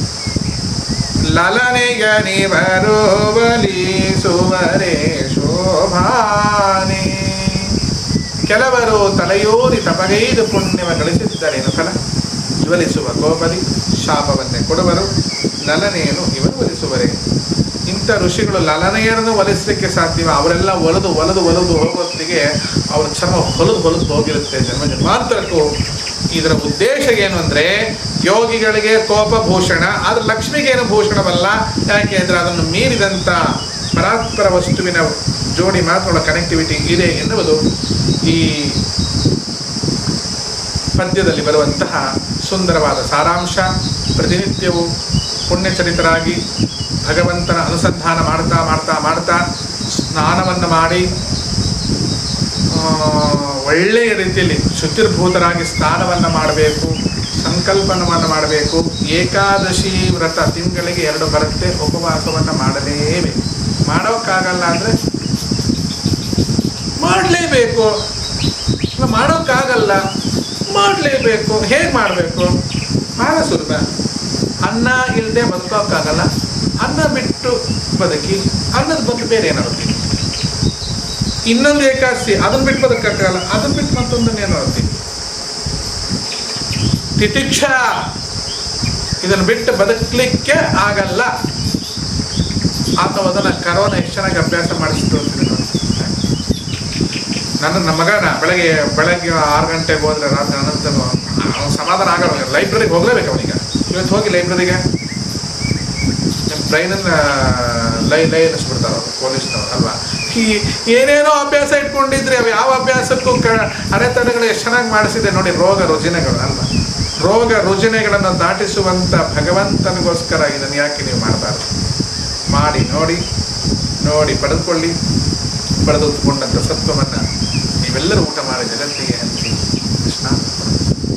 ಲಲನೆಯ ನಿವರೋಬಲಿ ಸುವರೇ ಶೋಭಾನೆ ಕೆಲವರು ತಲೆಯೋರಿ ತಪಗೈದು ಪುಣ್ಯವ ಗಳಿಸಿದ್ದರೇನು ಫಲ ಜ್ವಲಿಸುವ ಕೋಪದಿ ಶಾಪವನ್ನೇ ಕೊಡುವರು ಲಲನೆಯನ್ನು ಇವರು ಒಲಿಸುವರೇ ಇಂಥ ಋಷಿಗಳು ಲಲನೆಯನ್ನು ಒಲಿಸಲಿಕ್ಕೆ ಸಾಧ್ಯವ ಅವರೆಲ್ಲ ಒಲದು ಒಲದು ಒಲದು ಹೋಗೋತ್ತಿಗೆ ಅವ್ರ ಚರ್ಮ ಹೊಲದು ಹೊಲದು ಹೋಗಿರುತ್ತೆ ಜನ್ಮ ಜನ್ಮಾಂತರಕ್ಕೂ ಇದರ ಉದ್ದೇಶ ಏನು ಅಂದರೆ ಯೋಗಿಗಳಿಗೆ ಕೋಪ ಭೂಷಣ ಆದ್ರೆ ಲಕ್ಷ್ಮಿಗೇನು ಭೂಷಣವಲ್ಲ ಯಾಕೆ ಅಂದರೆ ಅದನ್ನು ಮೀರಿದಂಥ ಪರಾತ್ಪರ ವಸ್ತುವಿನ ಜೋಡಿ ಮಾತ್ರ ಕನೆಕ್ಟಿವಿಟಿ ಇದೆ ಎನ್ನುವುದು ಈ ಪದ್ಯದಲ್ಲಿ ಬರುವಂತಹ ಸುಂದರವಾದ ಸಾರಾಂಶ ಪ್ರತಿನಿತ್ಯವೂ ಪುಣ್ಯಚರಿತರಾಗಿ ಭಗವಂತನ ಅನುಸಂಧಾನ ಮಾಡ್ತಾ ಮಾಡ್ತಾ ಮಾಡ್ತಾ ಸ್ನಾನವನ್ನು ಮಾಡಿ ಆ, ಒಳ್ಳೆಯ ರೀತಿಯಲ್ಲಿ ಶುಚಿರ್ಭೂತರಾಗಿ ಸ್ನಾನವನ್ನು ಮಾಡಬೇಕು ಸಂಕಲ್ಪನವನ್ನು ಮಾಡಬೇಕು ಏಕಾದಶಿ ವ್ರತ ತಿಂಗಳಿಗೆ ಎರಡು ಬರುತ್ತೆ ಉಪವಾಸವನ್ನು ಮಾಡಲೇಬೇಕು ಮಾಡೋಕ್ಕಾಗಲ್ಲ ಅಂದರೆ ಮಾಡಲೇಬೇಕು ಮಾಡೋಕ್ಕಾಗಲ್ಲ ಮಾಡಲೇಬೇಕು ಹೇಗೆ ಮಾಡಬೇಕು ಭಾಳ ಸುಲಭ ಅನ್ನ ಇಲ್ಲದೆ ಬದುಕೋಕ್ಕಾಗಲ್ಲ ಅನ್ನ ಬಿಟ್ಟು ಬದುಕಿ ಅನ್ನದ ಬದಲು ಬೇರೆ ಏನಾದ್ರು ತಿನ್ನಿ. ಇನ್ನೊಂದು ಏಕಾದಶಿ ಅದನ್ನ ಬಿಟ್ಟು ಬದುಕಕ್ಕಾಗಲ್ಲ ಅದನ್ನ ಬಿಟ್ಟು ಮತ್ತೊಂದನ್ನ ಏನಾದ್ರು ತಿನ್ನಿ. ತಿತಿಕ್ಷ ಇದನ್ನು ಬಿಟ್ಟು ಬದುಕಲಿಕ್ಕೆ ಆಗಲ್ಲ ಅನ್ನೋದನ್ನ ಕರೋನಾ ಎಷ್ಟು ಚೆನ್ನಾಗಿ ಅಭ್ಯಾಸ ಮಾಡಿಸ್ತು ಅಂತೀನಿ ನೋಡಿ. ನನ್ನ ನಮ್ಮ ಮಗನ ಬೆಳಗ್ಗೆ ಬೆಳಗ್ಗೆ ಆರು ಗಂಟೆಗೆ ಹೋದ್ರೆ ರಾತ್ರಿ ಅನಂತ ಅವನು ಸಮಾಧಾನ ಆಗಲ್ಲ ಲೈಬ್ರರಿಗೆ ಹೋಗ್ಲೇಬೇಕು ಅವನಿಗೆ ಇವತ್ತು ಹೋಗಿ ಲೈಬ್ರರಿಗೆ ನಿಮ್ಮ ಬ್ರೈನನ್ನ ಲೈ ಲೈ ಅನ್ನಿಸ್ಬಿಡ್ತಾರೆ ಅವರು ಪೊಲೀಸ್ನವ್ರು ಅಲ್ವಾ ಈ ಏನೇನೋ ಅಭ್ಯಾಸ ಇಟ್ಕೊಂಡಿದ್ರಿ ಅವು ಯಾವ ಅಭ್ಯಾಸಕ್ಕೂ ಕ ಅಡೆತಡೆಗಳು ಎಷ್ಟು ಚೆನ್ನಾಗಿ ಮಾಡಿಸಿದೆ ನೋಡಿ ರೋಗ ರುಜಿನಗಳು ಅಲ್ವಾ ರೋಗ ರುಜಿನಗಳನ್ನು ದಾಟಿಸುವಂಥ ಭಗವಂತನಿಗೋಸ್ಕರ ಇದನ್ನು ಯಾಕೆ ನೀವು ಮಾಡಬಾರ್ದು ಮಾಡಿ ನೋಡಿ ನೋಡಿ ಪಡೆದುಕೊಳ್ಳಿ ಪಡೆದುಕೊಂಡಂಥ ಸತ್ವವನ್ನು ನೀವೆಲ್ಲರೂ ಊಟ ಮಾಡಿ ಜಗತ್ತಿಗೆ ಹಂಚಿ ಕೃಷ್ಣ